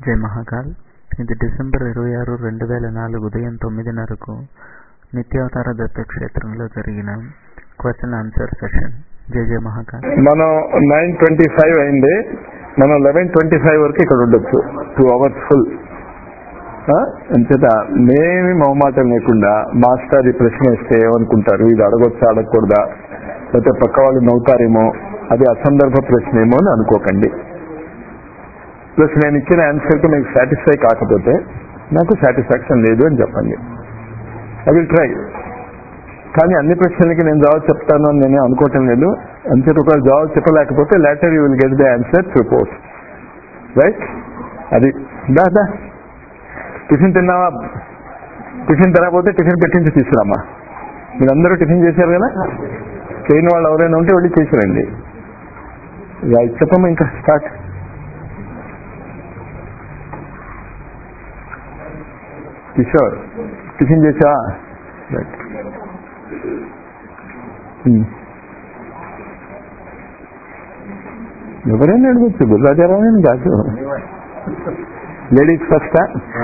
జై మహాకాల్ ఇది డిసెంబర్ ఇరవై ఆరు రెండు వేల నాలుగు ఉదయం తొమ్మిదిన్నరకు నిత్యావతార దత్త క్షేత్రంలో జరిగిన క్వశ్చన్ ఆన్సర్ సెషన్ జై జై మహాకాల్ మనం నైన్ ట్వంటీ ఫైవ్ అయింది మనం లెవెన్ ట్వంటీ ఫైవ్ వరకు ఇక్కడ ఉండొచ్చు టూ అవర్స్ ఫుల్ అంచేత మేమి మొహమాటం లేకుండా మాస్టర్ ఈ ప్రశ్న ఇస్తే ఏమనుకుంటారు ఇది అడగొచ్చా అడగకూడదా లేకపోతే పక్క వాళ్ళు నవ్వుతారేమో అది అసందర్భ ప్రశ్న ఏమో అని అనుకోకండి ప్లస్ నేను ఇచ్చిన ఆన్సర్కి మీకు సాటిస్ఫై కాకపోతే నాకు సాటిస్ఫాక్షన్ లేదు అని చెప్పండి ఐ విల్ ట్రై కానీ అన్ని ప్రశ్నలకి నేను జవాబు చెప్తాను అని నేను అనుకోవటం లేదు అంచేత ఒకవేళ జవాబు చెప్పలేకపోతే later you will get the answer through post right అది దా దా టిఫిన్ తిన్నావా టిఫిన్ తినకపోతే టిఫిన్ పెట్టించి తీసుకురామా మీరందరూ టిఫిన్ చేశారు కదా చేయని వాళ్ళు ఎవరైనా ఉంటే వెళ్ళి చేసిరండి రైట్ చెప్పమ్మా ఇంకా స్టార్ట్ కిషోర్ టిఫిన్ చేసావా రైట్ ఎవరైనా అడగచ్చు గుర్రాచారాన్ని కాదు లేడీస్ ఫస్టా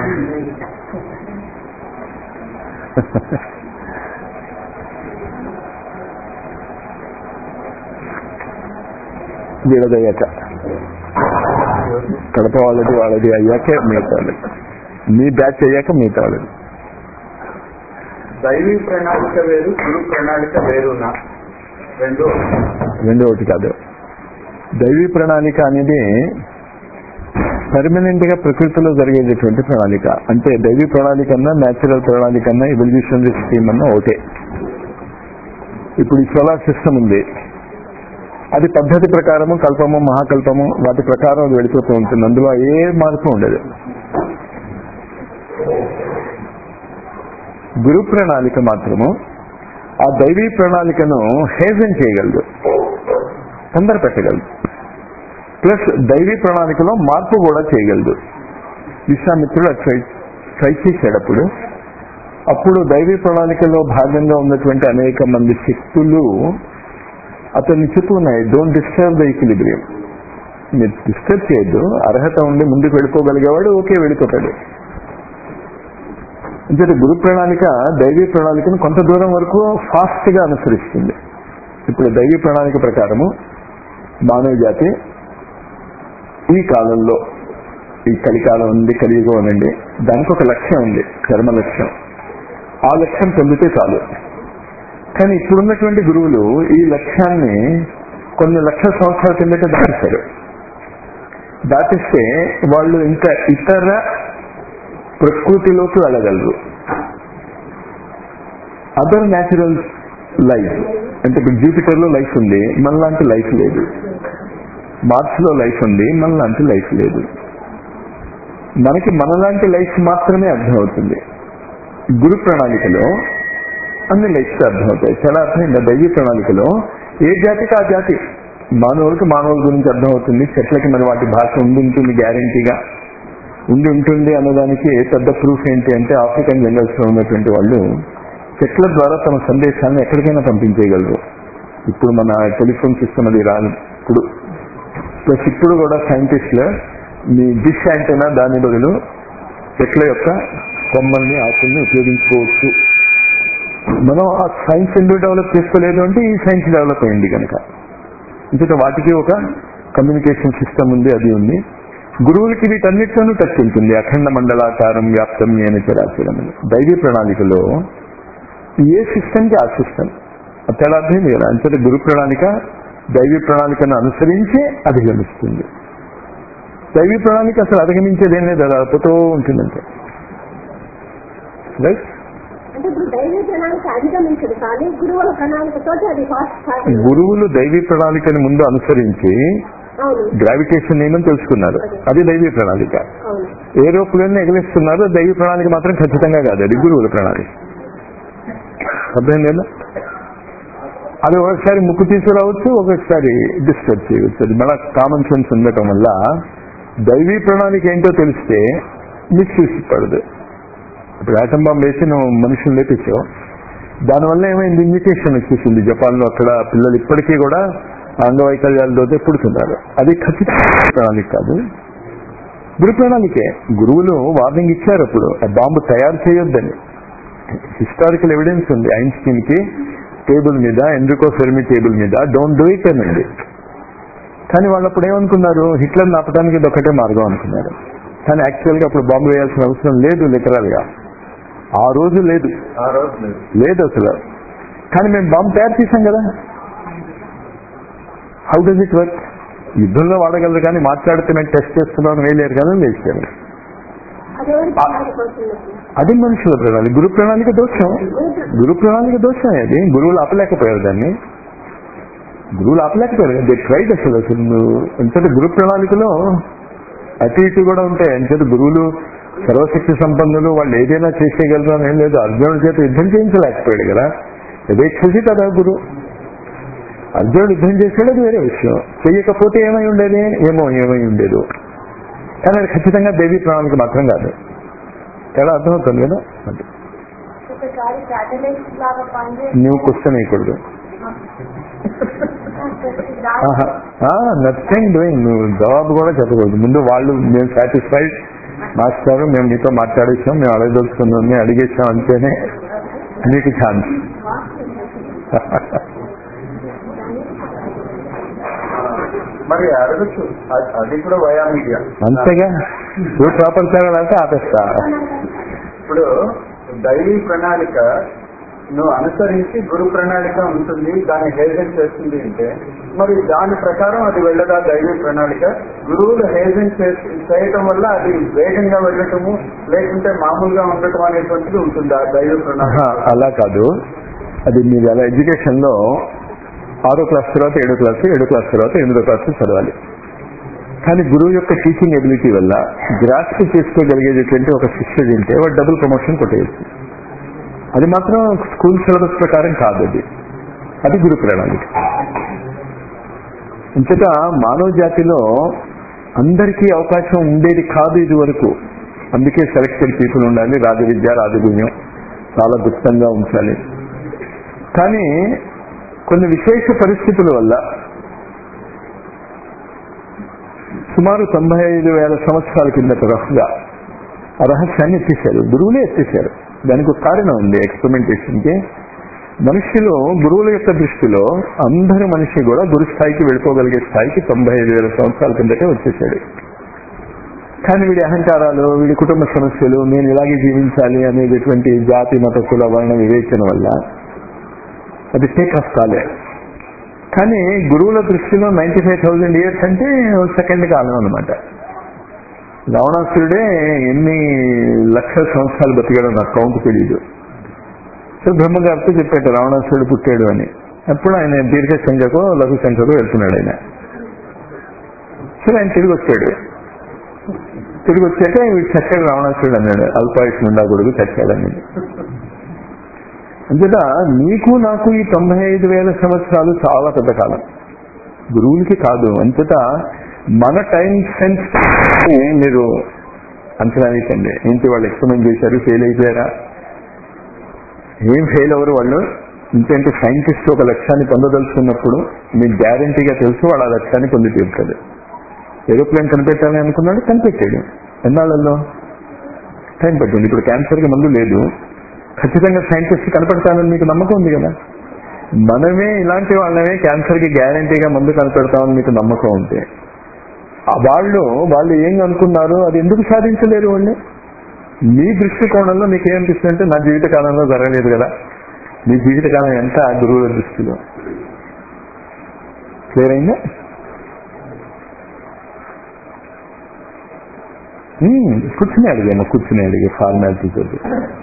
వీళ్ళదయ్యాక కడప వాళ్ళది వాళ్ళది అయ్యాకే మిగతా వాళ్ళది మీ బ్యాచ్ అయ్యాక మిగతా వాళ్ళది దైవీ ప్రణాళిక వేరు గురు ప్రణాళిక వేరునా రెండు రెండో ఒకటి కాదు దైవీ ప్రణాళిక అనేది పర్మనెంట్ గా ప్రకృతిలో జరిగేటటువంటి ప్రణాళిక అంటే దైవీ ప్రణాళిక అన్నా న్యాచురల్ ప్రణాళిక అన్నా ఎవల్యూషనరీ స్కీమ్ అన్నా ఒకటే ఇప్పుడు ఈ సోలార్ సిస్టమ్ ఉంది అది పద్ధతి ప్రకారము కల్పము మహాకల్పము వాటి ప్రకారం అది వెళ్ళిపోతూ ఉంటుంది అందులో ఏ మార్పు ఉండదు గురు ప్రణాళిక మాత్రము ఆ దైవీ ప్రణాళికను హేజన్ చేయగలదు తొందర పెట్టగలదు ప్లస్ దైవీ ప్రణాళికలో మార్పు కూడా చేయగలదు విశ్వామిత్రుడు అది ట్రై ట్రై చేసేటప్పుడు అప్పుడు దైవీ ప్రణాళికలో భాగంగా ఉన్నటువంటి అనేక మంది శక్తులు అతన్ని చెప్పుకున్నాయి డోంట్ డిస్టర్బ్ ద ఈక్విలిబ్రియం మీరు డిస్టర్బ్ చేయొద్దు అర్హత ఉండి ముందుకు వెళ్ళిపోగలిగేవాడు ఓకే వెళ్ళిపోతాడు అంటే గురు ప్రణాళిక దైవీ ప్రణాళికను కొంత దూరం వరకు ఫాస్ట్ గా అనుసరిస్తుంది ఇప్పుడు దైవీ ప్రణాళిక ప్రకారము మానవ జాతి ఈ కాలంలో ఈ కలికాలం ఉంది కలియుగం అనండి దానికి ఒక లక్ష్యం ఉంది కర్మ లక్ష్యం ఆ లక్ష్యం పొందితే చాలు కానీ ఇప్పుడున్నటువంటి గురువులు ఈ లక్ష్యాన్ని కొన్ని లక్షల సంవత్సరాల కిందట దాటిస్తారు దాటిస్తే వాళ్ళు ఇంకా ఇతర ప్రకృతిలోకి వెళ్ళగలరు అదర్ న్యాచురల్ లైఫ్ అంటే ఇప్పుడు జూపిటర్ లో లైఫ్ ఉంది మనలాంటి లైఫ్ లేదు మార్స్ లో లైఫ్ ఉంది మనలాంటి లైఫ్ లేదు మనకి మనలాంటి లైఫ్ మాత్రమే అర్థమవుతుంది గురు ప్రణాళికలో అన్ని లైఫ్స్ అర్థమవుతాయి చాలా అర్థమైంది దైవీ ప్రణాళికలో ఏ జాతికి ఆ జాతి మానవులకి మానవుల గురించి అర్థమవుతుంది చెట్లకి మరి వాటి భాష ఉండి ఉంటుంది గ్యారంటీగా ఉండి ఉంటుంది అన్నదానికి పెద్ద ప్రూఫ్ ఏంటి అంటే ఆఫ్రికన్ జంగల్స్ లో ఉన్నటువంటి వాళ్ళు చెట్ల ద్వారా తమ సందేశాన్ని ఎక్కడికైనా పంపించేయగలరు ఇప్పుడు మన టెలిఫోన్ సిస్టమ్ అది రాదు ఇప్పుడు ప్లస్ ఇప్పుడు కూడా సైంటిస్టులు మీ డిష్ యాంటైనా దాని బదులు చెట్ల యొక్క కొమ్మల్ని ఆకుల్ని ఉపయోగించుకోవచ్చు మనం ఆ సైన్స్ ఎందుకు డెవలప్ చేసుకోలేదు అంటే ఈ సైన్స్ డెవలప్ అయింది కనుక ఇంకా వాటికి ఒక కమ్యూనికేషన్ సిస్టమ్ ఉంది అది ఉంది గురువులకి వీటన్నిటిలోనూ టచ్ ఉంటుంది అఖండ మండలాకారం వ్యాప్తం ఏన చరాచరం దైవీ ప్రణాళికలో ఏ సిస్టమ్కి ఆ సిస్టమ్ తేడా అర్థం కదా అంతటి గురు ప్రణాళిక దైవీ ప్రణాళికను అనుసరించే అధిగమిస్తుంది దైవీ ప్రణాళిక అసలు అధిగమించేదేం లేదు అది పోతూ ఉంటుందంటే రైట్ అంటే ఇప్పుడు దైవ ప్రణాళిక అధిగమించదు కానీ గురువుల ప్రణాళికతో అది ఫాస్ట్ సాగింది గురువులు దైవీ ప్రణాళికని ముందు అనుసరించి అవును గ్రావిటేషన్ నియమం తెలుసుకున్నారు అది దైవీ ప్రణాళిక అవును ఏరోప్లేన్ ఎగలిస్తున్నారు దైవీ ప్రణాళిక మాత్రం ఖచ్చితంగా కాదు అది గురువుల ప్రణాళిక అర్థం లేదా అది ఒకసారి ముక్కు తీసుకురావచ్చు ఒక్కొక్కసారి డిస్టర్బ్ చేయవచ్చు అది మన కామన్ సెన్స్ ఉండటం వల్ల దైవీ ప్రణాళిక ఏంటో తెలిస్తే మిస్యూస్ పడదు ఇప్పుడు ఆటం బాంబు వేసి నువ్వు మనుషులు లేపించావు దానివల్ల ఏమైంది ఇన్విటేషన్ వచ్చేసింది జపాన్ లో అక్కడ పిల్లలు ఇప్పటికీ కూడా అంగవైకల్యాలతో పుడుతున్నారు అది ఖచ్చితంగా ప్రణాళిక కాదు గురు ప్రణాళికే గురువులు వార్నింగ్ ఇచ్చారు అప్పుడు ఆ బాంబు తయారు చేయొద్దని హిస్టారికల్ ఎవిడెన్స్ ఉంది ఐన్స్టీన్ కి టేబుల్ మీద ఎండ్రికో ఫెర్మి టేబుల్ మీద డోంట్ డూ ఇట్ అనండి కానీ వాళ్ళు అప్పుడు ఏమనుకున్నారు హిట్లర్ ఆపడానికి ఇది ఒకటే మార్గం అనుకున్నారు కానీ యాక్చువల్ గా అప్పుడు బాంబు వేయాల్సిన అవసరం లేదు లిటరల్ గా ఆ రోజు లేదు ఆ రోజు లేదు లేదు అసలు కానీ మేము బాంబు తయారు చేశాం కదా హౌ డస్ ఇట్ వర్క్ యుద్ధంలో వాడగలరు కానీ మాట్లాడితే మేము టెస్ట్ చేస్తున్నాం వేయలేరు కదా వేసారు అదేవిధంగా ప్రణాళిక వస్తున్నది అది మనుషుల ప్రణాళిక గురు ప్రణాళిక దోషం గురు ప్రణాళిక దోషం అది గురువులు ఆపలేకపోయారు దాన్ని గురువులు ఆపలేకపోయారు దే ట్రైడ్ అసలు అసలు నువ్వు ఎంతటి గురు ప్రణాళికలో అటు ఇటు కూడా ఉంటాయి ఎంతటి గురువులు సర్వశక్తి సంపన్నులు వాళ్ళు ఏదైనా చేసేయగలరు అని ఏం లేదు అర్జునుడి చేత యుద్ధం చేయించలేకపోయాడు కదా యథేచ్ఛసి కదా గురు అర్జునుడు యుద్ధం చేసాడు అది వేరే విషయం చెయ్యకపోతే ఏమై ఉండేది ఏమో ఏమై ఉండేది కానీ అది ఖచ్చితంగా దేవి ప్రణాళిక మాత్రం కాదు ఎలా అర్థమవుతుంది కదా అది ఒకసారి శాటిలైట్ లాగా పనిచేసి నువ్వు క్వశ్చన్ వేయకూడదు నథింగ్ డూయింగ్ నువ్వు జవాబు కూడా చెప్పకూడదు ముందు వాళ్ళు మేము సాటిస్ఫైడ్ మాస్టర్ మేము నీతో మాట్లాడేసాం మేము అడగదలుచుకున్నాం మేము అడిగేసాం అంటేనే నీకు ఛాన్స్ మరి అడగచ్చు అ- అది కూడా వయా మీడియా అంతేగా నువ్వు ప్రాపర్ చేయాలంటే ఆపేస్తా ఇప్పుడు డైలీ ప్రణాళిక నువ్వు అనుసరించి గురు ప్రణాళిక ఉంటుంది దాన్ని హేజన్ చేస్తుంది అంటే మరి దాని ప్రకారం అది వెళ్ళదా డైలీ ప్రణాళిక గురువులు హేజన్ చేయటం వల్ల అది వేగంగా వెళ్ళటము లేకుంటే మామూలుగా ఉండటం అనేటువంటిది ఉంటుందా డైలీ ప్రణాళిక ఆహా, అలా కాదు అది మీరు అలా ఎడ్యుకేషన్ లో ఆరో క్లాస్ తర్వాత ఏడో క్లాస్ ఏడో క్లాస్ తర్వాత ఎనిమిదో క్లాస్ చదవాలి కానీ గురువు యొక్క టీచింగ్ ఎబిలిటీ వల్ల గ్రాస్ప్ చేసుకోగలిగేటటువంటి ఒక శిష్యుడు ఉంటే వాడు డబుల్ ప్రమోషన్ కొట్టేయచ్చు అది మాత్రం స్కూల్ సిలబస్ ప్రకారం కాదు అది అది గురు ప్రణాళిక ఇంతట మానవ జాతిలో అందరికీ అవకాశం ఉండేది కాదు ఇది వరకు అందుకే సెలెక్టెడ్ పీపుల్ ఉండాలి రాజవిద్య రాజగుణ్యం చాలా గుప్తంగా ఉంచాలి కానీ కొన్ని విశేష పరిస్థితుల వల్ల సుమారు తొంభై ఐదు వేల సంవత్సరాల కిందట రఫ్గా ఆ రహస్యాన్ని ఎత్తేసారు గురువులే ఎత్తేసారు దానికి ఒక కారణం ఉంది ఎక్స్పెరిమెంటేషన్ కి మనుషులు గురువుల యొక్క దృష్టిలో అందరి మనిషి కూడా గురు స్థాయికి వెళ్ళిపోగలిగే స్థాయికి తొంభై ఐదు వేల సంవత్సరాల కిందటే వచ్చేసాడు కానీ వీడి అహంకారాలు వీడి కుటుంబ సమస్యలు నేను ఇలాగే జీవించాలి అనేటటువంటి జాతి మత కుల వర్ణ వివేచన వల్ల అది టేక్ ఆఫ్ కాలే కానీ గురువుల దృష్టిలో నైన్టీ ఫైవ్ థౌజండ్ ఇయర్స్ అంటే సెకండ్ కాలం అనమాట రావణాసురుడే ఎన్ని లక్షల సంవత్సరాలు బతికాడో నాకు కౌంట్ తెలియదు సో బ్రహ్మగారితో చెప్పాడు రావణాసురుడు పుట్టాడు అని అప్పుడు ఆయన దీర్ఘ సంఖ్యకో లఘు సంఖ్యకో వెళ్తున్నాడు ఆయన సరే ఆయన తిరిగి వచ్చాడు తిరిగి వచ్చాక వీడు చచ్చాడు రావణాసురుడు అన్నాడు అల్పాయుష్ ఉండకూడదు చచ్చాడని అంతేత నీకు నాకు ఈ తొంభై ఐదు వేల సంవత్సరాలు చాలా పెద్ద కాలం గురువులకి కాదు అంతేత మన టైం సెన్స్ మీరు అంచనా వేయకండి ఏంటి వాళ్ళు ఎక్స్పెరిమెంట్ చేశారు ఫెయిల్ అయిపోయారా ఏం ఫెయిల్ అవ్వరు వాళ్ళు ఎందుకంటే సైంటిస్ట్ ఒక లక్ష్యాన్ని పొందదలుచుకున్నప్పుడు మీకు గ్యారంటీగా తెలుసు వాడు ఆ లక్ష్యాన్ని పొంది తీరుతుంది ఏరోప్లేన్ కనిపెట్టాలని అనుకున్నాడు కనిపెట్టాడు ఎన్నాళ్ళల్లో టైం పట్టింది ఇప్పుడు క్యాన్సర్కి మందు లేదు ఖచ్చితంగా సైంటిస్ట్ కనపెడతానని మీకు నమ్మకం ఉంది కదా మనమే ఇలాంటి వాళ్ళమే క్యాన్సర్కి గ్యారంటీగా మందు కనపెడతామని మీకు నమ్మకం ఉంటే ఆ వాళ్ళు వాళ్ళు ఏం అనుకున్నారు అది ఎందుకు సాధించలేరు వాళ్ళు మీ దృష్టికోణంలో మీకు ఏమనిపిస్తుంది అంటే నా జీవిత కాలంలో జరగలేదు కదా మీ జీవితకాలం ఎంత ఆ గురువుల దృష్టిలో క్లియర్ అయిందా ఉమ్, కూర్చుని అడిగాము కూర్చుని అడిగే ఫార్మాలిటీ తోటి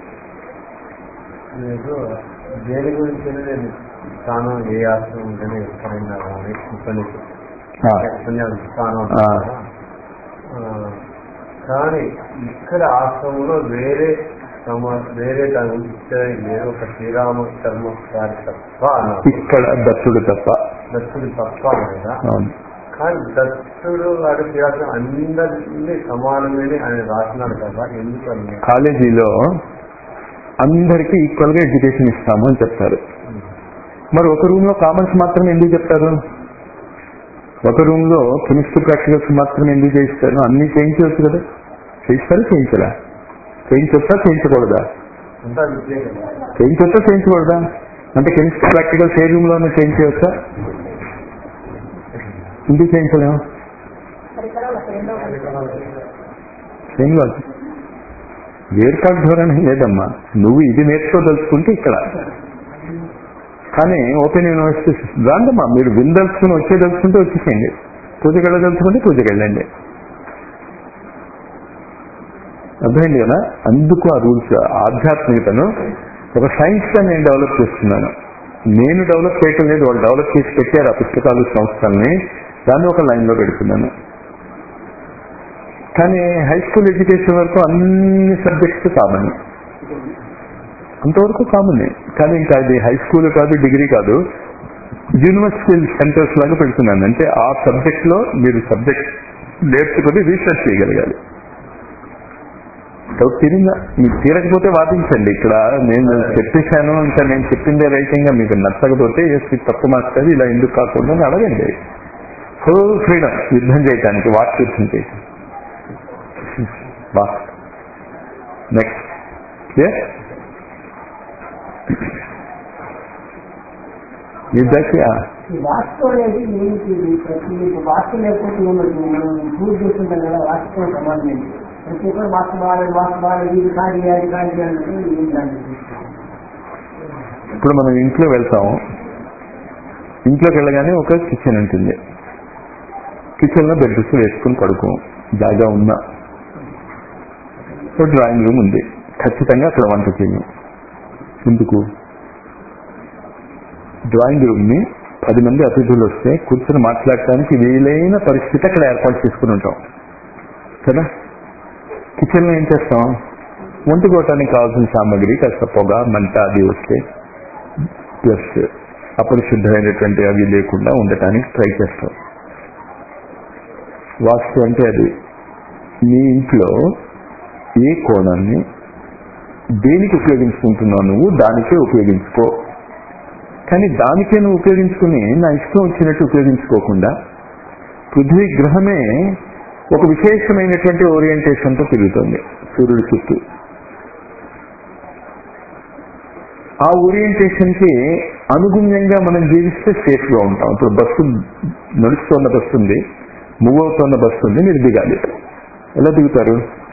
మీకు దేని గురించి నేను స్థానం ఏ ఆశ్రమం ఉంటేనే ఎక్కడైనా కానీ ఉపనిషత్తు ఆ, ఉపన్యాసం స్థానం ఆ. అంటారు కదా. ఆ, కానీ ఇక్కడ ఆశ్రమంలో వేరే సమ వేరే దాని గురించి ఇచ్చేది లేదు ఒక శ్రీరామ శర్మ గారి తప్ప అన్నారు ఇక్కడ దత్తుడు తప్ప దత్తుడు తప్ప అనగా అవును కానీ దత్తుడు గారి శ్రీరామ అందరినీ సమానమని ఆయన రాసినాడు కదా ఎందుకు అన్నారు కాలేజీలో అందరికీ ఈక్వల్ గా ఎడ్యుకేషన్ ఇస్తాము అని చెప్తారు మరి ఒక రూమ్ లో కామర్స్ మాత్రమే ఎందుకు చెప్తారు ఒక రూమ్ లో కెమిస్ట్రీ ప్రాక్టికల్స్ మాత్రం ఎందుకు చేయిస్తారు అన్ని చేయించవచ్చు కదా చేయిస్తారా చేయించరా చేయించొచ్చా చేయించకూడదా అంతా విద్యే కదా చేయించొచ్చా చేయించకూడదా అంటే కెమిస్ట్రీ ప్రాక్టికల్స్ ఏ రూమ్ లోనే చేయించవచ్చా ఎందుకు చేయించలేము ఏం కాదు వేర్కాడు ధోరణి లేదమ్మా నువ్వు ఇది నేర్చుకోదలుచుకుంటే ఇక్కడ కానీ ఓపెన్ యూనివర్సిటీ రాండమ్మా మీరు విందలుచుకుని వచ్చేదలుచుకుంటే వచ్చేసేయండి పూజకి వెళ్ళదలుచుకుంటే పూజకి వెళ్ళండి అర్థమైంది కదా అందుకు ఆ రూల్స్ ఆధ్యాత్మికతను ఒక సైన్స్ గా నేను డెవలప్ చేస్తున్నాను నేను డెవలప్ చేయటం లేదు వాళ్ళు డెవలప్ చేసి పెట్టారు ఆ పుస్తకాలు సంస్థల్ని దాన్ని ఒక లైన్ లో పెడుతున్నాను కానీ హై స్కూల్ ఎడ్యుకేషన్ వరకు అన్ని సబ్జెక్ట్స్ కామన్ అంతవరకు కామన్ కానీ ఇంకా అది హై స్కూల్ కాదు డిగ్రీ కాదు యూనివర్సిటీ సెంటర్స్ లాగా పెడుతున్నాను అంటే ఆ సబ్జెక్ట్ లో మీరు సబ్జెక్ట్ నేర్చుకుని రీసెర్చ్ చేయగలగాలి డౌట్ తీరిందా మీకు తీరకపోతే వాదించండి ఇక్కడ నేను చెప్పేశాను ఇంకా నేను చెప్పిందే రైటింగ్ గా మీకు నచ్చకపోతే ఎస్ ఇది తప్పు మాస్టర్ ఇలా ఎందుకు కాకుండా అని అడగండి ఫుల్ ఫ్రీడమ్ యుద్ధం చేయడానికి వాక్ యుద్ధం చేయటం వాక్ నెక్స్ట్ యుద్ధకి ఈ వాస్తు అనేది ఏంటి ఇది ప్రతి ఇప్పుడు వాస్తు లేకపోతే ఏమవుతుంది మనం పూజ చేస్తుంటాం కదా వాస్తుతో సంబంధం ఏంటి ప్రతి ఒక్కరు వాస్తు బాగాలేదు వాస్తు బాగాలేదు ఇది కాదు అది కాదు అంటే ఏం దాన్ని ఇప్పుడు మనం ఇంట్లో వెళ్తాము ఇంట్లోకి వెళ్ళగానే ఒక కిచెన్ ఉంటుంది కిచెన్ లో బెడ్రూమ్స్ వేసుకుని పడుకోం జాగా ఉన్నా ఒక డ్రాయింగ్ రూమ్ ఉంది ఖచ్చితంగా అక్కడ వంట చేయం ఎందుకు డ్రాయింగ్ రూమ్ ని పది మంది అతిథులు వస్తే కూర్చొని మాట్లాడటానికి వీలైన పరిస్థితి అక్కడ ఏర్పాటు చేసుకుని ఉంటాం కదా కిచెన్ లో ఏం చేస్తాం వండుకోవటానికి కావాల్సిన సామాగ్రి కాస్త పొగ మంట అది వస్తే ప్లస్ అపరిశుద్ధమైనటువంటి అవి లేకుండా ఉండటానికి ట్రై చేస్తాం వాస్తు అంటే అది నీ ఇంట్లో ఏ కోణాన్ని దేనికి ఉపయోగించుకుంటున్నావు నువ్వు దానికే ఉపయోగించుకో కానీ దానికే నువ్వు ఉపయోగించుకుని నా ఇష్టం వచ్చినట్టు ఉపయోగించుకోకుండా పృథ్వీ గ్రహమే ఒక విశేషమైనటువంటి ఓరియంటేషన్తో తిరుగుతుంది సూర్యుడి చుట్టూ ఆ ఓరియంటేషన్ కి అనుగుణ్యంగా మనం జీవిస్తే సేఫ్ గా ఉంటాం ఇప్పుడు బస్సు నడుస్తున్న బస్సు ఉంది మూవ్ అవుతున్న బస్సు ఉంది మీరు దిగాలి ఎలా దిగుతారు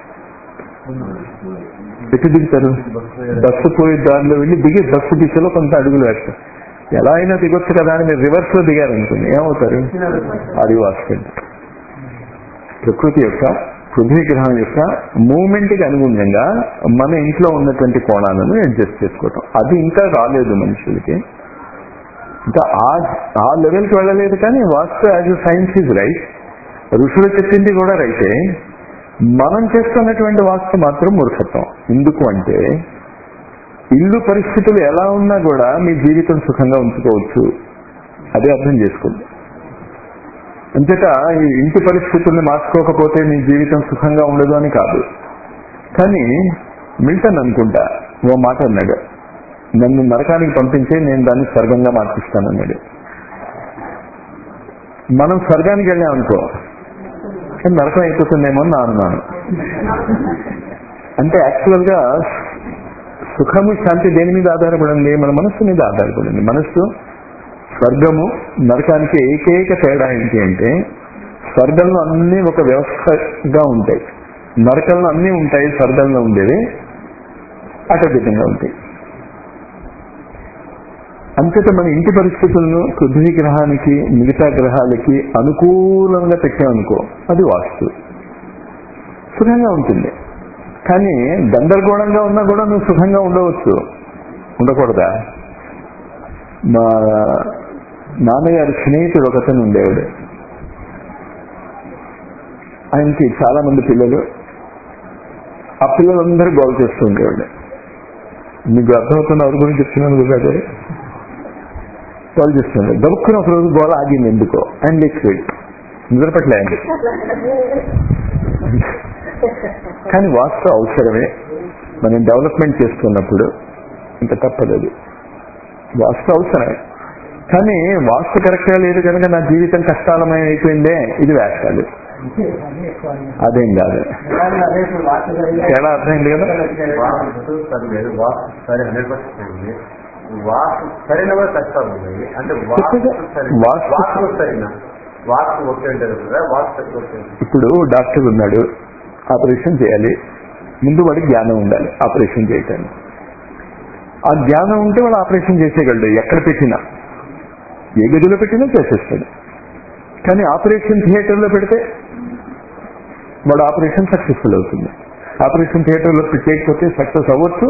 ఎటు దిగుతారు బస్సు పోయే దారిలో వెళ్ళి దిగి బస్సు దిశలో కొంత అడుగులు వేస్తారు ఎలా అయినా దిగొచ్చు కదా అని మీరు రివర్స్ లో దిగారనుకోండి ఏమవుతారు అది వాస్తవం ప్రకృతి యొక్క పృథ్వీ గ్రహం యొక్క మూమెంట్ కి అనుగుణంగా మన ఇంట్లో ఉన్నటువంటి కోణాలను అడ్జస్ట్ చేసుకోవటం అది ఇంకా రాలేదు మనుషులకి ఇంకా ఆ ఆ లెవెల్కి వెళ్ళలేదు కానీ వాస్తు యాజ్ సైన్స్ ఈజ్ రైట్ ఋషులు చెప్పింది కూడా రైతే మనం చేస్తున్నటువంటి వాస్తు మాత్రం మూర్ఖత్వం ఎందుకు అంటే ఇల్లు పరిస్థితులు ఎలా ఉన్నా కూడా మీ జీవితం సుఖంగా ఉంచుకోవచ్చు అదే అర్థం చేసుకోండి అంతేత ఈ ఇంటి పరిస్థితుల్ని మార్చుకోకపోతే మీ జీవితం సుఖంగా ఉండదు అని కాదు కానీ మిల్టన్ అనుకుంటా ఓ మాట అన్నాడు నన్ను నరకానికి పంపించే నేను దాన్ని స్వర్గంగా మార్పిస్తానన్నాడు మనం స్వర్గానికి వెళ్ళామనుకో కానీ నరకం అయిపోతుందేమో అని నా అనుమానం అంటే యాక్చువల్ గా సుఖము శాంతి దేని మీద ఆధారపడింది మన మనస్సు మీద ఆధారపడింది మనస్సు స్వర్గము నరకానికి ఏకైక తేడా ఏంటి అంటే స్వర్గంలో అన్ని ఒక వ్యవస్థగా ఉంటాయి నరకంలో అన్ని ఉంటాయి స్వర్గంలో ఉండేవి అటవిధంగా ఉంటాయి అంతటా మన ఇంటి పరిస్థితులను పృథ్వీ గ్రహానికి మిగతా గ్రహాలకి అనుకూలంగా పెట్టామనుకో అది వాస్తు సుఖంగా ఉంటుంది కానీ గందరగోళంగా ఉన్నా కూడా నువ్వు సుఖంగా ఉండవచ్చు ఉండకూడదా మా నాన్నగారి స్నేహితుడు ఒకతను ఉండేవాడు ఆయనకి చాలా మంది పిల్లలు ఆ పిల్లలందరూ గోల్ చేస్తూ ఉండేవాడు మీకు అర్థమవుతున్న ఎవరి గురించి చెప్తున్నాను గురుగారు గోల్ చేస్తున్నాడు దొరుకుని ఒక రోజు గోల ఆగింది ఎందుకో అండ్ లిక్విడ్ నిద్రపట్లే ఆయన కానీ వాస్తు అవసరమే మనం డెవలప్మెంట్ చేస్తున్నప్పుడు ఇంకా తప్పదు అది వాస్తు అవసరమే కానీ వాస్తు కరెక్ట్ గా లేదు కనుక నా జీవితం కష్టాలమయం అయిపోయిందే ఇది వేస్తాడు అంతే, అదే ఎక్కువ. అదేం కాదు నిజానికి అదే ఇప్పుడు వార్త జరిగే- తేడా అర్థమైంది కదా వాస్తు సరి లేదు వాస్తు సరి హండ్రెడ్ పర్సెంట్ ఉంది వాస్తు సరైన కూడా కష్టాలు ఉన్నాయి అంటే వాస్తు సరి వాస్తు- వాస్తు సరైన వాస్తు ఓకే అంటారు కదా వాస్తు ఓకే ఇప్పుడు డాక్టర్ ఉన్నాడు ఆపరేషన్ చేయాలి ముందు వాడికి జ్ఞానం ఉండాలి ఆపరేషన్ చేయటానికి ఆ జ్ఞానం ఉంటే వాడు ఆపరేషన్ చేసేయగలడు ఎక్కడ పెట్టినా ఏ గదిలో పెట్టినా చేసేస్తాడు కానీ ఆపరేషన్ థియేటర్లో పెడితే వాడు ఆపరేషన్ సక్సెస్ఫుల్ అవుతుంది ఆపరేషన్ థియేటర్లో చేయకపోతే సక్సెస్ అవ్వచ్చు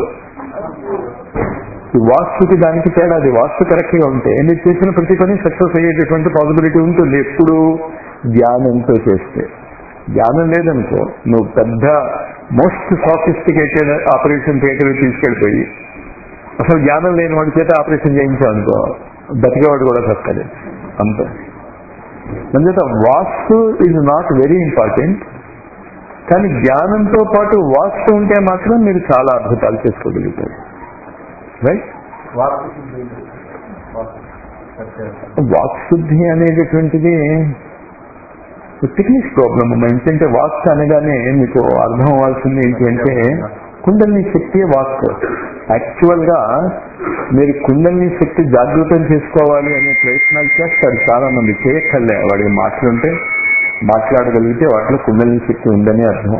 ఈ వాస్తుకి దానికి తేడా అది వాస్తు కరెక్ట్ గా ఉంటే మీరు చేసిన ప్రతి పని సక్సెస్ అయ్యేటటువంటి పాసిబిలిటీ ఉంటుంది ఎప్పుడు ధ్యానంతో చేస్తే ధ్యానం లేదనుకో నువ్వు పెద్ద మోస్ట్ సాఫిస్టికేటెడ్ ఆపరేషన్ థియేటర్ తీసుకెళ్ళిపోయి అసలు జ్ఞానం లేని వాడి చేత ఆపరేషన్ చేయించావు అనుకో బతికేవాడు కూడా చక్కదు అంత అందుచేత vastu is not very important కానీ జ్ఞానంతో పాటు వాస్తు ఉంటే మాత్రం మీరు చాలా అద్భుతాలు చేసుకోగలుగుతారు రైట్ వాస్తు శుద్ధి వాస్తు సత్యం. వాక్శుద్ధి అనేటటువంటిది టెక్నిక్స్ ప్రాబ్లమ్ ఎందుకంటే వాక్ అనగానే మీకు అర్థం అవ్వాల్సింది ఏంటి అంటే కుండలిని శక్తి వాక్ యాక్చువల్ గా మీరు కుండలిని శక్తి జాగృతం చేసుకోవాలి అనే ప్రయత్నాలు చేస్తారు చాలా మంది చేయక్కర్లే వాడికి మాటలుంటే మాట్లాడగలిగితే వాటిలో కుండలిని శక్తి ఉందని అర్థం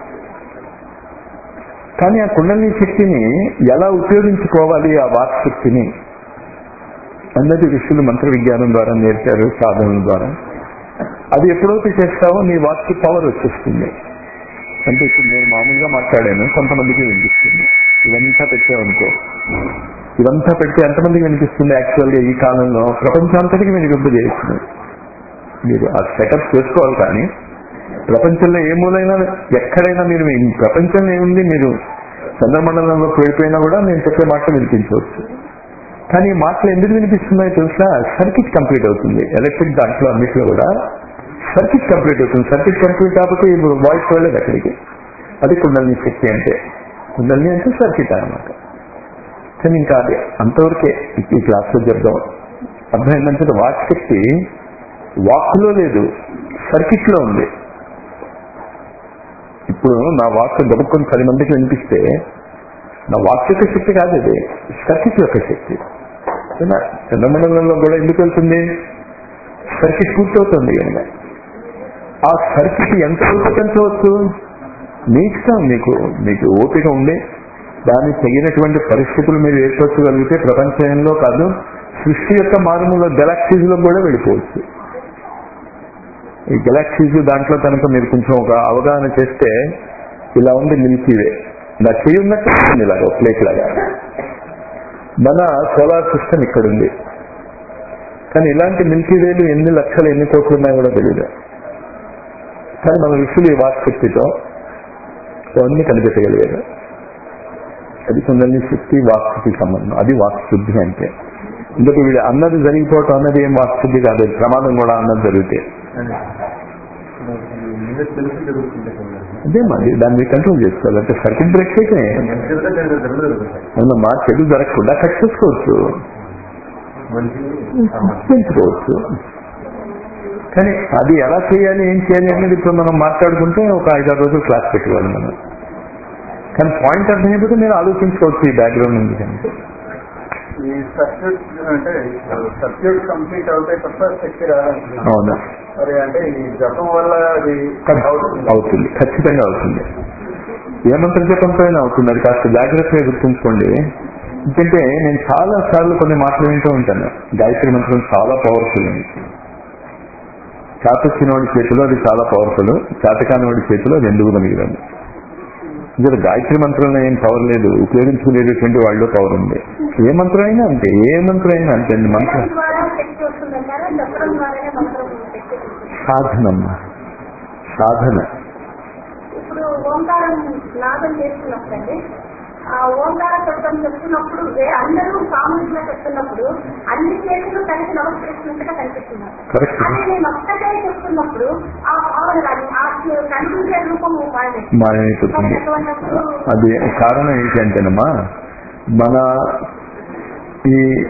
కానీ ఆ కుండలిని శక్తిని ఎలా ఉపయోగించుకోవాలి ఆ వాక్ శక్తిని అన్నది ఋషులు మంత్ర విజ్ఞానం ద్వారా నేర్పారు సాధనల ద్వారా అది ఎప్పుడైతే చేస్తావో నీ వాక్కి పవర్ వచ్చేస్తుంది అంటే ఇప్పుడు నేను మామూలుగా మాట్లాడాను కొంతమందికి వినిపిస్తుంది ఇదంతా పెట్టామనుకో ఇదంతా పెడితే ఎంతమందికి వినిపిస్తుంది యాక్చువల్గా ఈ కాలంలో ప్రపంచాంతటికి మీరు వింపు చేయొచ్చు మీరు ఆ సెటప్ చేసుకోవాలి కానీ ప్రపంచంలో ఏ మూలైనా ఎక్కడైనా మీరు ఈ ప్రపంచంలో ఏముంది మీరు చంద్రమండలంలోకి వెళ్ళిపోయినా కూడా నేను చెప్పే మాటలు వినిపించవచ్చు కానీ ఈ మాటలు ఎందుకు వినిపిస్తున్నాయో తెలుసా సర్కిట్ కంప్లీట్ అవుతుంది ఎలక్ట్రిక్ దాంట్లో అన్నిట్లో కూడా సర్కిట్ కంప్లీట్ అవుతుంది సర్కిట్ కంప్లీట్ కాకపోతే ఇప్పుడు వాయిస్ వెళ్ళదు అక్కడికి అది కుండలిని శక్తి అంటే కుండలిని అంటే సర్కిట్ అన్నమాట కానీ ఇంకా అది అంతవరకే ఈ క్లాస్లో చెప్దాం అర్థమైందంటే వాక్ శక్తి వాక్లో లేదు సర్కిట్లో ఉంది ఇప్పుడు నా వాక్ గబుక్కొని పది మందికి వినిపిస్తే నా వాక్ యొక్క శక్తి కాదు ఇది సర్కిట్ యొక్క శక్తి అవునా? చంద్రమండలంలో కూడా ఎందుకు వెళ్తుంది సర్కిట్ పూర్తవుతుంది కనుక ఆ సర్కిట్ ఎంత వరకు పెంచవచ్చు మీ ఇష్టం మీకు మీకు ఓపిక ఉండి దానికి తగినటువంటి పరిస్థితులు మీరు ఏర్పరచగలిగితే ప్రపంచంలో కాదు సృష్టి యొక్క మారుమూల గెలాక్సీస్ లో కూడా వెళ్ళిపోవచ్చు ఈ గెలాక్సీస్ దాంట్లో కనుక మీరు కొంచెం ఒక అవగాహన చేస్తే ఇలా ఉంది మిల్కీవే నా చెయ్యి ఉన్నట్టు ఉంటుంది ఇలాగ ప్లేట్ లాగా మన సోలార్ సిస్టమ్ ఇక్కడ ఉంది కానీ ఇలాంటి మిల్కీవేలు ఎన్ని లక్షలు ఎన్ని కోట్లు ఉన్నాయో కూడా తెలియదు కానీ మన ఋషులు ఈ వాక్శక్తితో అవన్నీ కనిపెట్టగలిగారు అది కొందరిని శక్తి వాక్శక్తి సంబంధం అది వాక్శుద్ధి అంటే ఇందుకు వీడు అన్నది జరిగిపోవటం అన్నది ఏం వాక్శుద్ధి కాదు అది ప్రమాదం కూడా అన్నది జరిగితే ముందే తెలిసి జరుగుతుంది కొందరికి. అదే మరి దాన్ని కంట్రోల్ చేసుకోవాలి అంటే సర్కిట్ బ్రేక్ అయితే జరుగుతుంది, జరుగుతుంది, జరుగుతుంది. అవునమ్మా చెడు జరగకుండా కట్ చేసుకోవచ్చు మనిషిని పెంచుకోవచ్చు కానీ అది ఎలా చేయాలి ఏం చేయాలి అనేది ఇప్పుడు మనం మాట్లాడుకుంటే ఒక ఐదారు రోజులు క్లాస్ పెట్టుకోవాలి మనం కానీ పాయింట్ అర్థమైపోతే మీరు ఆలోచించుకోవచ్చు ఈ బ్యాక్గ్రౌండ్ ఉంది కానీ ఈ సర్క్యూట్ అంటే సర్క్యూట్ కంప్లీట్ అవుతే తప్ప శక్తి రాదండి అవునా మరి అంటే ఈ జపం వల్ల అది అవుతుంది అవుతుంది ఖచ్చితంగా అవుతుంది ఏ మంత్ర జపంతో అయినా అవుతుంది అది కాస్త జాగ్రత్తగా గుర్తుంచుకోండి ఎందుకంటే నేను చాలా సార్లు కొన్ని మాటలు వింటూ ఉంటాను గాయత్రి మంత్రం చాలా పవర్ఫుల్ అని చాతొచ్చిన వాడి చేతిలో అది చాలా పవర్ఫుల్ చాతకాని వాడి చేతిలో అది ఎందుకు పనికిరాదు ఇక్కడ గాయత్రి మంత్రంలో ఏం పవర్ లేదు ఉపయోగించుకునేటటువంటి వాళ్ళు పవర్ ఉంది ఏ మంత్రం అయినా అంతే ఏ మంత్రం అయినా అంతే అండి మంత్రం చెప్పడం ద్వారా శక్తి వస్తుందంటారా చెప్పడం ద్వారానే మంత్రం శక్తి వస్తుంది సాధనమ్మ సాధన ఇప్పుడు ఓంకారం నాదం చేస్తున్నప్పుడండి ఆ ఓంకార శబ్దం చెప్తున్నప్పుడు వే- అందరూ సామూహికంగా చెప్తున్నప్పుడు అన్ని చేతులు కలిసి నమస్కరిస్తున్నట్టుగా కనిపిస్తున్నారు కరెక్ట్ అదే నేను ఒక్కటే చెప్తున్నప్పుడు ఆ భావన కానీ ఆ కనిపించే రూపము మాయమే మాయమైపోతుంది మరి అటువంటప్పుడు అది కారణం ఏంటంటేనమ్మా మన ఈ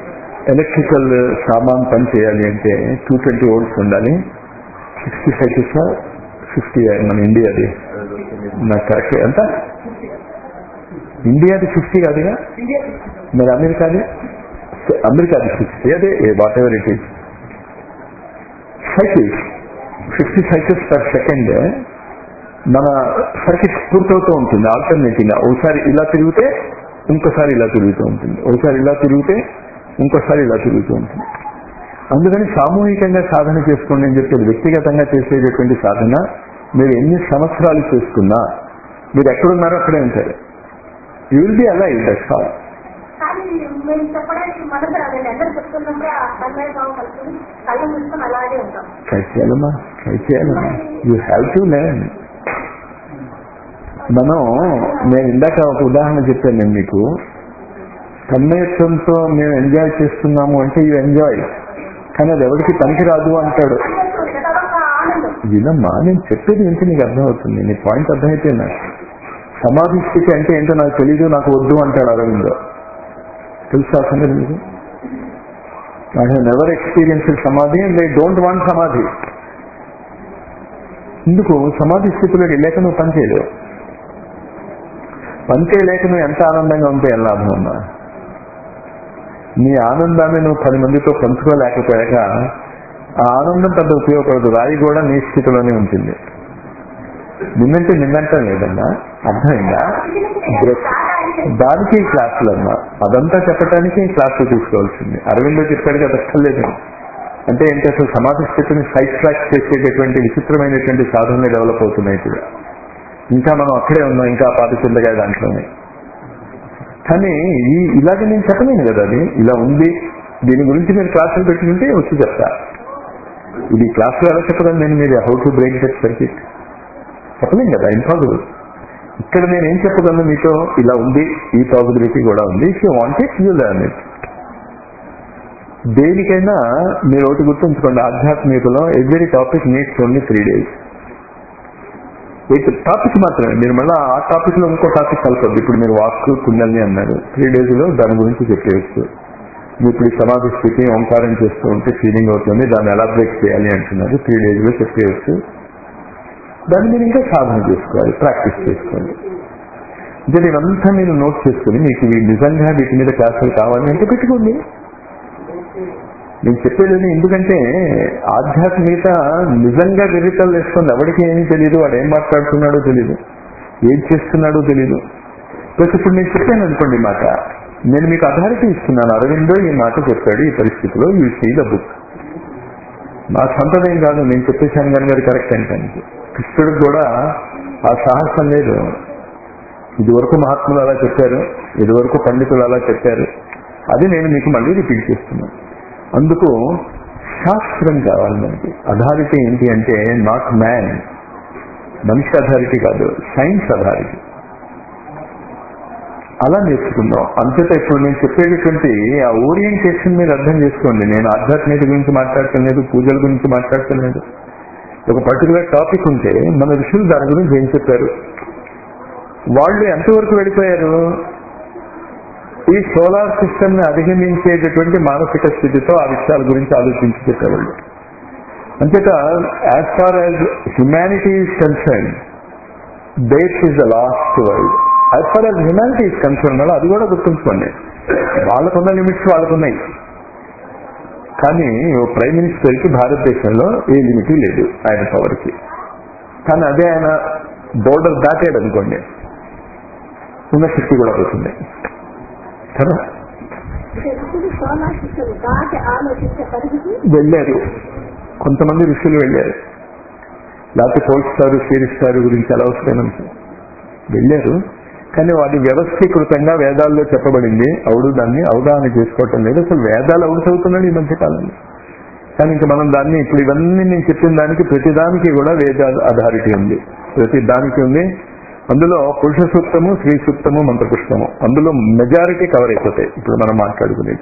ఎలక్ట్రికల్ సామాన్ పని చేయాలి అంటే టూ ట్వంటీ వోల్ట్స్ ఉండాలి సిక్స్టీ ఫైవ్ ఇస్తా ఫిఫ్టీ మన ఇండియాది నాకు కరెక్ట్ ఎంత ఇండియాది ఫిఫ్టీ కాదుగా మరి అమెరికాది అమెరికాది సిక్స్టీ అదే whatever it is cycles fifty cycles per second మన సర్కిట్ పూర్తవుతూ ఉంటుంది ఆల్టర్నేటివ్ గా ఒకసారి ఇలా తిరిగితే ఇంకోసారి ఇలా తిరుగుతూ ఉంటుంది ఒకసారి ఇలా తిరిగితే ఇంకోసారి ఇలా తిరుగుతూ ఉంటుంది అందుకని సామూహికంగా సాధన చేసుకోండి అని చెప్పేది వ్యక్తిగతంగా చేసేటటువంటి సాధన మీరు ఎన్ని సంవత్సరాలు చేసుకున్నా మీరు ఎక్కడున్నారో అక్కడే ఉంటారు యూ విల్ బి అలా దట్స్ ఆల్ కానీ మేము చెప్పడానికి మనసు రాదండి అందరూ చెప్తున్నప్పుడే ఆ తన్మయ భావం కలుగుతుంది కళ్ళు మూసుకొని అలాగే ఉంటాం ట్రై చేయాలమ్మా ట్రై చేయాలమ్మా యూ హ్యావ్ టు లెర్న్ మనం నేను ఇందాక ఒక ఉదాహరణ చెప్పాను నేను మీకు తన్మయత్వంతో మేము ఎంజాయ్ చేస్తున్నాము అంటే యూ ఎంజాయ్ కానీ అది ఎవరికి పనికిరాదు అంటాడు అన్నట్టు ఉంటుంది అదొక ఆనందం వినమ్మా నేను చెప్పేది ఏంటి నీకు అర్థమవుతుంది నీ పాయింట్ అర్థమైతే నాకు సమాధి స్థితి అంటే ఏంటో నాకు తెలియదు నాకు వద్దు అంటాడు అరవిందో తెలుసా సంగతి మీకు I have never experience samadhi and I don't want samadhi ఎందుకు సమాధి స్థితిలోకి వెళ్ళాక నువ్వు పని చేయలేవు పని చేయలేక నువ్వు ఎంత ఆనందంగా ఉంటే ఏం లాభం అమ్మా నీ ఆనందాన్ని నువ్వు పది మందితో పంచుకోలేకపోయాక ఆ ఆనందం పెద్ద ఉపయోగపడదు రాయి కూడా నీ స్థితిలోనే ఉంటుంది నిన్నంటే నిన్నంటే లేదన్నా అర్థమైందా దానికి క్లాసులు అమ్మా అదంతా చెప్పడానికి క్లాసులు తీసుకోవాల్సింది అరవిందో చెప్పాడు కదా అక్కర్లేదు అంటే ఏంటి అసలు సమాధి స్థితిని సైడ్ ట్రాక్ చేసేటటువంటి విచిత్రమైనటువంటి సాధనలు డెవలప్ అవుతున్నాయి ఇప్పుడు ఇంకా మనం అక్కడే ఉన్నాం ఇంకా పాత చింతగా దాంట్లోనే కానీ ఈ ఇలాగే నేను చెప్పలేను కదా అది ఇలా ఉంది దీని గురించి మీరు క్లాసులు పెట్టుకుంటే వచ్చి చెప్తా ఇది క్లాసులో ఎలా చెప్పగలను నేను మీరు how to break that circuit చెప్పలేం కదా ఇంపాసిబుల్ ఇక్కడ నేను ఏం చెప్పగలను మీతో ఇలా ఉంది ఈ పాసిబిలిటీ కూడా ఉంది if you want it you learn it దేనికైనా మీరు ఒకటి గుర్తుంచుకోండి ఆధ్యాత్మికలో every topic needs only three days topic మాత్రమే మీరు మళ్ళీ ఆ టాపిక్ లో ఇంకో టాపిక్ కలపద్దు ఇప్పుడు మీరు వాక్ కుండల్ని అన్నారు త్రీ డేస్ లో దాని గురించి చెప్పేయచ్చు మీరు ఇప్పుడు ఈ సమాధి స్థితి ఓంకారం చేస్తూ ఉంటే ఫీలింగ్ అవుతుంది దాన్ని ఎలా బ్రేక్ చేయాలి అంటున్నారు త్రీ డేస్ లో చెప్పేయచ్చు దాన్ని మీరు ఇంకా సాధన చేసుకోవాలి ప్రాక్టీస్ చేసుకోవాలి అంటే ఇదంతా మీరు నోట్ చేసుకుని మీకు ఇవి నిజంగా వీటి మీద క్లాసులు కావాలి అంటే పెట్టుకోండి నేను చెప్పేది ఎందుకంటే ఆధ్యాత్మికత నిజంగా వెరికల్ వేస్తుంది ఎవరికి ఏమీ తెలియదు వాడు ఏం మాట్లాడుతున్నాడో తెలియదు ఏం చేస్తున్నాడో తెలియదు ప్లస్ ఇప్పుడు నేను చెప్పాను అనుకోండి ఈ మాట నేను మీకు అథారిటీ ఇస్తున్నాను అరవిందో ఈ మాట చెప్పాడు ఈ పరిస్థితిలో యూ సీ ద బుక్ నా సొంతదేం కాదు నేను చెప్పేశాను కానీ గారు కరెక్ట్ అంటానికి కృష్ణుడికి కూడా ఆ సాహసం లేదు ఇదివరకు మహాత్ములు అలా చెప్పారు ఇదివరకు పండితులు అలా చెప్పారు అది నేను మీకు మళ్ళీ రిపీట్ చేస్తున్నాను అందుకు శాస్త్రం కావాలి మనకి అథారిటీ ఏంటి అంటే నాట్ మ్యాన్ మనిషి అథారిటీ కాదు సైన్స్ అథారిటీ అలా నేర్చుకుందాం అంతేత ఇప్పుడు నేను చెప్పేటటువంటి ఆ ఓరియంటేషన్ మీరు అర్థం చేసుకోండి నేను ఆధ్యాత్మిక గురించి మాట్లాడటలేదు పూజల గురించి మాట్లాడటలేదు ఒక పర్టికులర్ టాపిక్ ఉంటే మన ఋషులు దాని గురించి ఏం చెప్పారు వాళ్ళు ఎంతవరకు వెళ్ళిపోయారు ఈ సోలార్ సిస్టమ్ ని అధిగమించేటటువంటి మానసిక స్థితితో ఆ విషయాల గురించి ఆలోచించి చెప్పేవాళ్ళు అంతేత as far as humanity is concern that is the last world as far as humanity is concern అది కూడా గుర్తుంచుకోండి వాళ్ళకున్న లిమిట్స్ వాళ్ళకున్నాయి కానీ ఓ ప్రైమ్ మినిస్టర్ కి భారతదేశంలో ఏ లిమిట్ లేదు ఆయన పవర్ కి కానీ అదే ఆయన బోర్డర్ దాటాడు అనుకోండి ఉన్న శక్తి కూడా పోతుంది కదా శక్తులు సోలార్ సిస్టమ్ దాటి ఆలోచించే పరిస్థితి వెళ్ళారు కొంతమంది ఋషులు వెళ్ళారు లేకపోతే పోల్స్టారు క్షీరిస్తారు గురించి ఎలా వస్తాయనంటే వెళ్ళారు కానీ వాటి వ్యవస్థీకృతంగా వేదాల్లో చెప్పబడింది అవుడు దాన్ని అవగాహన చేసుకోవటం లేదు అసలు వేదాలు అవుడు చదువుతున్నాడు ఈ మధ్య కాలంలో కానీ ఇంకా మనం దాన్ని ఇప్పుడు ఇవన్నీ నేను చెప్పిన దానికి ప్రతిదానికి కూడా వేద అథారిటీ ఉంది ప్రతి దానికి ఉంది అందులో పురుష సూక్తము స్త్రీ సూక్తము మంత్రపుష్పము అందులో మెజారిటీ కవర్ అయిపోతాయి ఇప్పుడు మనం మాట్లాడుకునేది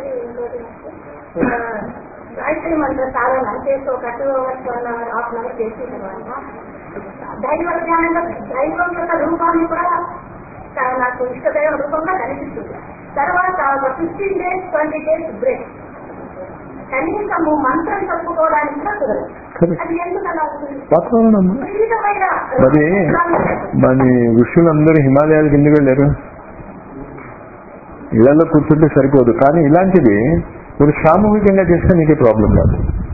గాయత్రి మంత్ర సాధన చేసి ఒక two hours one hour half an hour చేసిన తర్వాత దైవ ధ్యానంలో దైవం యొక్క రూపాన్ని కూడా చాలా నాకు ఇష్టదైవ రూపంగా కనిపిస్తుంది తర్వాత ఒక fifteen days twenty days break కనీసము మంత్రం చెప్పుకోవడానికి కూడా కుదరదు Correct. అది ఎందుకు అలా అవుతుంది వాతావరణం వివిధమైన మరి మన ఋషులందరూ హిమాలయాలకు ఎందుకు వెళ్ళారు ఇళ్లలో కూర్చుంటే సరిపోదు కానీ ఇలాంటివి మీరు సామూహికంగా చేస్తే నీకే ప్రాబ్లం రాదు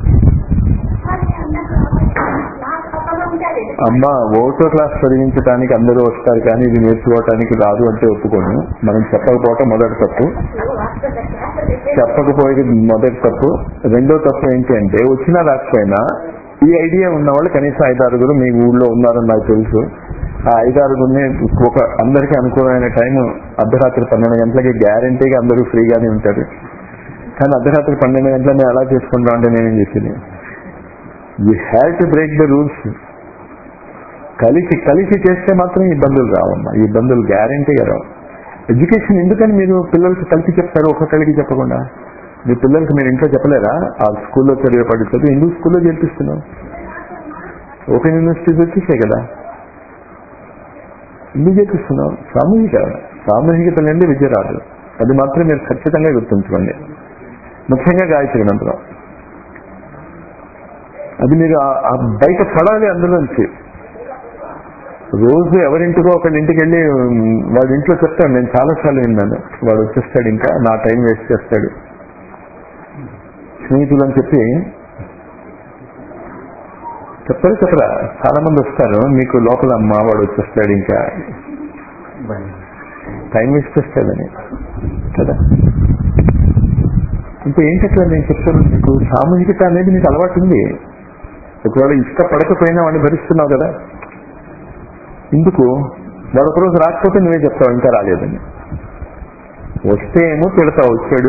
నాకు తప్పగా ఉంటుంది అమ్మ ఓటో క్లాస్ చదివించడానికి అందరూ వస్తారు కానీ ఇది నేర్చుకోవటానికి రాదు అంటే ఒప్పుకోను మనం చెప్పకపోవటం మొదటి తప్పు చెప్పకపోయేది మొదటి తప్పు రెండో తప్పు ఏంటి అంటే వచ్చినా రాకపోయినా ఈ ఐడియా ఉన్న వాళ్ళు కనీసం ఐదారుగురు మీ ఊళ్ళో ఉన్నారని నాకు తెలుసు ఆ ఐదారుగురిని ఒక అందరికీ అనుకూలమైన టైం అర్ధరాత్రి పన్నెండు గంటలకి గ్యారంటీగా అందరూ ఫ్రీగానే ఉంటారు కానీ అర్ధరాత్రి పన్నెండు గంటల మేము ఎలా చేసుకుంటాం అంటే నేనేం చేసింది you have to break the rules కలిసి కలిసి చేస్తే మాత్రం ఇబ్బందులు రావమ్మా ఈ ఇబ్బందులు గ్యారంటీగా రావు ఎడ్యుకేషన్ ఎందుకని మీరు పిల్లలకి కలిసి చెప్తారు ఒక్కొక్కరికి చెప్పకుండా మీ పిల్లలకి మీరు ఇంట్లో చెప్పలేరా ఆ స్కూల్లో చదివే పడి చదువు ఎందుకు స్కూల్లో చేర్పిస్తున్నాం ఓపెన్ యూనివర్సిటీస్ వచ్చేసాయి కదా ఎందుకు చేర్పిస్తున్నాం సామూహిక సామూహికత నుండి విద్య రాదు అది మాత్రం మీరు ఖచ్చితంగా గుర్తుంచుకోండి ముఖ్యంగా గాయత్రి మంత్రం అది మీరు ఆ- ఆ బయట పడాలి అందులోంచి రోజు ఎవరింటికో ఒకళ్ళ ఇంటికి వెళ్ళి ఉమ్, వాడి ఇంట్లో చెప్తాడు నేను చాలాసార్లు విన్నాను వాడు వచ్చేస్తాడు ఇంకా నా టైం వేస్ట్ చేస్తాడు స్నేహితులు అని చెప్పి చెప్పరు చెప్పరా చాలా మంది వస్తారు మీకు లోపల అమ్మ వాడు వచ్చేస్తాడు ఇంకా టైం వేస్ట్ చేస్తాడని కదా అంటే ఏంటట్లా నేను చెప్తాను మీకు సామూహికత అనేది మీకు అలవాటు ఉంది ఒకవేళ ఇష్టపడకపోయినా వాడిని భరిస్తున్నావు కదా ఎందుకు వాడు ఒకరోజు రాకపోతే నువ్వే చెప్తావు ఇంకా రాలేదని వస్తే ఏమో తిడతావు వచ్చాడు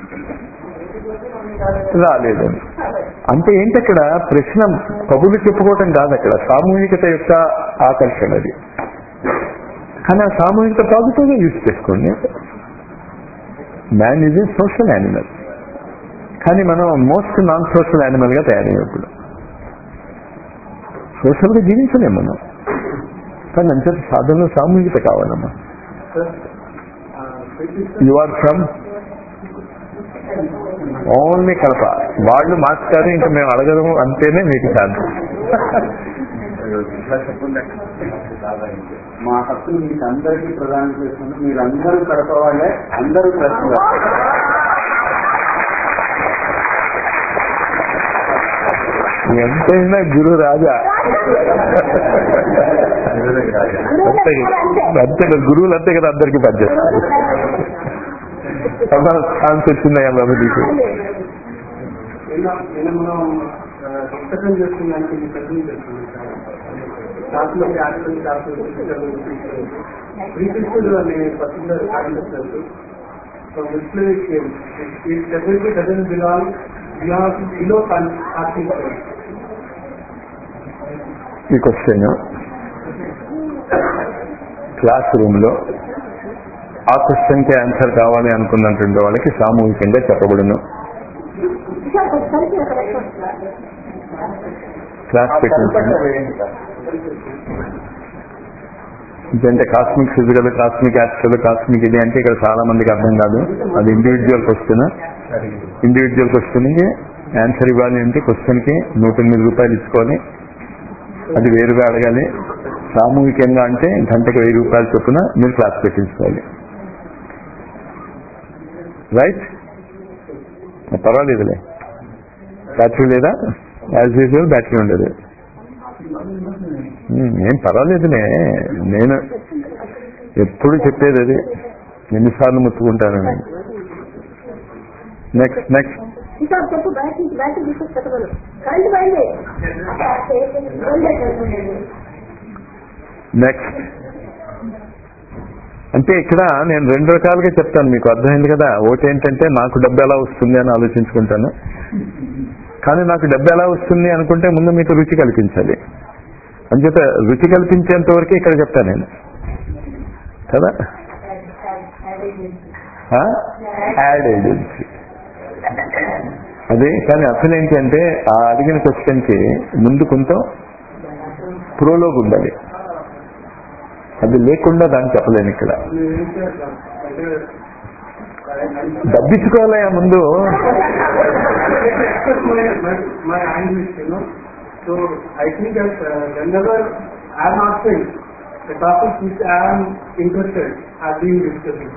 రాలేదని అంటే ఏంటి అక్కడ ప్రశ్న కబుర్లు చెప్పుకోవటం కాదు అక్కడ సామూహికత యొక్క ఆకర్షణ అది కానీ ఆ సామూహికత పాజిటివ్గా యూజ్ చేసుకోండి man is a social animal కానీ మనం మోస్ట్ నాన్ సోషల్ యానిమల్ గా తయారయ్యాం ఇప్పుడు సోషల్ గా జీవించలేం మనం కానీ అంతే సాధనలో సామూహికత కావాలమ్మా you are from only Kadapa వాళ్ళు మాస్టారు ఇంకా మేము అడగడం అంతేనే మీకు కాదు మా హక్కులు మీకు అందరికీ ప్రదానం చేస్తున్నాం మీరందరూ కడప వాళ్ళే అందరూ ప్రశ్న ఎంతైనా గురు రాజా అంతే కదా. అంతే కదా గురువులు అంతే కదా అందరికి పనిచేస్తారు ఛాన్స్ వచ్చిందయ్యా బాబు నీకు నేను మనం పుస్తకం చేస్తున్నానికి మీ ప్రశ్న చేస్తున్నాం దాంట్లో ఆటలు కాకుండా శ్రీకృష్ణుడు అనే particular concept So this place, it it definitely doesn't belong belong below asking ఈ క్వశ్చన్ క్లాస్ రూమ్ లో ఆ క్వశ్చన్ కి ఆన్సర్ కావాలి అనుకున్నటువంటి వాళ్ళకి సామూహికంగా చెప్పబడును క్లాస్ పెట్టించండి అంటే cosmic physical cosmic astral cosmic ఇది అంటే ఇక్కడ చాలా మందికి అర్థం కాదు అది ఇండివిజువల్ క్వశ్చన్ ఇండివిజువల్ క్వశ్చన్ కి ఆన్సర్ ఇవ్వాలి అంటే క్వశ్చన్ కి నూట ఎనిమిది రూపాయలు ఇచ్చుకొని అది వేరుగా అడగాలి సామూహికంగా అంటే గంటకి వెయ్యి రూపాయలు చొప్పున మీరు క్లాస్ పెట్టించుకోవాలి రైట్ పర్వాలేదులే బ్యాటరీ లేదా యాజ్ యూజువల్ బ్యాటరీ ఉండదు ఉమ్, ఏం పర్వాలేదులే నేను ఎప్పుడు చెప్పేది అది ఎన్నిసార్లు ముట్టుకుంటానని నెక్స్ట్ నెక్స్ట్ ఇంకా చెప్పు బయట నుంచి బయట తీసుకొచ్చి పెట్టగలరు కరెంట్ పోయింది నెక్స్ట్ అంటే ఇక్కడ నేను రెండు రకాలుగా చెప్తాను మీకు అర్థమైంది కదా ఒకటి ఏంటంటే నాకు డబ్బు ఎలా వస్తుంది అని ఆలోచించుకుంటాను కానీ నాకు డబ్బు ఎలా వస్తుంది అనుకుంటే ముందు మీకు రుచి కల్పించాలి అంచేత రుచి కల్పించేంత వరకే ఇక్కడ చెప్తాను నేను కదా యాడ్ ఏజెన్సీ అదే కానీ అసలు ఏంటంటే ఆ అడిగిన క్వశ్చన్ కి ముందు కొంత ప్రోలోగ్ ఉండాలి అది లేకుండా దాన్ని చెప్పలేను ఇక్కడ డబ్బిచ్చుకోవాలయ్యా ముందు express my, my, my anguish, you know. So I think that uh, whenever I am asking the topics which I am interested are being discussed.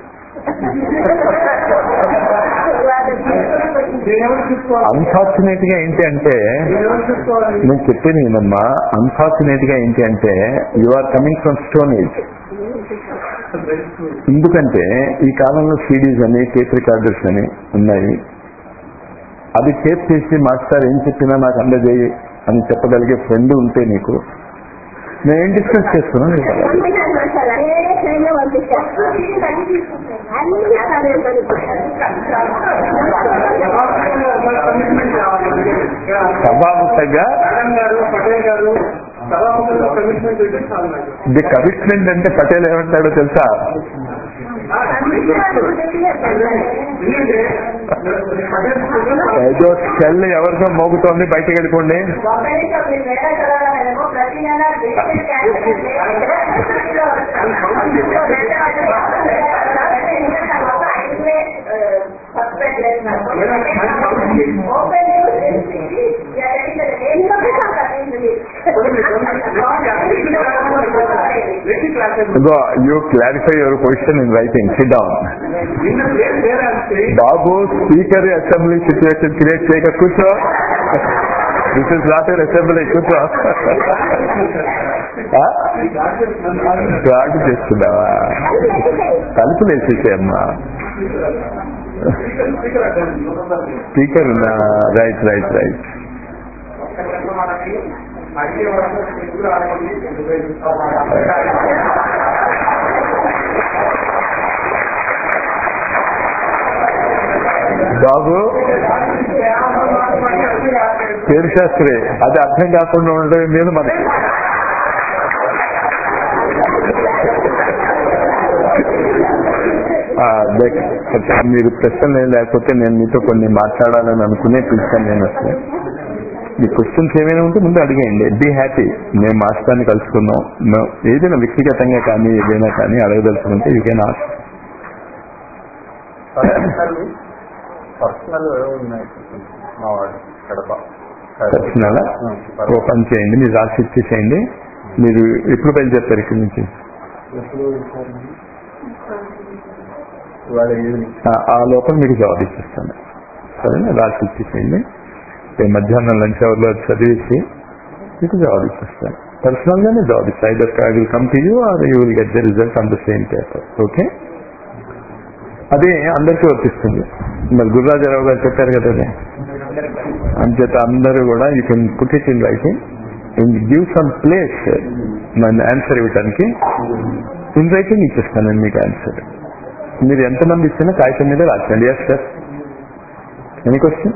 They never should call. Unfortunate గా ఏంటి అంటే They never should call. నేను చెప్పేది ఏంటమ్మా unfortunate గా ఏంటి అంటే you are coming from stone age Very true. ఎందుకంటే ఈ కాలంలో సిడీస్ అని టేప్ రికార్డర్స్ అని ఉన్నాయి అది టేప్ చేసి మాస్టర్ ఏం చెప్పినా నాకు అందజేయి అని చెప్పగలిగే ఫ్రెండ్ ఉంటే నీకు నేను ఏం డిస్కస్ చేస్తున్నాను నీకు అలా. వేరే ట్రైన్ లో పంపించారు అన్ని చదివేశారు కమిట్మెంట్ కావాలి సభాముఖంగా మేడం గారు పటేల్ గారు సభాముఖంగా కమిట్మెంట్ ఉంటే చాలు నాకు ఇది కమిట్మెంట్ అంటే పటేల్ ఏమంటాడో తెలుసా ఎందుకంటే పటేల్ ఏదో సెల్ ఎవరితో మోగుతోంది బయటకు వెళ్ళిపోండి ప్రతి నెల very class ego you clarify your question in writing sit down in the place where I am staying, బాబు స్పీకర్ అసెంబ్లీ సిచ్యువేషన్ క్రియేట్ చేయక కూర్చో this is not er assembly కూర్చో గాడు చేస్తున్నావా తలుపులు వేసేసేయమ్మా స్పీకర్ ఉన్నా రైట్ రైట్ రైట్ బాబు పేరు శాస్త్రి అది అర్థం కాకుండా ఉండడం మీద మనకి ఆ, నెక్స్ట్ కొంచెం మీరు ప్రశ్నలు ఏం లేకపోతే నేను మీతో కొన్ని మాట్లాడాలని అనుకునే పిలిచాను నేను అసలు మీ క్వశ్చన్స్ ఏమైనా ఉంటే ముందు అడిగేయండి బీ హ్యాపీ మేము మాస్టర్ని కలుసుకుందాం మ- ఏదైనా వ్యక్తిగతంగా కానీ ఏదైనా కానీ అడగదలుచుకుంటే యూ కెన్ ఆస్ పర్సనల్ ఉన్నాయి మా వాడు కడప పర్సనల్ ఓ పని చేయండి మీరు రాసి ఇచ్చేసేయండి మీరు ఎప్పుడు బయలుదేరుతారు ఇక్కడి నుంచి ఎప్పుడు ఇవాళ ఈవినింగ్ ఆ- ఆ లోపల మీకు జవాబు ఇచ్చేస్తాను సరేనా రాసి ఇచ్చేసేయండి రేపు మధ్యాహ్నం లంచ్ అవర్లో చదివేసి మీకు జవాబు ఇచ్చేస్తాను పర్సనల్ గానే జవాబు ఇస్తాను either I will come to you or you will get the result on the same paper okay అదే అందరికీ వర్తిస్తుంది మరి గురురాజారావు గారు చెప్పారు కదా అదే అంచేత అందరూ కూడా you can put it in writing in give some place మన ఆన్సర్ ఇవ్వడానికి ఇన్ రైటింగ్ ఇచ్చేస్తాను నేను మీకు ఆన్సర్ మీరు ఎంతమంది ఇచ్చినా కాగితం మీద రాసండి ఎస్ సార్ ఎనీ క్వశ్చన్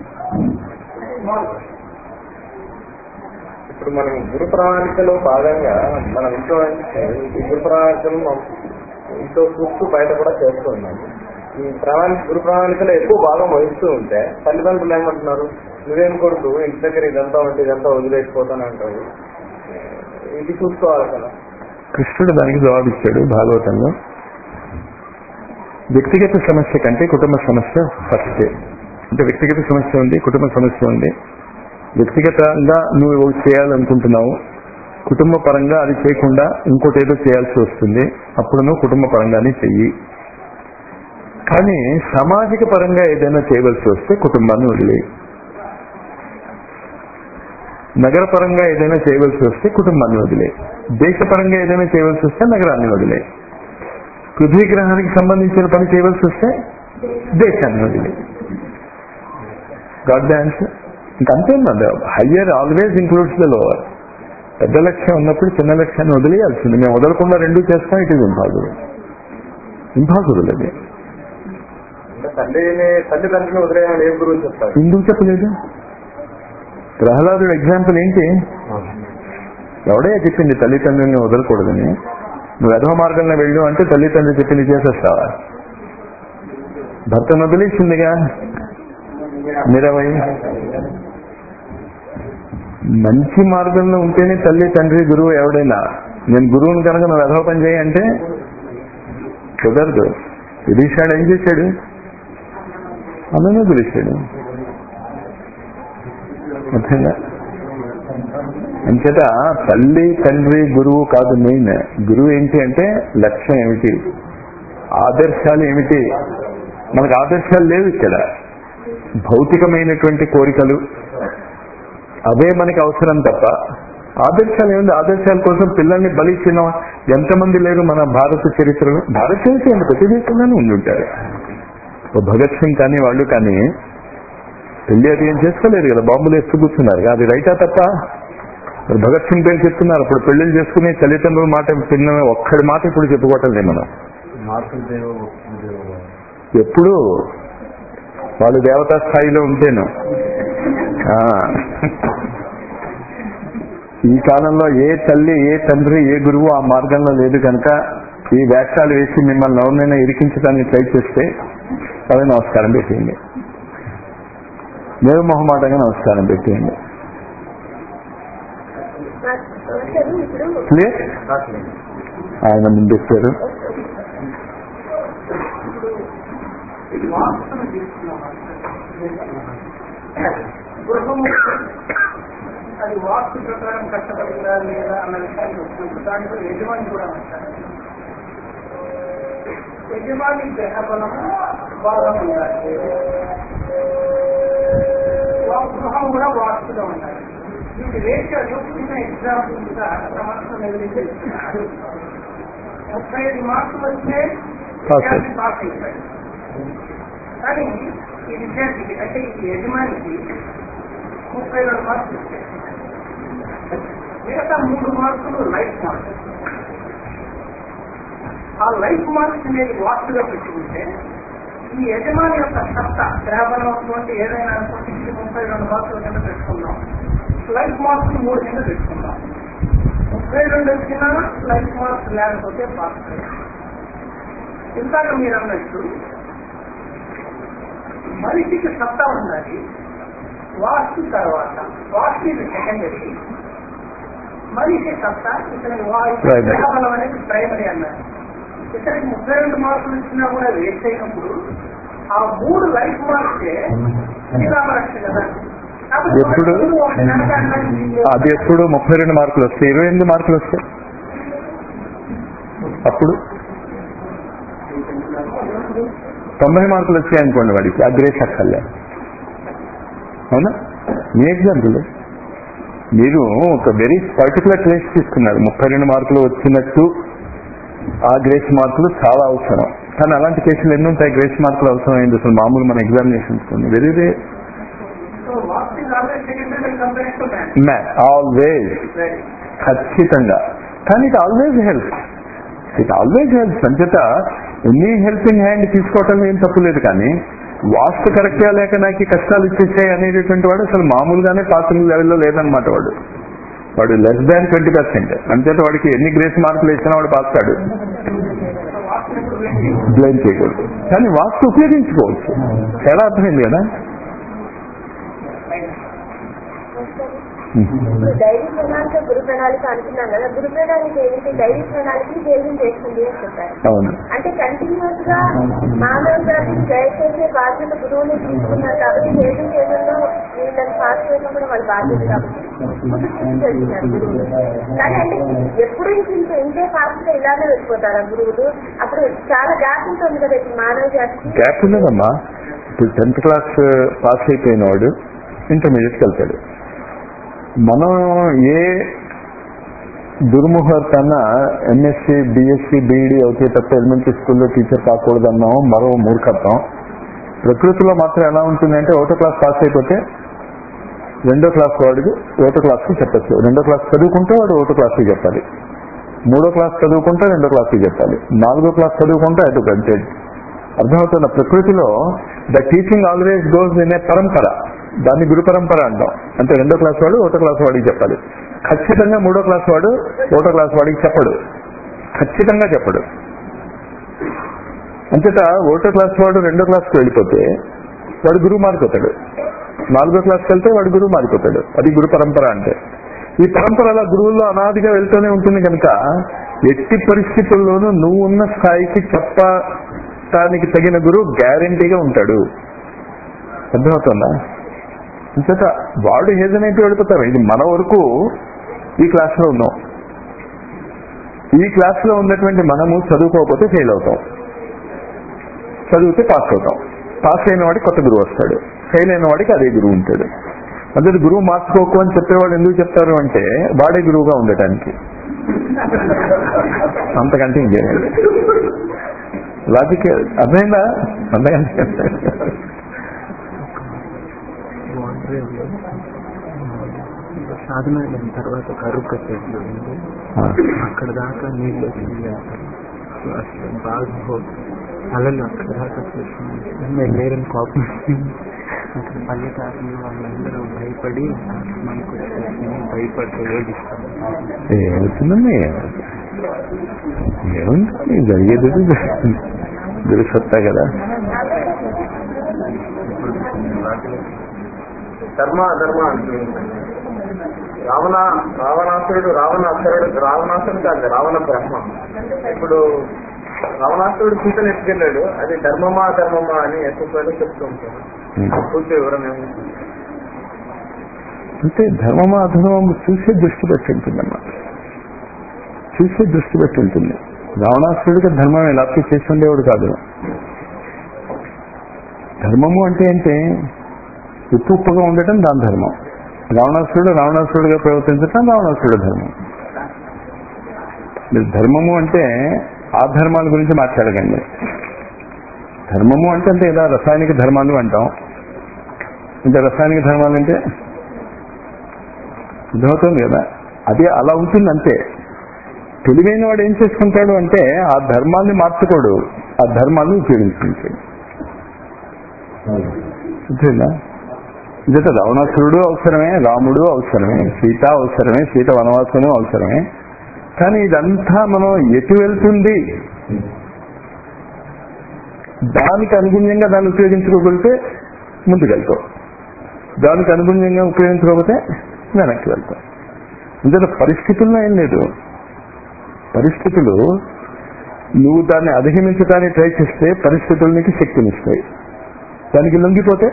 ఇప్పుడు మనం గురు ప్రణాళికలో భాగంగా మనం ఇంట్లో ఈ గురు ప్రణాళికలు మనం ఇంట్లో చూస్తూ బయట కూడా చేస్తూ ఉన్నాము ఈ ప్రణాళిక గురు ప్రణాళికలో ఎక్కువ భాగం వహిస్తూ ఉంటే తల్లిదండ్రులు ఏమంటున్నారు నువ్వేం కొడుకు ఇంటి దగ్గర ఇదంతా ఉంటే ఇదంతా వదిలేసిపోతాను అంటావు ఇది చూసుకోవాలి కదా కృష్ణుడు దానికి జవాబు ఇచ్చాడు భాగవతంలో వ్యక్తిగత సమస్య కంటే కుటుంబ సమస్య ఫస్ట్ అంటే వ్యక్తిగత సమస్య ఉంది కుటుంబ సమస్య ఉంది వ్యక్తిగతంగా నువ్వు ఒకటి చేయాలనుకుంటున్నావు కుటుంబ పరంగా అది చేయకుండా ఇంకోటి ఏదో చేయాల్సి వస్తుంది అప్పుడు నువ్వు కుటుంబ పరంగానే చెయ్యి కానీ సామాజిక పరంగా ఏదైనా చేయవలసి వస్తే కుటుంబాన్ని వదిలేయి నగర పరంగా ఏదైనా చేయవలసి వస్తే కుటుంబాన్ని వదిలే దేశపరంగా ఏదైనా చేయవలసి వస్తే నగరాన్ని వదిలే పృథ్వీ గ్రహానికి సంబంధించిన పని చేయవలసి వస్తే దేశాన్ని వదిలే గాడ్ ద ఆన్సర్ ఇంకంతే ఉన్నది higher always includes the lower పెద్ద లక్ష్యం ఉన్నప్పుడు చిన్న లక్ష్యాన్ని వదిలేయాల్సింది మేము వదలకుండా రెండు చేస్తాం ఇట్ ఈస్ ఇంపాసిబుల్ ఇంపాసిబుల్ అది అంటే తల్లిని తల్లిదండ్రులు వదిలేయమని ఏ గురువు చెప్తారు ఎందుకు చెప్పలేదు ప్రహ్లాదుడు ఎగ్జాంపుల్ ఏంటి ఎవడే చెప్పింది తల్లిదండ్రుల్ని వదలకూడదని నువ్వు అధో మార్గంలో వెళ్ళు అంటే తల్లిదండ్రులు చెప్పింది చేసేస్తావా భర్తను వదిలేసిందిగా మీరవై మంచి మార్గంలో ఉంటేనే తల్లి తండ్రి గురువు ఎవడైనా నేను గురువుని కనుక నువ్వు అధో పని చేయి అంటే కుదరదు విభీషణుడు ఏం చేశాడు అన్నను వదిలేశాడు అర్థంగా అంచేత తల్లి తండ్రి గురువు కాదు మెయిన్ గురువు ఏంటి అంటే లక్ష్యం ఏమిటి ఆదర్శాలు ఏమిటి మనకు ఆదర్శాలు లేవు ఇక్కడ భౌతికమైనటువంటి కోరికలు అవే మనకి అవసరం తప్ప ఆదర్శాలు ఏముంది ఆదర్శాల కోసం పిల్లల్ని బలిచ్చిన ఎంతమంది లేరు మన భారత చరిత్రలో భారత చరిత్ర ఏంటి? ప్రతి దేశంలోనే ఉండి ఉంటారు ఓ భగత్ సింగ్ కానీ వాళ్ళు కానీ పెళ్లి అది ఏం చేసుకోలేదు కదా బాంబులు వేస్తూ కూర్చున్నారు అది రైటా తప్ప మరి భగత్ సింగ్ పేరు చెప్తున్నారు అప్పుడు పెళ్లిళ్ళు చేసుకుని తల్లిదండ్రుల మాట పిన్న ఒక్కడి మాట ఇప్పుడు చెప్పుకోవటం లేదు మనం మాతృదేవ వస్తుదేవ ఎప్పుడు వాళ్ళు దేవతా స్థాయిలో ఉంటేను ఆ. ఈ కాలంలో ఏ తల్లి ఏ తండ్రి ఏ గురువు ఆ మార్గంలో లేదు కనుక ఈ వేషాలు వేసి మిమ్మల్ని ఎవరినైనా ఇరికించడానికి ట్రై చేస్తే అవి నమస్కారం పెట్టేయండి నిర్మోహమాటంగా నమస్కారం పెట్టేయండి మాస్టర్ ఇప్పుడు క్లియర్ ఆయన ముందెక్కారు వాస్తును తీసుకున్నాం గృహము అది వాస్తు ప్రకారం కట్టబడిందా లేదా అన్న విషయానికి వచ్చినప్పుడు దాంట్లో యజమాని కూడా ఉంటారు యజమాని గ్రహ బలము బాగా ఉండాలి వా- గృహం కూడా వాస్తుగా ఉండాలి దీనికి రేషియోలో చిన్న ఎగ్జాంపుల్ గా సమస్య నిలబెట్టి ముప్పై ఐదు మార్కులు వస్తే పాస్ విద్యార్థి పాస్ అయిపోయాడు కానీ ఈ విద్యార్థికి అంటే ఈ యజమానికి ముప్పై రెండు మార్కులు వచ్చాయి మిగతా మూడు మార్కులు లైఫ్ మార్క్స్ ఆ లైఫ్ మార్క్స్ అనేది వాస్తుగా పెట్టుకుంటే ఈ యజమాని యొక్క సత్తా గ్రహబలం అటువంటి ఏదైనా అనుకోండి ఇది ముప్పై రెండు మార్కుల కింద పెట్టుకుందాం లైఫ్ మార్క్స్ మూడు కింద పెట్టుకుందాం ముప్పై రెండు వచ్చినా లైఫ్ మార్క్స్ లేకపోతే పాస్ ఇందాక మీరు అన్నట్టు మనిషికి సత్తా ఉండాలి వాస్తు తర్వాత వాస్తు ఇది సెకండరీ మనిషి సత్తా ఇతని Primary. గ్రహబలం అనేది ప్రైమరీ అన్నారు ఇతనికి ముప్పై రెండు మార్కులు ఇచ్చినా కూడా వేస్ట్ అయినప్పుడు ఆ మూడు లైఫ్ మార్క్సే శ్రీరామరక్ష కదా కాబట్టి ఎప్పుడు? వాడు ఒకటి కనుక అన్నది అది ఎప్పుడు ముప్పై రెండు మార్కులు వస్తాయి ఇరవై ఎనిమిది మార్కులు వస్తాయి అప్పుడు తొంభై మార్కులు వచ్చాయి అనుకోండి వాడికి ఆ గ్రేస్ అక్కర్లే అవునా మీ ఎగ్జాంపుల్ మీరు ఒక వెరీ పర్టికులర్ ప్లేస్ తీసుకున్నారు ముప్పై రెండు మార్కులు వచ్చినట్టు ఆ గ్రేస్ మార్కులు చాలా అవసరం కానీ అలాంటి కేసులు ఎన్ని ఉంటాయి గ్రేస్ మార్కులు అవసరం అయింది అసలు మామూలు మన examinations very very so vastu is always secondary compared to man. Man always Right. ఖచ్చితంగా కానీ it always help it always help అంచేత ఎన్ని హెల్పింగ్ హ్యాండ్ తీసుకోవటం ఏం తప్పులేదు కానీ వాస్తు కరెక్ట్గా లేక నాకు ఈ కష్టాలు ఇచ్చేసాయి అనేటటువంటి వాడు అసలు మామూలుగానే పాసింగ్ లెవెల్లో లేదనమాట వాడు వాడు లెస్ దాన్ ట్వంటీ పర్సెంట్ అంచేత వాడికి ఎన్ని గ్రేస్ మార్కులు ఇచ్చినా వాడు పాస్తాడు సో వాస్తు ఇప్పుడు వెళ్ళి బ్లేమ్ చేయకూడదు కానీ వాస్తు ఉపయోగించుకోవచ్చు చాలా అర్థమైంది కదా ఇప్పుడు డైరీ ప్రణాళిక గురు ప్రణాళిక అంటున్నాం కదా గురు ప్రణాళిక ఏంటి డైరీ ప్రణాళిక భేదం చేస్తుంది అని చెప్పారు అవును అంటే కంటిన్యూస్ గా మానవ జాతిని దయచేసే బాధ్యత గురువుని తీసుకున్నారు కాబట్టి భేదం చేయడంలో వీళ్ళని పాస్ చేయడం కూడా వాళ్ళ బాధ్యత కాబట్టి ముందు తీసుకెళ్తున్నారు గురువులు కానీ అంటే ఎప్పుడు ఇంత ఇంతే ఫాస్ట్ గా ఇలానే వెళ్ళిపోతారా గురువులు అప్పుడు చాలా గ్యాప్ ఉంటుంది కదా ఈ మానవ జాతికి గ్యాప్ ఉన్నదమ్మా ఇప్పుడు టెన్త్ క్లాస్ పాస్ అయిపోయిన వాడు ఇంటర్మీడియట్కి వెళ్తాడు మనం ఏ దుర్ముహూర్తాన ఎంఎస్సి బిఎస్సి బీఈడి అవుతే తప్ప ఎలిమెంటరీ స్కూల్లో టీచర్ కాకూడదన్నాం మరో మూర్ఖత్వం ప్రకృతిలో మాత్రం ఎలా ఉంటుంది అంటే ఒకటో క్లాస్ పాస్ అయిపోతే రెండో క్లాస్ వాడికి ఒకటో క్లాస్కి చెప్పచ్చు రెండో క్లాస్ చదువుకుంటే వాడు ఒకటో క్లాస్కి చెప్పాలి మూడో క్లాస్ చదువుకుంటే రెండో క్లాస్కి చెప్పాలి నాలుగో క్లాస్ చదువుకుంటే అటు కంటెంట్ అర్థమవుతున్న ప్రకృతిలో the teaching always goes in a parampara దాన్ని గురు పరంపర అంటాం అంటే రెండో క్లాస్ వాడు ఒకటో క్లాస్ వాడికి చెప్పాలి ఖచ్చితంగా మూడో క్లాస్ వాడు ఒకటో క్లాస్ వాడికి చెప్పడు ఖచ్చితంగా చెప్పడు అంచేత ఒకటో క్లాస్ వాడు రెండో క్లాస్కి వెళ్ళిపోతే వాడు గురువు మారిపోతాడు నాలుగో క్లాస్కి వెళ్తే వాడు గురువు మారిపోతాడు అది గురు పరంపర అంటే ఈ పరంపర అలా గురువుల్లో అనాదిగా వెళ్తూనే ఉంటుంది కనుక ఎట్టి పరిస్థితుల్లోనూ నువ్వు ఉన్న స్థాయికి చెప్ప కష్టానికి తగిన గురువు గ్యారంటీగా ఉంటాడు అర్థమవుతుందా అంచేత వాడు ఏదైతే వెళ్ళిపోతారు ఇది మన వరకు ఈ క్లాస్లో ఉన్నాం ఈ క్లాస్లో ఉన్నటువంటి మనము చదువుకోకపోతే ఫెయిల్ అవుతాం చదివితే పాస్ అవుతాం పాస్ అయిన వాడికి కొత్త గురువు వస్తాడు ఫెయిల్ అయిన వాడికి అదే గురువు ఉంటాడు అదే గురువు మార్చుకోకు అని చెప్పేవాడు ఎందుకు చెప్తారు అంటే వాడే గురువుగా ఉండటానికి అంతకంటే ఇంకేం లేదు. లాజిక్ అర్థమైందా అంతకంటే వాండ్రేవ్లో సాధన అయిన తర్వాత కరుక్క చెట్లు ఉంది ఆ, అక్కడ దాకా నీళ్ళు వచ్చింది అంటారు సో అసలు బాగా హో- అలలు అక్కడ దాకా చూసింది లేరని కోపం వచ్చింది. అక్కడ పల్లెకారులు వాళ్ళందరూ భయపడి మనకు వచ్చేసి భయపడితే ఏడిస్తాం ఏమవుతుందండి ఏముంది జరిగేది జరుగుతుంది. తెలుసొస్తా కదా ధర్మ అధర్మ అంటే రావణ రావణాసురుడు రావణాసురుడు రావణాసురుడు కాదు రావణ బ్రహ్మ ఇప్పుడు రావణాసురుడు సీతను ఎత్తుకెళ్ళాడు అది ధర్మమా అధర్మమా అని ఎత్తుకొని చెప్తూ ఉంటాడు పూర్తి వివరణ ఏమి? అంటే ధర్మమా అధర్మము చూసే దృష్టి పెట్టి ఉంటుందన్నమాట చూసే దృష్టి పెట్టి ఉంటుంది రావణాసురుడికి ధర్మం ఎలా చేసి ఉండేవాడు కాదు ధర్మము అంటే ఏంటి ఉప్పు ఉప్పుగా ఉండటం దాని ధర్మం రావణాసురుడు రావణాసురుడిగా ప్రవర్తించటం రావణాసురుడు ధర్మం మీరు ధర్మము అంటే ఆ ధర్మాల గురించి మాట్లాడకండి ధర్మము అంటే అంటే ఇలా రసాయనిక ధర్మాలు అంటాం ఇంకా రసాయనిక ధర్మాలు అంటే అర్థమవుతుంది కదా అది అలా ఉంటుంది అంతే తెలివైన వాడు ఏం చేసుకుంటాడు అంటే ఆ ధర్మాన్ని మార్చుకోడు ఆ ధర్మాన్ని ఉపయోగించుకుంటాడు అంతేనా ఇదట రావణాసురుడు అవసరమే రాముడు అవసరమే సీత అవసరమే సీత వనవాసము అవసరమే కానీ ఇదంతా మనం ఎటు వెళ్తుంది దానికి అనుగుణ్యంగా దాన్ని ఉపయోగించుకోగలిగితే ముందుకెళ్తాం దానికి అనుగుణ్యంగా ఉపయోగించుకోకపోతే వెనక్కి వెళ్తాం ఇందులో పరిస్థితుల్లో ఏం లేదు పరిస్థితులు నువ్వు దాన్ని అధిగమించడానికి ట్రై చేస్తే పరిస్థితులు నీకు శక్తినిస్తాయి దానికి లొంగిపోతే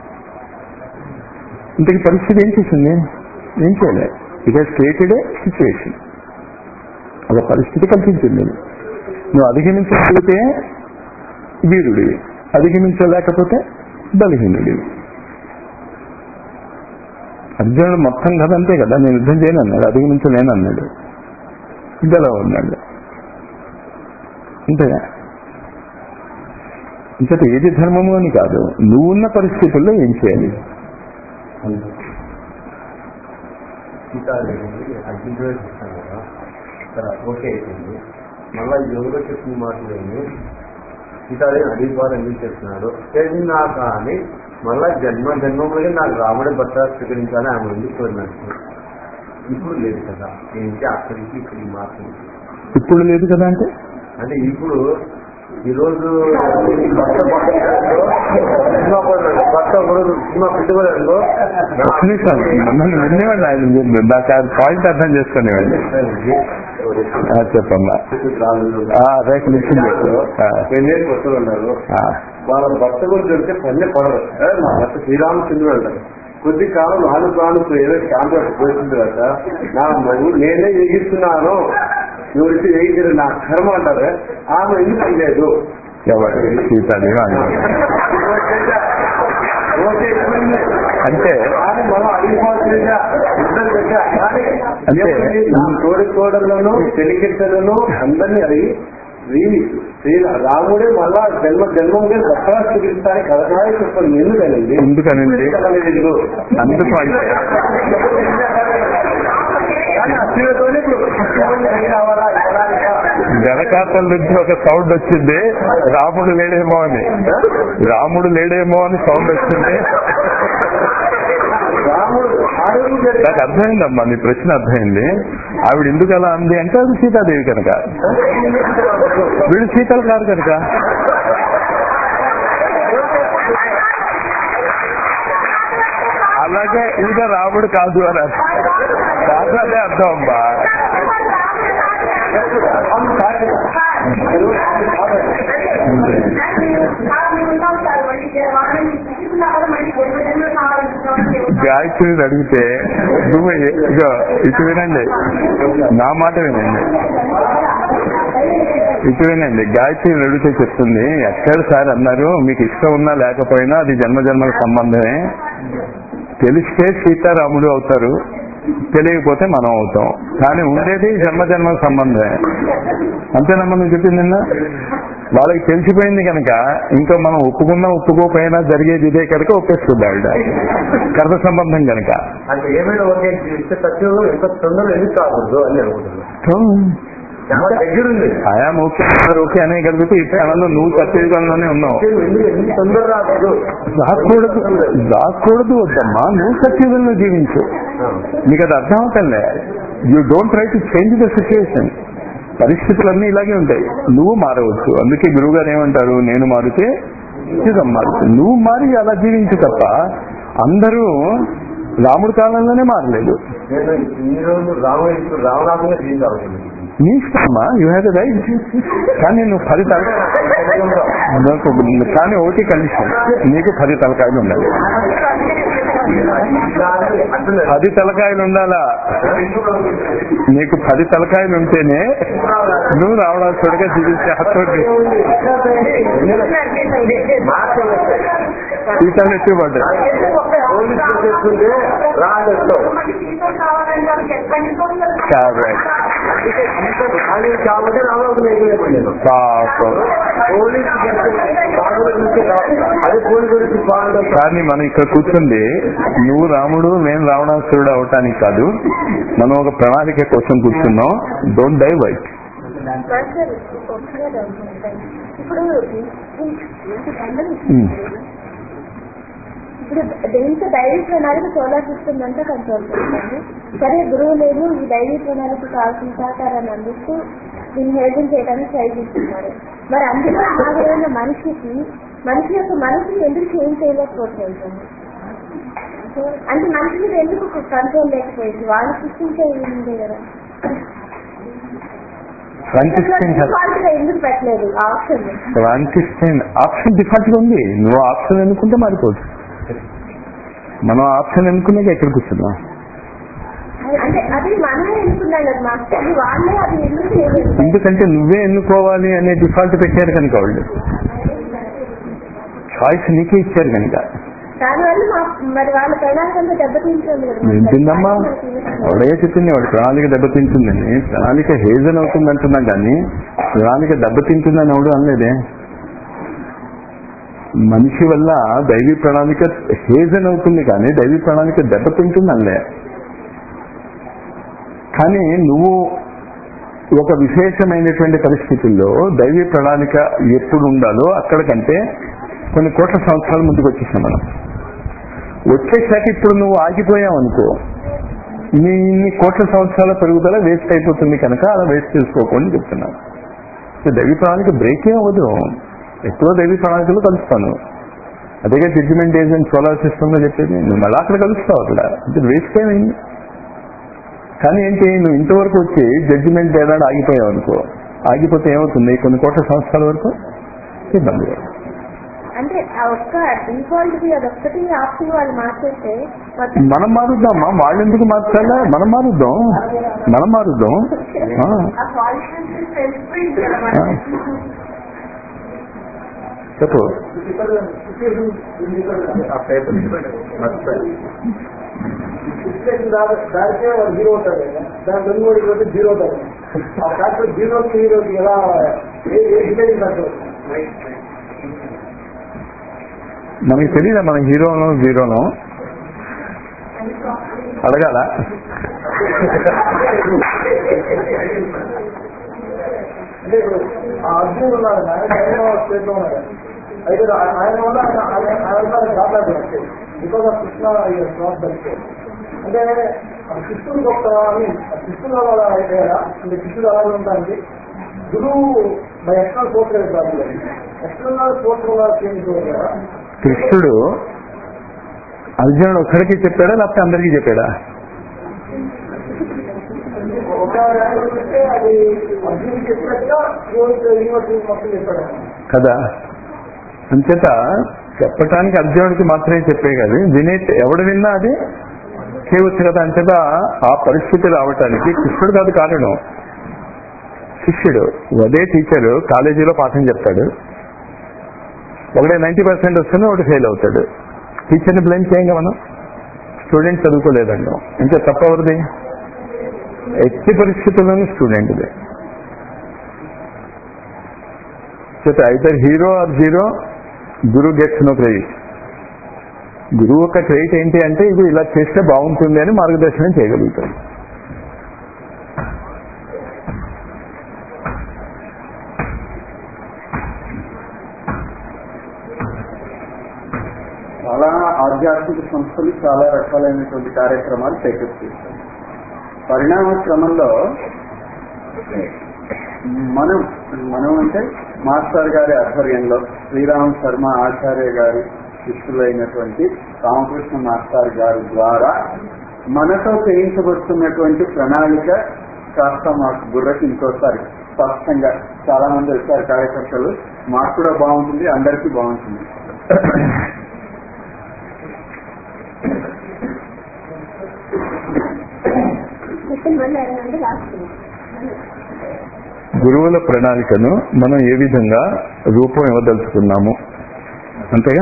ఇంతకి పరిస్థితి ఏం చేసింది ఏం చేయలేదు it has created a situation ఒక పరిస్థితి కల్పించింది నువ్వు అధిగమించగలిగితే వీరుడివి అధిగమించలేకపోతే బలహీనుడివి అర్జునుడు మొత్తం కథ అంతే కదా నేను యుద్ధం చేయను అన్నాడు అధిగమించలేను అన్నాడు ఇద్దలా ఉన్నాడు అంతేగా ఇంకటి ఏది ధర్మము అని కాదు నువ్వున్న పరిస్థితుల్లో ఏం చేయాలి సీతాదేవి అర్జునుడు చెప్తాను కదా ఇక్కడ ఓకే అయిపోయింది మళ్ళా ఎవరో చెప్పిన మాటలేమి సీతాదేవి అడిగిపోవాలి ఎందుకు చెప్తున్నాడు చేసినా కానీ మళ్ళా జన్మ జన్మములకి నాకు రాముడే భర్త స్వీకరించాలని ఆమె ఎందుకు కోరినట్టు ఇప్పుడు లేదు కదా ఏంటి అక్కడికి ఇక్కడికి మార్పు ఇప్పుడు లేదు కదా అంటే అంటే ఇప్పుడు ఈ రోజు కొత్త సినిమా పోయినాడు. కొత్త ఒకడు సినిమా పెట్టుబడులు ఒక్క నిమిషం నన్ను వినేవాడిని ఆయన నాకు ఆ పాయింట్ అర్థం చేసుకునేవాడిని ఆ, చెప్పమ్మా ఆ, రేఖ నిచ్చింది చెప్పు. ఆ, పెళ్ళేసి వస్తువులు ఉన్నారు ఆ, వాళ్ళ భర్త గురించి చెప్తే పల్లె పడరు ఏ, మా భర్త శ్రీరామచంద్రుడు అంటారు కొద్ది కాలం నాలుగు నాలుగు ఏదో కాంట్రాక్ట్ పోయిన తర్వాత నా మగు నేనే ఎగిస్తున్నాను నువ్వు ఎగిరి నా కర్మ అంటారు ఆమె ఎందుకు లేదు ఎవరు సీతాదేవి అన్నారు ఓకే అయిపోయింది. అంటే కానీ మనం అడిగిపోతుందిగా ఇద్దరు పెట్టా కానీ అంటే నా తోడి కోడలను చెలికెత్తలను అందరినీ అడిగి శ్రీ శ్రీ రాముడే మళ్ళా జన్మ జన్మంగా దసరా చూపిస్తానికి కథనాయ చెప్పండి ఎందుకనండి ఎందుకనండి? ఎందుకు? అందుకు అంటే కానీ అశ్వినతోనే ఇప్పుడు పుష్పమని కలిగి రావాలా ఇవ్వడానికా? వెనకాతల నుంచి ఒక సౌండ్ వచ్చింది రాముడు లేడేమో అని రాముడు లేడేమో అని సౌండ్ వచ్చింది రాముడు అడుగు జరిగి- నాకు అర్థమైందమ్మా నీ ప్రశ్న అర్థమైంది ఆవిడ ఎందుకు అలా అంది అంటే అది సీతాదేవి కనుక వీడు సీతలు కాదు కనుక అలాగే ఈయన రాముడు కాదు అని అర్థం. కాదు అనే అర్థం అమ్మా అంతే. ఉంటాం సార్ మళ్ళీ వాళ్ళని తీసుకున్నా కూడా మళ్ళీ జన్మ జన్మ కావాలనుకుంటాం గాయత్రిని అడిగితే నువ్వు ఏ- ఇగో ఇటు వినండి నా మాట వినండి ఇటు వినండి గాయత్రిని అడిగితే చెప్తుంది ఎక్కడ సార్ అన్నారు మీకు ఇష్టం ఉన్నా లేకపోయినా అది జన్మ జన్మల సంబంధమే తెలిస్తే సీతారాముడు అవుతారు తెలియకపోతే మనం అవుతాం కానీ ఉండేది జన్మ జన్మల సంబంధమే అంతేనమ్మా నువ్వు చెప్పింది నిన్న వాళ్ళకి తెలిసిపోయింది కనుక ఇంకా మనం ఒప్పుకున్నా ఒప్పుకోకపోయినా జరిగేది ఇదే కనుక ఒప్పేస్తుంది ఆవిడ కర్త సంబంధం కనుక అంటే ఏమైనా ఓకే ఇస్తే సత్యం ఎంత తొందరగా ఎందుకు కాకూడదు అని అనుకుంటున్నాను చాలా దగ్గరుంది ఐఆమ్ ఓకే అందరు ఓకే అనే కలిపితే ఈ క్షణంలో నువ్వు సత్యయుగంలోనే ఉన్నావు సత్యం ఎందుకు ఎందుకు తొందర రాకూడదు రాకూడదు రాకూడదు వద్దమ్మా నువ్వు సత్యయుగంలో జీవించు నీకు అది అర్థం అవుతుందిలే you don't try to change the situation పరిస్థితులన్నీ ఇలాగే ఉంటాయి నువ్వు మారవచ్చు అందుకే గురువు గారు ఏమంటారు నేను మారితే యుగం మారుతుంది నువ్వు మారి అలా జీవించు తప్ప అందరూ రాముడి కాలంలోనే మారలేదు నేను ఈ రోజు రామ రామనాథంగా జీవించాలి నీ ఇష్టమ్మా యూ హ్యావ్ ద రైట్ కానీ నువ్వు పది తల నాకు కానీ ఒకటి కండిషన్ నీకు పది తలకాయలు ఉండాలి పది తలకాయలు ఉండాలా నీకు పది తలకాయలు ఉంటేనే నువ్వు రావడాసుడిగా జీవించే హక్కు ఈతలు ఎత్తి పడ్డాయి పోలీసులు చేస్తుంటే రాగస్తావు కావాలంటే ఎక్కడి నుంచో Correct. కానీ కాబట్టి రామనాథం ఎగిరిపోయాను పాపం పోలీసు అదే పోలీసు గురించి బాగుంటుంది కానీ మనం ఇక్కడ కూర్చుంది నువ్వు రాముడు నేను రావణాసురుడు అవటానికి కాదు మనం ఒక ప్రణాళిక కోసం కూర్చున్నాం డోంట్ డైవర్ట్ మాస్టర్ ఒకసారి అనుకుంటాను. ఇప్పుడు ఇప్పుడు దీంతో డైరీ ప్రణాళిక సోలార్ సిస్టమ్ అంతా కంట్రోల్ చేస్తాను సరే గురువు లేదు ఈ డైరీ ప్రణాళిక కావాల్సిన సహకారాన్ని అందిస్తూ దీన్ని హేజం చేయడానికి ట్రై చేస్తున్నారు మరి అందులో భాగమైన మనిషికి మనిషి యొక్క మనసుని ఎందుకు చేంజ్ చేయలేకపోతుంది అంటే మనిషి మీద ఎందుకు కంట్రోల్ లేకపోయింది వాళ్ళు సృష్టించే ఉంది కదా ఫ్రాంకిస్టైన్ Default గా ఎందుకు పెట్టలేదు ఆ ఆప్షన్ ఫ్రాంకిస్టైన్ ఆప్షన్ డిఫాల్ట్ గా ఉంది నువ్వు ఆప్షన్ ఎన్నుకుంటే మారిపోవచ్చు మనం ఆప్షన్ ఎన్నుకున్నాక ఎక్కడ కూర్చున్నాం అంటే అది మనమే ఎన్నుకున్నాం కదా మాస్టర్ వాళ్ళే అది ఎందుకు చేయలేదు ఎందుకంటే నువ్వే ఎన్నుకోవాలి అనే డిఫాల్ట్ పెట్టారు కనుక వాళ్ళు చాయిస్ నీకే ఇచ్చారు కనుక దానివల్ల మా మరి వాళ్ళ ప్రణాళిక అంతా దెబ్బతింటుంది కదా మాస్టర్. ఏంటిందమ్మా ఎవడే చెప్పింది వాడి ప్రణాళిక దెబ్బతింటుందని ప్రణాళిక హేజన్ అవుతుంది అంటున్నా కానీ ప్రణాళిక దెబ్బతింటుందని ఎవడు అనలేదే మనిషి వల్ల దైవీ ప్రణాళిక హేజన్ అవుతుంది కానీ దైవీ ప్రణాళిక దెబ్బతింటుంది అనలే కానీ నువ్వు ఒక విశేషమైనటువంటి పరిస్థితుల్లో దైవీ ప్రణాళిక ఎప్పుడు ఉండాలో అక్కడికంటే కొన్ని కోట్ల సంవత్సరాల ముందుకు వచ్చేసాం మనం వచ్చేసాక ఇప్పుడు నువ్వు ఆగిపోయావు అనుకో నీ ఇన్ని కోట్ల సంవత్సరాల పెరుగుదల వేస్ట్ అయిపోతుంది కనుక అలా వేస్ట్ చేసుకోకుండా చెప్తున్నాను సో దైవీ ప్రణాళిక బ్రేక్ ఏ అవ్వదు ఎక్కువ దైవీ ప్రణాళికలు కలుస్తాను అదేగా judgement age and solar system లో చెప్పేది నువ్వు మళ్ళీ అక్కడ కలుస్తావు అక్కడ అంటే వేస్ట్ ఏమైంది కానీ ఏంటి నువ్వు ఇంతవరకు వచ్చి జడ్జిమెంట్ ఏనాడు ఆగిపోయావు అనుకో ఆగిపోతే ఏమవుతుంది కొన్ని కోట్ల సంవత్సరాల వరకు ఇబ్బంది అంటే ఆ ఒక్క డిఫాల్ట్ కి అదొక్కటి ఆప్షన్ వాళ్ళు మార్చేస్తే మొత్తం మనం మారుద్దామా వాళ్ళు ఎందుకు మార్చాలా మనం మారుద్దాం మనం మారుద్దాం ఆ, ఆ క్వాలిఫికేషన్ తెలిసిపోయింది కదా ఆ. మనకి. చెప్పు ఆ పేపర్ మర్చిపోయాను దానికే వాడు జీరో అవుతాడు కదా దాని రెండు మూడు పోతే జీరో అవుతాడు ఆ ఫ్యాక్టర్ జీరోకి హీరోకి ఎలా ఏ ఏ డిజైన్ ఫ్యాక్టర్ మనకి తెలియదా మన హీరోను జీరోను అడగాల అంటే ఇప్పుడు ఆ అర్జునుడు ఉన్నాడు ఆయన ఆయన స్టేట్ లో ఉన్నాడు అయితే ఆ- ఆయన వల్ల ఆయన ఆయన- ఆయన వల్ల దాదాపు because of Krishna not that అంటే ఆ కృష్ణుడు గొప్ప అని ఆ కృష్ణుడు అలా అయిపోయారా అంటే కృష్ణుడు అలాగే ఉంటానికి గురువు బై ఎక్స్టర్నల్ ఫోర్స్ కాదు ఎక్స్టర్నల్ ఫోర్స్ వల్ల చేంజ్ అవుతారా కృష్ణుడు అర్జునుడు ఒక్కడికి చెప్పాడా లేకపోతే అందరికీ చెప్పాడా ఒక దాని చూస్తే అది అర్జున్ చెప్పినట్టుగా యూనివర్సిటీ మొత్తం చెప్పాడు కదా అంచేత చెప్పటానికి అర్జునుడికి మాత్రమే చెప్పే కాదు వినే ఎవడు విన్నా అది చేయవచ్చు కదా అంచేత ఆ పరిస్థితి రావటానికి కృష్ణుడు కాదు కారణం శిష్యుడు అదే టీచరు కాలేజీలో పాఠం చెప్తాడు ఒకటే నైంటీ పర్సెంట్ వస్తుంది ఒకటి ఫెయిల్ అవుతాడు టీచర్ని బ్లేమ్ చేయంగా మనం స్టూడెంట్ చదువుకోలేదండి ఇంకా తప్పవరిది ఎట్టి పరిస్థితుల్లోనూ స్టూడెంట్దే చేత ఐదర్ హీరో ఆర్ జీరో గురువు గెట్స్ నో క్రెడిట్ గురువు యొక్క క్రెడిట్ ఏంటి అంటే ఇది ఇలా చేస్తే బాగుంటుంది అని మార్గదర్శనం చేయగలుగుతాడు చాలా ఆధ్యాత్మిక సంస్థలు చాలా రకాలైనటువంటి కార్యక్రమాలు టేకప్ చేస్తాయి పరిణామ క్రమంలో మనం మనం అంటే మాస్టర్ గారి ఆధ్వర్యంలో శ్రీరామ్ శర్మ ఆచార్య గారి శిష్యులైనటువంటి రామకృష్ణ మాస్టర్ గారి ద్వారా మనతో చేయించబడుతున్నటువంటి ప్రణాళిక కాస్త మాకు బుర్రకి ఇంకోసారి స్పష్టంగా చాలా మంది వచ్చారు కార్యకర్తలు మాకు కూడా బాగుంటుంది అందరికీ బాగుంటుంది క్వశ్చన్ వన్ నుండి లాస్ట్ గురువుల ప్రణాళికను మనం ఏ విధంగా రూపం ఇవ్వదలుచుకున్నాము అంతేగా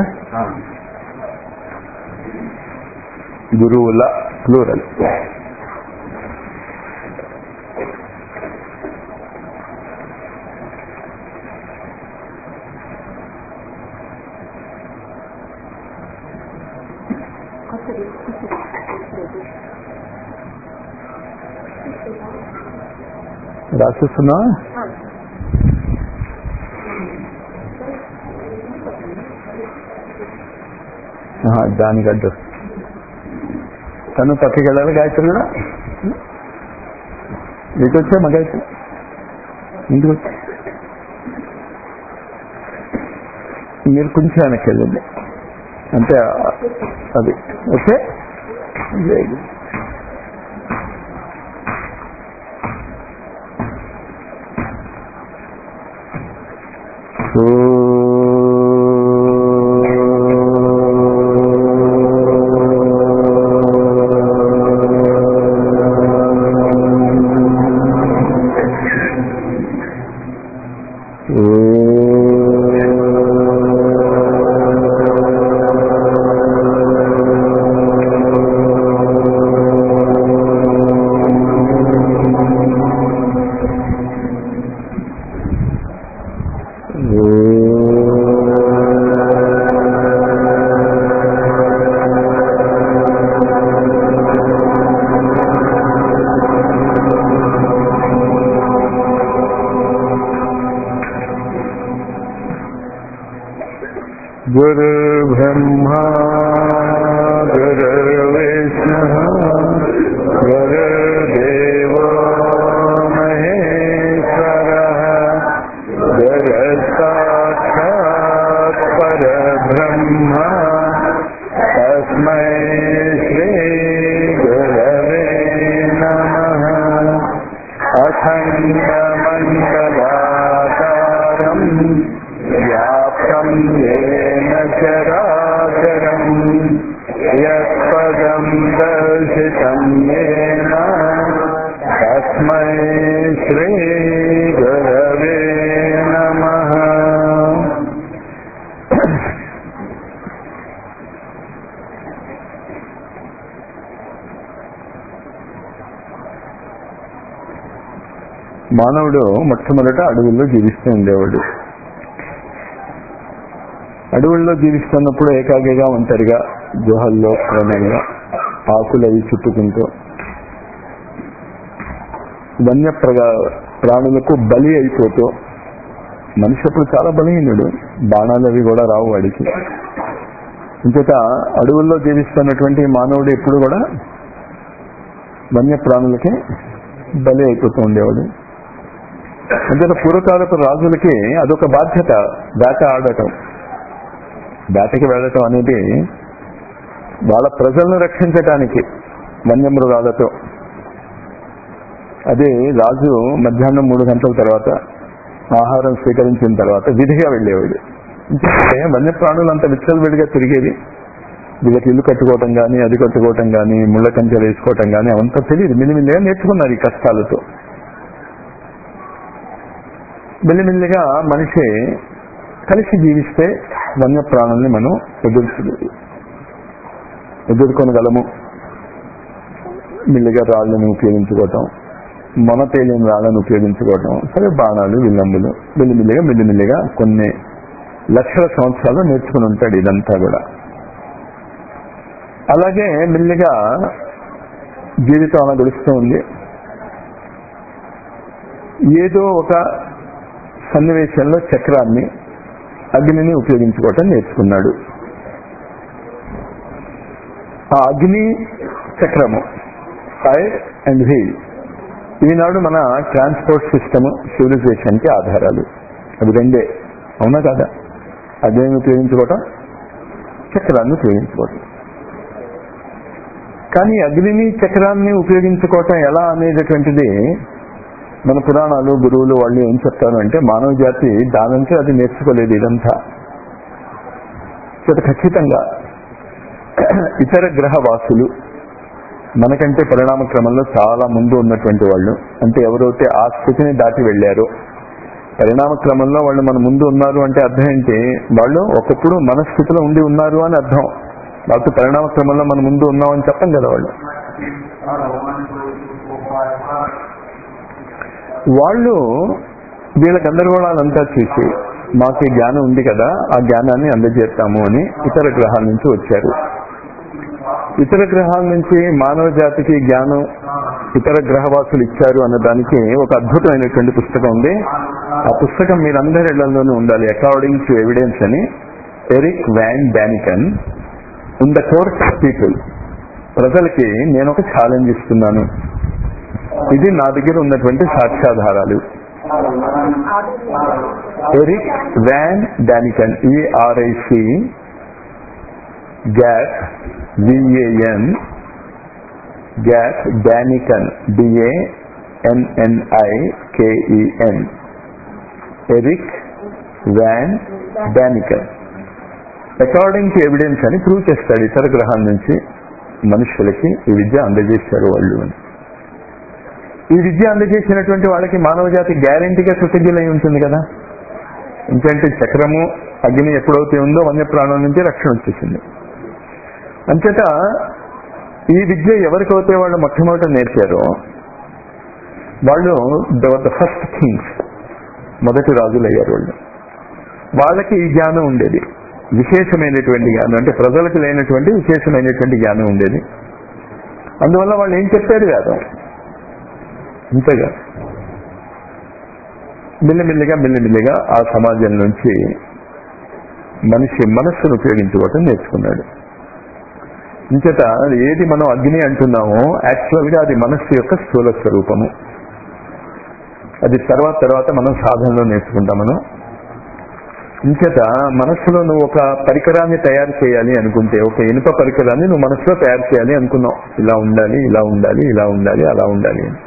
గురువుల ప్లూరల్ రాసిస్తున్నా ఆహా, దానికి అడ్డు తను పక్కకి వెళ్ళాలి గాయత్రి కూడా ఇటు వచ్చా మా గాయత్రి ఇంటికి వచ్చా మీరు కొంచెం వెనక్కి వెళ్ళండి అంటే ఆ- అది ఓకే వెరీ గుడ్. गुरुर्ब्रह्मा गुरुर्विष्णुः गुरुर्देवो महेश्वरः गुरुसाक्षात् परब्रह्म तस्मै श्रीगुरवे नमः अखण्डमण्डलाकारम् व्याप्तं येन चराचरम् यत्पदं दर्शितं येन तस्मै श्रीगुरवे नमः మానవుడు మొట్టమొదట అడవుల్లో జీవిస్తూ ఉండేవాడు అడవుల్లో జీవిస్తున్నప్పుడు ఏకాగిగా ఒంటరిగా గుహల్లో క్రమంగా ఆకులు అవి చుట్టుకుంటూ వన్య ప్రగా ప్రాణులకు బలి అయిపోతూ మనిషి అప్పుడు చాలా బలహీనుడు బాణాలు అవి కూడా రావు వాడికి ఇంకొక అడవుల్లో జీవిస్తున్నటువంటి మానవుడు ఎప్పుడు కూడా వన్య ప్రాణులకి బలి అయిపోతూ ఉండేవాడు అంతేత పూర్వకాలపు రాజులకి అదొక బాధ్యత వేట ఆడటం వేటకి వెళ్ళటం అనేది వాళ్ళ ప్రజలను రక్షించటానికి వన్యమృగాలతో అదే రాజు మధ్యాహ్నం మూడు గంటల తర్వాత ఆహారం స్వీకరించిన తర్వాత విధిగా వెళ్ళేవాడు ఎందుకంటే వన్యప్రాణులు అంత విచ్చలవిడిగా తిరిగేది వీళ్ళకి ఇల్లు కట్టుకోవటం కానీ అది కట్టుకోవటం కానీ ముళ్ళ కంచెలు వేసుకోవటం కానీ అవంతా తెలియదు మిల్లిమిల్లిగా నేర్చుకున్నారు ఈ కష్టాలతో మెల్లిమెల్లిగా మనిషి కలిసి జీవిస్తే వన్యప్రాణుల్ని మనం ఎదుర్చు ఎదుర్కొనగలము మెల్లిగా రాళ్ళను ఉపయోగించుకోవటం మొన తేలిన రాళ్ళను ఉపయోగించుకోవటం సరే బాణాలు విల్లంబులు మెల్లిమెల్లిగా మెల్లిమెల్లిగా కొన్ని లక్షల సంవత్సరాలు నేర్చుకుని ఉంటాడు ఇదంతా కూడా అలాగే మెల్లిగా జీవితం అలా గడుస్తూ ఉంది ఏదో ఒక సన్నివేశంలో చక్రాన్ని అగ్నిని ఉపయోగించుకోవటం నేర్చుకున్నాడు ఆ అగ్ని చక్రము ఫైర్ అండ్ వీల్ ఈనాడు మన ట్రాన్స్పోర్ట్ సిస్టమ్ సివిలైజేషన్ కి ఆధారాలు అవి రెండే అవునా కదా అగ్నిని ఉపయోగించుకోవటం చక్రాన్ని ఉపయోగించుకోవటం కానీ అగ్నిని చక్రాన్ని ఉపయోగించుకోవటం ఎలా అనేటటువంటిది మన పురాణాలు గురువులు వాళ్ళు ఏం చెప్తారు అంటే మానవ జాతి దానంటే అది నేర్చుకోలేదు ఇదంతా సో ఖచ్చితంగా ఇతర గ్రహ వాసులు మనకంటే పరిణామ క్రమంలో చాలా ముందు ఉన్నటువంటి వాళ్ళు అంటే ఎవరైతే ఆ స్థితిని దాటి వెళ్ళారో పరిణామ క్రమంలో వాళ్ళు మన ముందు ఉన్నారు అంటే అర్థం ఏంటి వాళ్ళు ఒకప్పుడు మన స్థితిలో ఉండి ఉన్నారు అని అర్థం వాళ్ళకి పరిణామ క్రమంలో మన ముందు ఉన్నామని చెప్పం కదా వాళ్ళు వాళ్ళు వీళ్ళ గందరగోళాలంతా చూసి మాకు ఈ జ్ఞానం ఉంది కదా ఆ జ్ఞానాన్ని అందజేస్తాము అని ఇతర గ్రహాల నుంచి వచ్చారు ఇతర గ్రహాల నుంచి మానవ జాతికి జ్ఞానం ఇతర గ్రహవాసులు ఇచ్చారు అన్న దానికి ఒక అద్భుతమైనటువంటి పుస్తకం ఉంది ఆ పుస్తకం మీరందరి ఇళ్లలోనూ ఉండాలి అకార్డింగ్ టు ఎవిడెన్స్ అని Erich von Daniken in the course of people ప్రజలకి నేను ఒక ఛాలెంజ్ ఇస్తున్నాను ఇది నా దగ్గర ఉన్నటువంటి సాక్ష్యాధారాలు ఎరిక్ వ్యాన్ డానికన్ ఈఆర్ఐసి గ్యాట్ విఏఎన్ గ్యాట్ Daniken D A N N I K E N Erich von Daniken according to evidence అని ప్రూవ్ చేస్తాడు ఇతర గ్రహాల నుంచి మనుషులకి ఈ విద్య అందజేశారు వాళ్ళు అని ఈ విద్య అందజేసినటువంటి వాళ్ళకి మానవ జాతి గ్యారంటీగా కృతజ్ఞులై ఉంటుంది కదా ఎందుకంటే చక్రము అగ్ని ఎప్పుడైతే ఉందో వన్యప్రాణం నుంచి రక్షణ వచ్చేసింది అంచేత ఈ విద్య ఎవరికైతే వాళ్ళు మొట్టమొదట నేర్పారో వాళ్ళు ద ఫస్ట్ కింగ్స్ మొదటి రాజులు అయ్యారు వాళ్ళు వాళ్ళకి ఈ జ్ఞానం ఉండేది విశేషమైనటువంటి జ్ఞానం అంటే ప్రజలకు లేనటువంటి విశేషమైనటువంటి జ్ఞానం ఉండేది అందువల్ల వాళ్ళు ఏం చెప్పారు కాదు ఇంతగా మెల్లిమెల్లిగా మెల్లిమెల్లిగా ఆ సమాజం నుంచి మనిషి మనస్సును ఉపయోగించుకోవటం నేర్చుకున్నాడు ఇంచేత ఏది మనం అగ్ని అంటున్నామో యాక్చువల్ గా అది మనస్సు యొక్క స్థూల స్వరూపము అది తర్వాత తర్వాత మనం సాధనలో నేర్చుకుంటాం మనం ఇంచేత మనస్సులో నువ్వు ఒక పరికరాన్ని తయారు చేయాలి అనుకుంటే ఒక ఇనుప పరికరాన్ని నువ్వు మనసులో తయారు చేయాలి అనుకున్నావు ఇలా ఉండాలి ఇలా ఉండాలి ఇలా ఉండాలి అలా ఉండాలి అని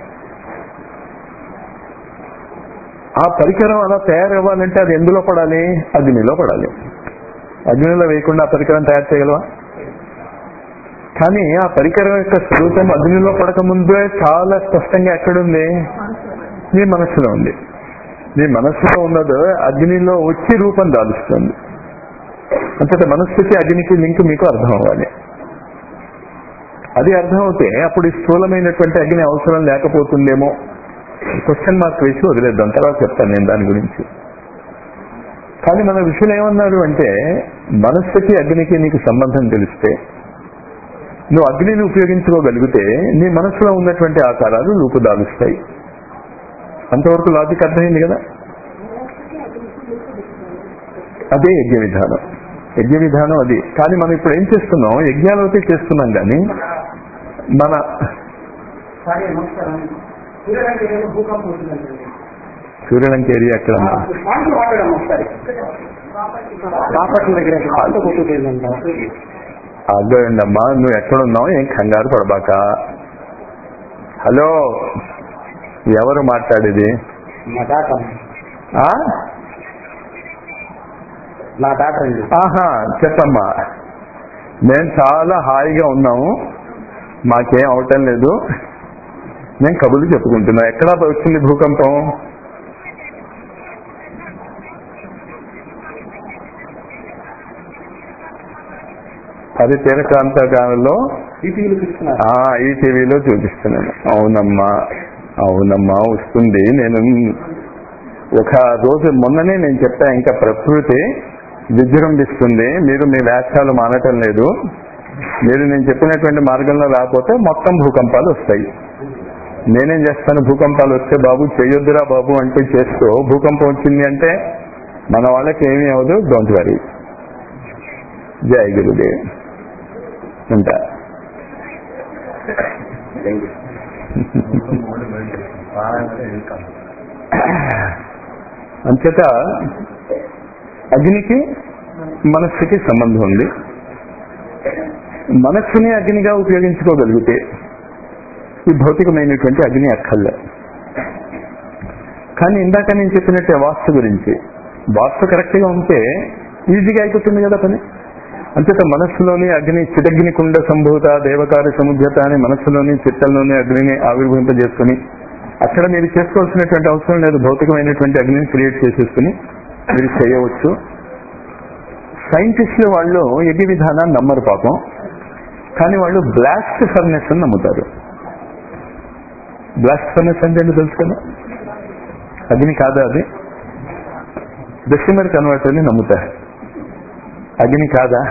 ఆ పరికరం అలా తయారవ్వాలంటే అది ఎందులో పడాలి అగ్నిలో పడాలి అగ్నిలో వేయకుండా ఆ పరికరం తయారు చేయగలవా కానీ ఆ పరికరం యొక్క స్వరూపం అగ్నిలో పడక ముందే చాలా స్పష్టంగా ఎక్కడుంది మీ మనస్సులో ఉంది మీ మనస్సులో ఉన్నది అగ్నిలో వచ్చి రూపం దాలుస్తుంది అంతట మనస్సుకి అగ్నికి లింక్ మీకు అర్థం అవ్వాలి అది అర్థం అవుతే అప్పుడు ఈ స్థూలమైనటువంటి అగ్ని అవసరం లేకపోతుందేమో క్వశ్చన్ మార్క్ వేసి వదిలేద్దాం తర్వాత చెప్తాను నేను దాని గురించి కానీ మన విషయం ఏమన్నారు అంటే మనస్సుకి అగ్నికి నీకు సంబంధం తెలిస్తే నువ్వు అగ్నిని ఉపయోగించుకోగలిగితే నీ మనసులో ఉన్నటువంటి ఆకారాలు రూపుదాలుస్తాయి అంతవరకు లాజిక్ అర్థమైంది కదా అదే యజ్ఞ విధానం యజ్ఞ విధానం అది కానీ మనం ఇప్పుడు ఏం చేస్తున్నాం యజ్ఞాలు అయితే చేస్తున్నాం కానీ మన సారీ నమస్కారం సూర్యలంక ఏరియాలో భూకంపం వచ్చిందండి సూర్యలంక ఏరియా ఎక్కడ ఉందా? పాయింట్లు మాట్లాడాము ఒకసారి బాపట్ల దగ్గర పాయింట్ కొట్టుకుంటుందంట అర్థమైందమ్మా నువ్వు ఎక్కడున్నావు ఏం కంగారు పడబాక హలో ఎవరు మాట్లాడేది మా తాత ఆ? నా తాత అండి ఆహా చెప్పమ్మా మేము చాలా హాయిగా ఉన్నాము మాకేం అవటం లేదు నేను కబుర్లు చెప్పుకుంటున్నా ఎక్కడ వచ్చింది భూకంపం అది తీర ప్రాంతాలలో ఈటీవీలు చూస్తున్నారు ఆ ఈ టీవీలో చూపిస్తున్నాను అవునమ్మా అవునమ్మా వస్తుంది నేను ఒక రోజు మొన్ననే నేను చెప్పా ఇంకా ప్రకృతి విజృంభిస్తుంది మీరు మీ వ్యాఖ్యాలు మానటం లేదు మీరు నేను చెప్పినటువంటి మార్గంలో రాకపోతే మొత్తం భూకంపాలు వస్తాయి నేనేం చేస్తాను భూకంపాలు వస్తే బాబు చెయ్యొద్దురా బాబు అంటే చేస్తూ భూకంపం వచ్చింది అంటే మన వాళ్ళకి ఏమీ అవ్వదు డోంట్ వరీ జయ గురుదేవ్ ఉంటా అంచేత అగ్నికి మనస్సుకి సంబంధం ఉంది మనస్సుని అగ్నిగా ఉపయోగించుకోగలిగితే ఈ భౌతికమైనటువంటి అగ్ని అక్కర్లే కానీ ఇందాక నేను చెప్పినట్టే వాస్తు గురించి వాస్తు కరెక్ట్ గా ఉంటే ఈజీగా అయిపోతుంది కదా పని అంచేత మనస్సులోని అగ్ని చిదగ్ని కుండ సంభూత దేవకార్య సముద్రత అని మనస్సులోని చిత్తంలోని అగ్నిని ఆవిర్భవింపజేసుకుని అక్కడ మీరు చేసుకోవాల్సినటువంటి అవసరం లేదు భౌతికమైనటువంటి అగ్నిని క్రియేట్ చేసేసుకుని మీరు చేయవచ్చు సైంటిస్టులు వాళ్ళు యజ్ఞ విధానాన్ని నమ్మరు పాపం కానీ వాళ్ళు బ్లాస్ట్ ఫర్నెస్ అని నమ్ముతారు బ్లాస్ట్ ఫర్నెస్ అంటే ఏంటో తెలుసు కదా అగ్ని కాదా అది డెసిమర్ కన్వర్టర్ అని నమ్ముతారు అగ్ని కాదా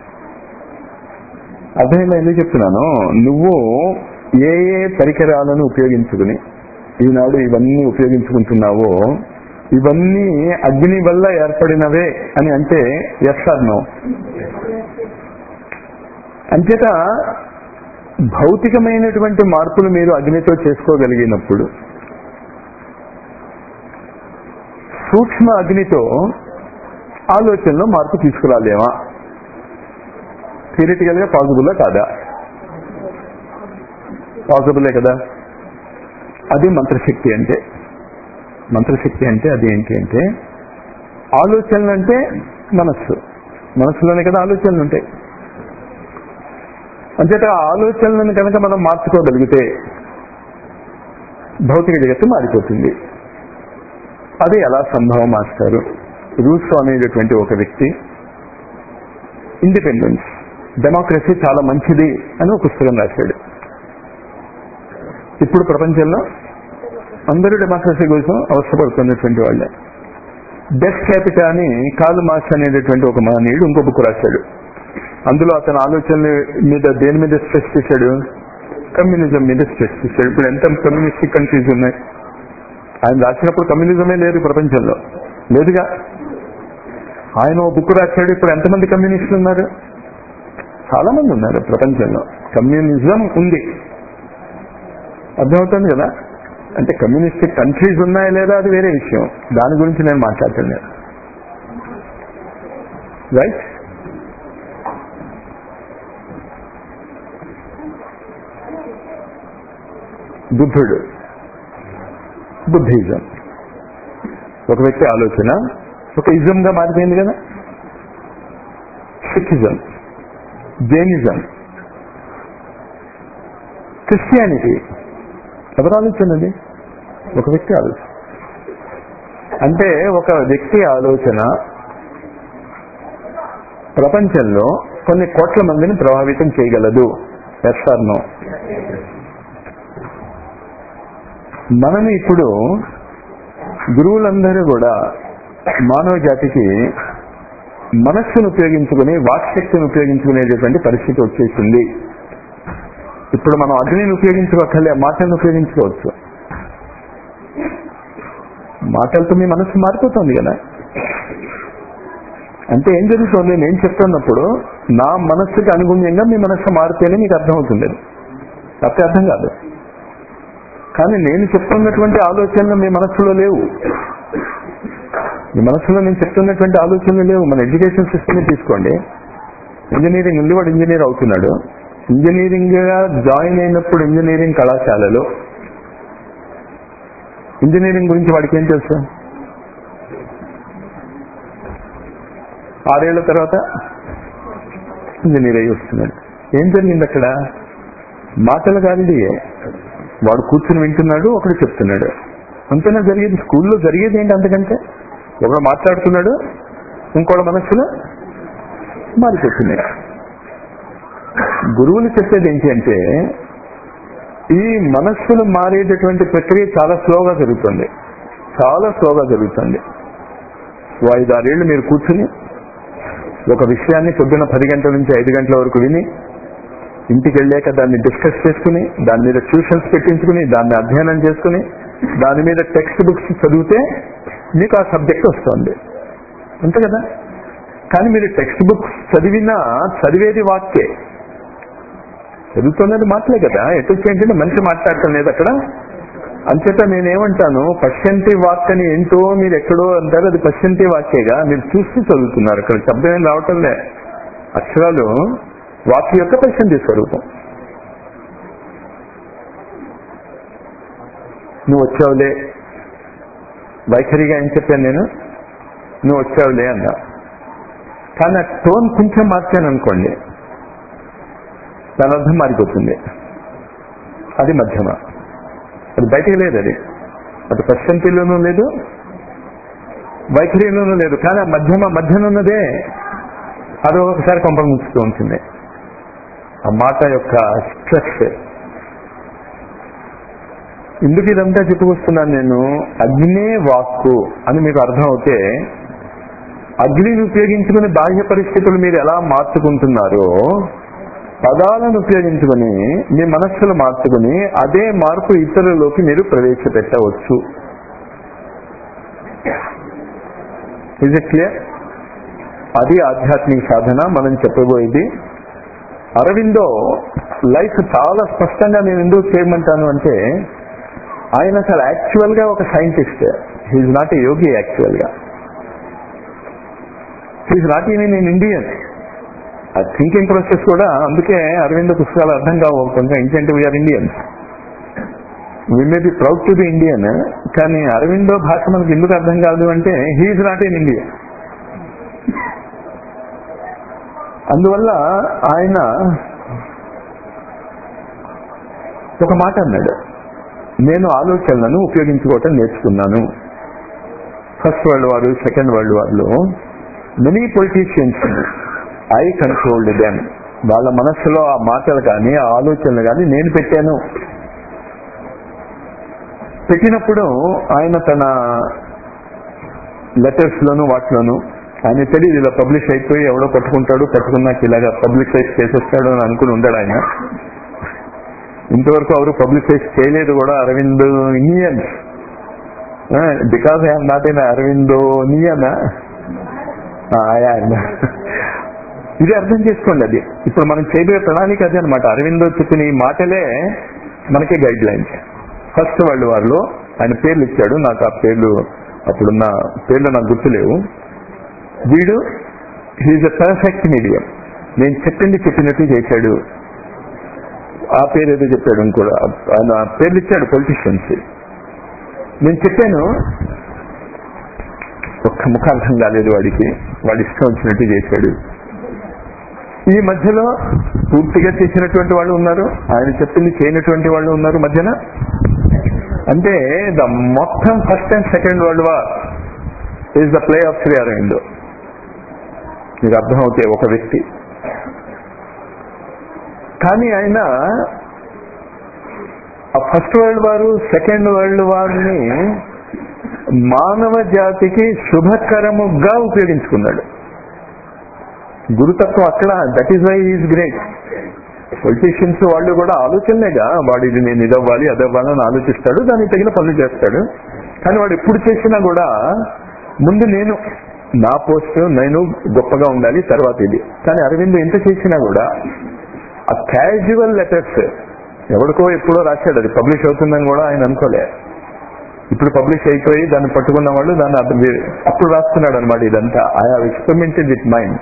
అర్థమైందా ఎందుకు చెప్తున్నాను నువ్వు ఏ ఏ పరికరాలను ఉపయోగించుకుని ఈనాడు ఇవన్నీ ఉపయోగించుకుంటున్నావో ఇవన్నీ అగ్ని వల్ల ఏర్పడినవే అని అంటే ఎస్ నో అంచేత భౌతికమైనటువంటి మార్పులు మీరు అగ్నితో చేసుకోగలిగినప్పుడు సూక్ష్మ అగ్నితో ఆలోచనలో మార్పు తీసుకురాలేమా థియరిటికల్ గా పాసిబుల్లా కాదా పాసిబులే కదా అది మంత్రశక్తి అంటే మంత్రశక్తి అంటే అది ఏంటి అంటే ఆలోచనలు అంటే మనస్సు మనస్సులోనే కదా ఆలోచనలు ఉంటాయి అంచేత ఆ ఆలోచనలను కనుక మనం మార్చుకోగలిగితే భౌతిక జగత్తు మారిపోతుంది అది ఎలా సంభవం మాస్టారు రూసో అనేటటువంటి ఒక వ్యక్తి ఇండిపెండెన్స్ డెమోక్రసీ చాలా మంచిది అని ఒక పుస్తకం రాశాడు ఇప్పుడు ప్రపంచంలో అందరూ డెమోక్రసీ కోసం అవసరపడుతున్నటువంటి వాళ్ళే డెత్ క్యాపిటా అని కాలు మార్క్స్ అనేటటువంటి ఒక మహనీయుడు ఇంకో బుక్ రాశాడు అందులో అతని ఆలోచనల మీద దేని మీద స్ట్రెస్ చేశాడు కమ్యూనిజం మీద స్ట్రెస్ చేశాడు ఇప్పుడు ఎంత కమ్యూనిస్టిక్ కంట్రీస్ ఉన్నాయి ఆయన రాసినప్పుడు కమ్యూనిజమే లేదు ప్రపంచంలో లేదుగా ఆయన ఓ బుక్ రాశాడు ఇప్పుడు ఎంతమంది కమ్యూనిస్టులు ఉన్నారు చాలా మంది ఉన్నారు ప్రపంచంలో కమ్యూనిజం ఉంది అర్థమవుతుంది కదా అంటే కమ్యూనిస్టిక్ కంట్రీస్ ఉన్నాయా లేదా అది వేరే విషయం దాని గురించి నేను మాట్లాడుతున్నాను రైట్ బుద్ధుడు బుద్ధిజం ఒక వ్యక్తి ఆలోచన ఒక ఇజంగా మారిపోయింది కదా సిక్కిజం జైనిజం క్రిస్టియానిటీ ఎవరు ఆలోచన అది ఒక వ్యక్తి ఆలోచన అంటే ఒక వ్యక్తి ఆలోచన ప్రపంచంలో కొన్ని కోట్ల మందిని ప్రభావితం చేయగలదు ఎస్ ఆర్ నో మనం ఇప్పుడు గురువులందరూ కూడా మానవ జాతికి మనస్సును ఉపయోగించుకుని వాక్శక్తిని ఉపయోగించుకునేటటువంటి పరిస్థితి వచ్చేసింది ఇప్పుడు మనం అగ్నిని ఉపయోగించుకోకలే మాటలను ఉపయోగించుకోవచ్చు మాటలతో మీ మనస్సు మారిపోతుంది కదా అంటే ఏం జరుగుతుంది నేను చెప్తున్నప్పుడు నా మనస్సుకి అనుగుణ్యంగా మీ మనస్సు మారితేనే మీకు అర్థమవుతుంది తప్పే అర్థం కాదు కానీ నేను చెప్తున్నటువంటి ఆలోచనలు మీ మనస్సులో లేవు మీ మనస్సులో నేను చెప్తున్నటువంటి ఆలోచనలు లేవు మన ఎడ్యుకేషన్ సిస్టమ్ తీసుకోండి ఇంజనీరింగ్ ఉంది వాడు ఇంజనీర్ అవుతున్నాడు ఇంజనీరింగ్ గా జాయిన్ అయినప్పుడు ఇంజనీరింగ్ కళాశాలలో ఇంజనీరింగ్ గురించి వాడికి ఏం తెలుసు ఆరేళ్ల తర్వాత ఇంజనీర్ అయ్యి వస్తున్నాడు ఏం జరిగింది అక్కడ మాటలు కాదు వాడు కూర్చుని వింటున్నాడు ఒకడు చెప్తున్నాడు అంతేనా జరిగేది స్కూల్లో జరిగేది ఏంటి అంతకంటే ఒకడు మాట్లాడుతున్నాడు ఇంకోటి మనస్సులో మారిపోతుంది గురువులు చెప్పేది ఏంటి అంటే ఈ మనస్సులు మారేటటువంటి ప్రక్రియ చాలా స్లోగా జరుగుతుంది చాలా స్లోగా జరుగుతుంది ఓ ఐదు ఆరేళ్లు మీరు కూర్చుని ఒక విషయాన్ని పొద్దున పది గంటల నుంచి ఐదు గంటల వరకు విని ఇంటికి వెళ్ళాక దాన్ని డిస్కస్ చేసుకుని దాని మీద ట్యూషన్స్ పెట్టించుకుని దాన్ని అధ్యయనం చేసుకుని దాని మీద టెక్స్ట్ బుక్స్ చదివితే మీకు ఆ సబ్జెక్ట్ వస్తుంది అంతే కదా కానీ మీరు టెక్స్ట్ బుక్స్ చదివినా చదివేది వాక్యే చదువుతున్నది మాటలే కదా ఎటు ఏంటంటే మనిషి మాట్లాడటం లేదు అక్కడ అంచేత నేనేమంటాను పశ్చంతి వాక్ అని ఏంటో మీరు ఎక్కడో అంటారు అది పశ్చంతి వాక్యేగా మీరు చూస్తూ చదువుతున్నారు అక్కడ శబ్దం ఏం రావటంలే అక్షరాలు వాక్య యొక్క పశ్చంతి స్వరూపం నువ్వు వచ్చావులే వైఖరిగా ఏం చెప్పాను నేను నువ్వు వచ్చావులే అన్నా కానీ ఆ టోన్ కొంచెం మార్చాను అనుకోండి దాని అర్థం మారిపోతుంది అది మధ్యమ అది బయటికి లేదు అది అది పశ్చంతిలోనూ లేదు వైఖరిలోనూ లేదు కానీ ఆ మధ్యమ మధ్యన ఉన్నదే అది ఒకసారి కొంపలు ముంచుతూ ఉంటుంది ఆ మాట యొక్క స్ట్రెస్ ఎందుకు ఇదంతా చెప్పుకొస్తున్నాను నేను అగ్నే వాక్కు అని మీకు అర్థం అవుతే అగ్నిని ఉపయోగించుకుని బాహ్య పరిస్థితులు మీరు ఎలా మార్చుకుంటున్నారో పదాలను ఉపయోగించుకుని మీ మనస్సులు మార్చుకుని అదే మార్పు ఇతరులలోకి మీరు ప్రవేశపెట్టవచ్చు ఇజ్ ఇట్ క్లియర్ అది ఆధ్యాత్మిక సాధన మనం చెప్పబోయేది అరవిందో లైఫ్ చాలా స్పష్టంగా నేను ఎందుకు చేయమంటాను అంటే ఆయన అసలు యాక్చువల్ గా ఒక scientist he's not a yogi actual గా he's not even in Indian a thinking process కూడా అందుకే అరవింద పుస్తకాలు అర్థం కావు కొంచెం ఏంటంటే we are Indians we may be proud to be Indian కానీ అరవిందో భాష మనకు ఎందుకు అర్థం కాదు అంటే హీఈ్ నాట్ ఇన్ ఇండియా అందువల్ల ఆయన ఒక మాట అన్నాడు నేను ఆలోచనలను ఉపయోగించుకోవటం నేర్చుకున్నాను first world war second world వార్లో many politicians I controlled them వాళ్ళ మనస్సులో ఆ మాటలు కానీ ఆ ఆలోచనలు కానీ నేను పెట్టాను పెట్టినప్పుడు ఆయన తన లెటర్స్ లోను వాటిలోను ఆయన తెలియదు ఇలా పబ్లిష్ అయిపోయి ఎవడో పట్టుకుంటాడు పట్టుకున్నాక ఇలాగా పబ్లిసైజ్ చేసేస్తాడు అని అనుకుని ఉంటాడు ఆయన ఇంతవరకు ఎవరు పబ్లిసైజ్ చేయలేదు కూడా Aravind Indians because I'm not in Aurobindonian ఇది అర్థం చేసుకోండి అది ఇప్పుడు మనం చేయబోయే ప్రణాళిక అదే అనమాట అరవిందో చెప్పిన ఈ మాటలే మనకి guidelines first world war లో ఆయన పేర్లు ఇచ్చాడు నాకు ఆ పేర్లు అప్పుడున్న పేర్లు నాకు గుర్తులేవు వీడు హీజ్ అ పర్ఫెక్ట్ మీడియం నేను చెప్పింది చెప్పినట్టు చేశాడు ఆ పేరు ఏదో చెప్పాడు ఇంకోటి ఆయన పేర్లు ఇచ్చాడు పొలిటీషియన్స్ నేను చెప్పాను ఒక్క ముఖార్థం కాలేదు వాడికి వాడి ఇష్టం వచ్చినట్టు చేశాడు ఈ మధ్యలో పూర్తిగా చేసినటువంటి వాళ్ళు ఉన్నారు ఆయన చెప్పింది చేయనటువంటి వాళ్ళు ఉన్నారు మధ్యన అంటే ద మొత్తం first and second world war is the play of Shri Aurobindo మీకు అర్థమవుతే ఒక వ్యక్తి కానీ ఆయన ఆ first world war second world వార్ని మానవ జాతికి శుభకరముగా ఉపయోగించుకున్నాడు గురుతత్వం అక్కడ that is why is great politicians వాళ్ళు కూడా ఆలోచనలేగా వాడు ఇది నేను ఇదవ్వాలి అదవ్వాలి అని ఆలోచిస్తాడు దానికి తగిన పనులు చేస్తాడు కానీ వాడు ఎప్పుడు చేసినా కూడా ముందు నేను నా పోస్ట్ నేను గొప్పగా ఉండాలి తర్వాత ఇది కానీ అరవింద్ ఎంత చేసినా కూడా ఆ క్యాజువల్ లెటర్స్ ఎవరికో ఎప్పుడో రాశాడు అది పబ్లిష్ అవుతుందని కూడా ఆయన అనుకోలే ఇప్పుడు పబ్లిష్ అయిపోయి దాన్ని పట్టుకున్న వాళ్ళు దాన్ని అర్థం చే- అప్పుడు రాస్తున్నాడు అనమాట ఇదంతా I have experimented with mind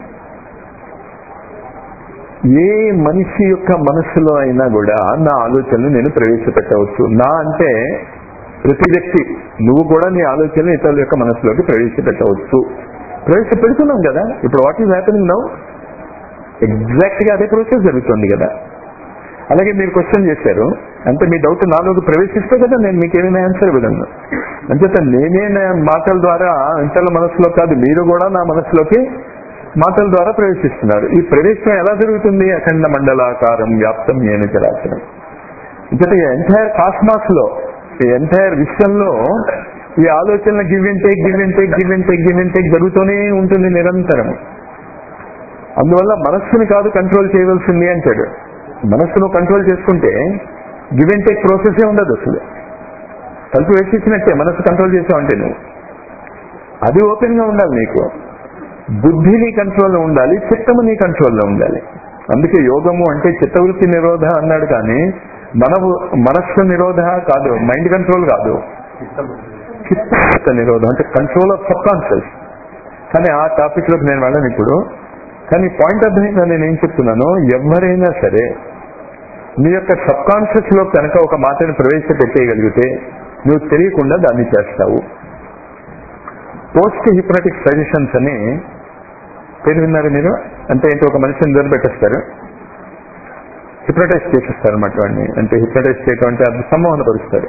ఏ మనిషి యొక్క మనసులో అయినా కూడా నా ఆలోచనలు నేను ప్రవేశపెట్టవచ్చు నా అంటే ప్రతి వ్యక్తి నువ్వు కూడా నీ ఆలోచన ఇతరుల యొక్క మనసులోకి ప్రవేశపెట్టవచ్చు ప్రవేశపెడుతున్నాం కదా ఇప్పుడు what is happening now exact గా అదే ప్రాసెస్ జరుగుతుంది కదా అలాగే మీరు క్వశ్చన్ చేశారు అంటే మీ డౌట్ నాలోకి ప్రవేశిస్తే కదా నేను మీకు ఏమైనా ఆన్సర్ ఇవ్వగలను అంచేత నేనే నా మాటల ద్వారా ఇతరుల మనసులో కాదు మీరు కూడా నా మనసులోకి మాటల ద్వారా ప్రవేశిస్తున్నారు ఈ ప్రవేశం ఎలా జరుగుతుంది అఖండ మండలాకారం వ్యాప్తం ఏమి చరాచరం ఇంకటి ఎంటైర్ కాస్మాస్ లో ఈ ఎంటైర్ విశ్వంలో ఈ ఆలోచనల give and take give and take give and take give and take జరుగుతూనే ఉంటుంది నిరంతరం అందువల్ల మనస్సుని కాదు కంట్రోల్ చేయవలసింది అంటాడు మనస్సును కంట్రోల్ చేసుకుంటే గివ్ అండ్ టేక్ ప్రాసెసే ఉండదు అసలు తలుపు వేసేసినట్టే మనస్సు కంట్రోల్ చేసావంటే నువ్వు అది ఓపెన్ గా ఉండాలి నీకు బుద్ధి నీ కంట్రోల్లో ఉండాలి చిత్తము నీ కంట్రోల్లో ఉండాలి అందుకే యోగము అంటే చిత్తవృత్తి నిరోధ అన్నాడు కానీ మన మనస్సు నిరోధ కాదు మైండ్ కంట్రోల్ కాదు చిత్త నిరోధం అంటే కంట్రోల్ ఆఫ్ సబ్ కాన్షియస్ కానీ ఆ టాపిక్ లోకి నేను వెళ్ళను ఇప్పుడు కానీ పాయింట్ అర్థమైందా నేను ఏం చెప్తున్నాను ఎవరైనా సరే నీ యొక్క సబ్ కాన్షియస్ లో కనుక ఒక మాటను ప్రవేశపెట్టేయగలిగితే నువ్వు తెలియకుండా దాన్ని చేస్తావు పోస్ట్ హిప్నటిక్ సజెషన్స్ అని పేరు విన్నారు మీరు అంటే ఏంటి ఒక మనిషిని నిలబెట్టేస్తారు హిప్నటైజ్ చేసేస్తారు అన్నమాట వాడిని అంటే హిప్నటైజ్ చేయటం అంటే అది సంమోహన పరుస్తారు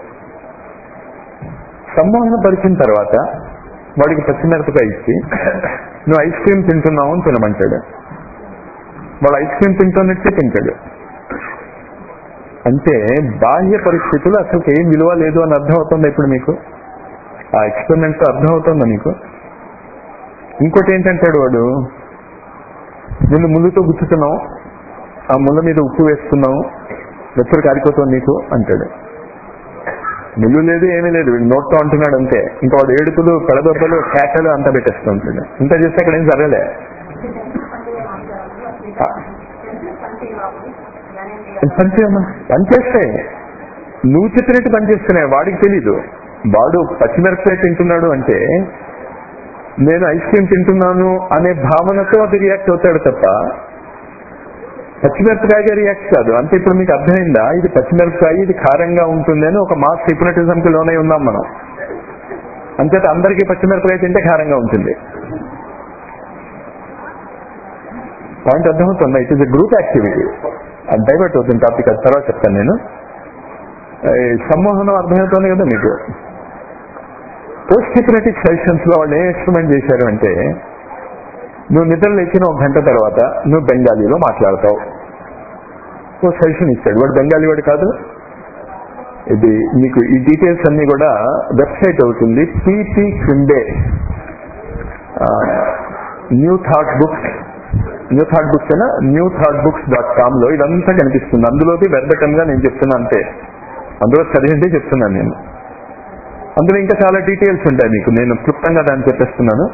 సంమోహన పరిచిన తర్వాత వాడికి పచ్చిమిరపకాయ ఇచ్చి నువ్వు ఐస్ క్రీమ్ తింటున్నావు అని తినమంటాడు వాడు ఐస్ క్రీమ్ తింటున్నట్టే తింటాడు అంటే బాహ్య పరిస్థితులు అసలు ఏం విలువ లేదు అని అర్థం అవుతుంది ఇప్పుడు మీకు ఆ ఎక్స్పెరిమెంట్ అర్థం అవుతుందా మీకు ఇంకోటి ఏంటంటాడు వాడు నిన్ను ముళ్ళుతో గుచ్చుతున్నావు ఆ ముళ్ళ మీద ఉప్పు వేస్తున్నావు వెచ్చరు కారిపోతుంది నీకు అంటాడు ముళ్ళు లేదు ఏమీ లేదు వీడు నోట్తో అంటున్నాడు అంతే ఇంకా వాడు ఏడుపులు పెడదొబ్బలు కేకలు అంతా పెట్టేస్తూ ఉంటాడు ఇంత చేస్తే అక్కడ ఏం జరగలే పనిచేయమ్మా పనిచేస్తాయి నువ్వు చెప్పినట్టు పనిచేస్తున్నాయి వాడికి తెలీదు వాడు పచ్చిమిరపకాయ తింటున్నాడు అంటే నేను ఐస్ క్రీమ్ తింటున్నాను అనే భావనతో అది రియాక్ట్ అవుతాడు తప్ప పచ్చిమిరపకాయగా రియాక్ట్ కాదు అంటే ఇప్పుడు మీకు అర్థమైందా ఇది పచ్చిమిరపకాయ ఇది కారంగా ఉంటుంది అని ఒక మాస్ హిప్నటిజం కి లోనై ఉన్నాం మనం అంతేత అందరికీ పచ్చిమిరపకాయ తింటే కారంగా ఉంటుంది పాయింట్ అర్థమవుతుందా it is a group activity అది డైవర్ట్ అవుతుంది టాపిక్ అది తర్వాత చెప్తాను నేను ఈ సంమోహనం అర్థమవుతుంది కదా మీకు పోస్ట్ హిప్నటిక్ సెషన్స్ లో వాళ్ళు ఏం ఎక్స్పెరిమెంట్ చేశారు అంటే నువ్వు నిద్ర లేచిన ఒక గంట తర్వాత నువ్వు బెంగాలీలో మాట్లాడతావు ఓ సజెషన్ ఇస్తాడు వాడు బెంగాలీ వాడు కాదు ఇది మీకు ఈ డీటెయిల్స్ అన్ని కూడా వెబ్సైట్ అవుతుంది పిపి క్రిండే new thought books new thought books అయినా new thought books dot com లో ఇదంతా కనిపిస్తుంది అందులోకి వెర్బటం గా నేను చెప్తున్నా అంతే అందులో చదివింటే చెప్తున్నాను నేను అందులో ఇంకా చాలా డీటెయిల్స్ ఉంటాయి మీకు నేను క్లుప్తంగా దాన్ని చెప్పేస్తున్నాను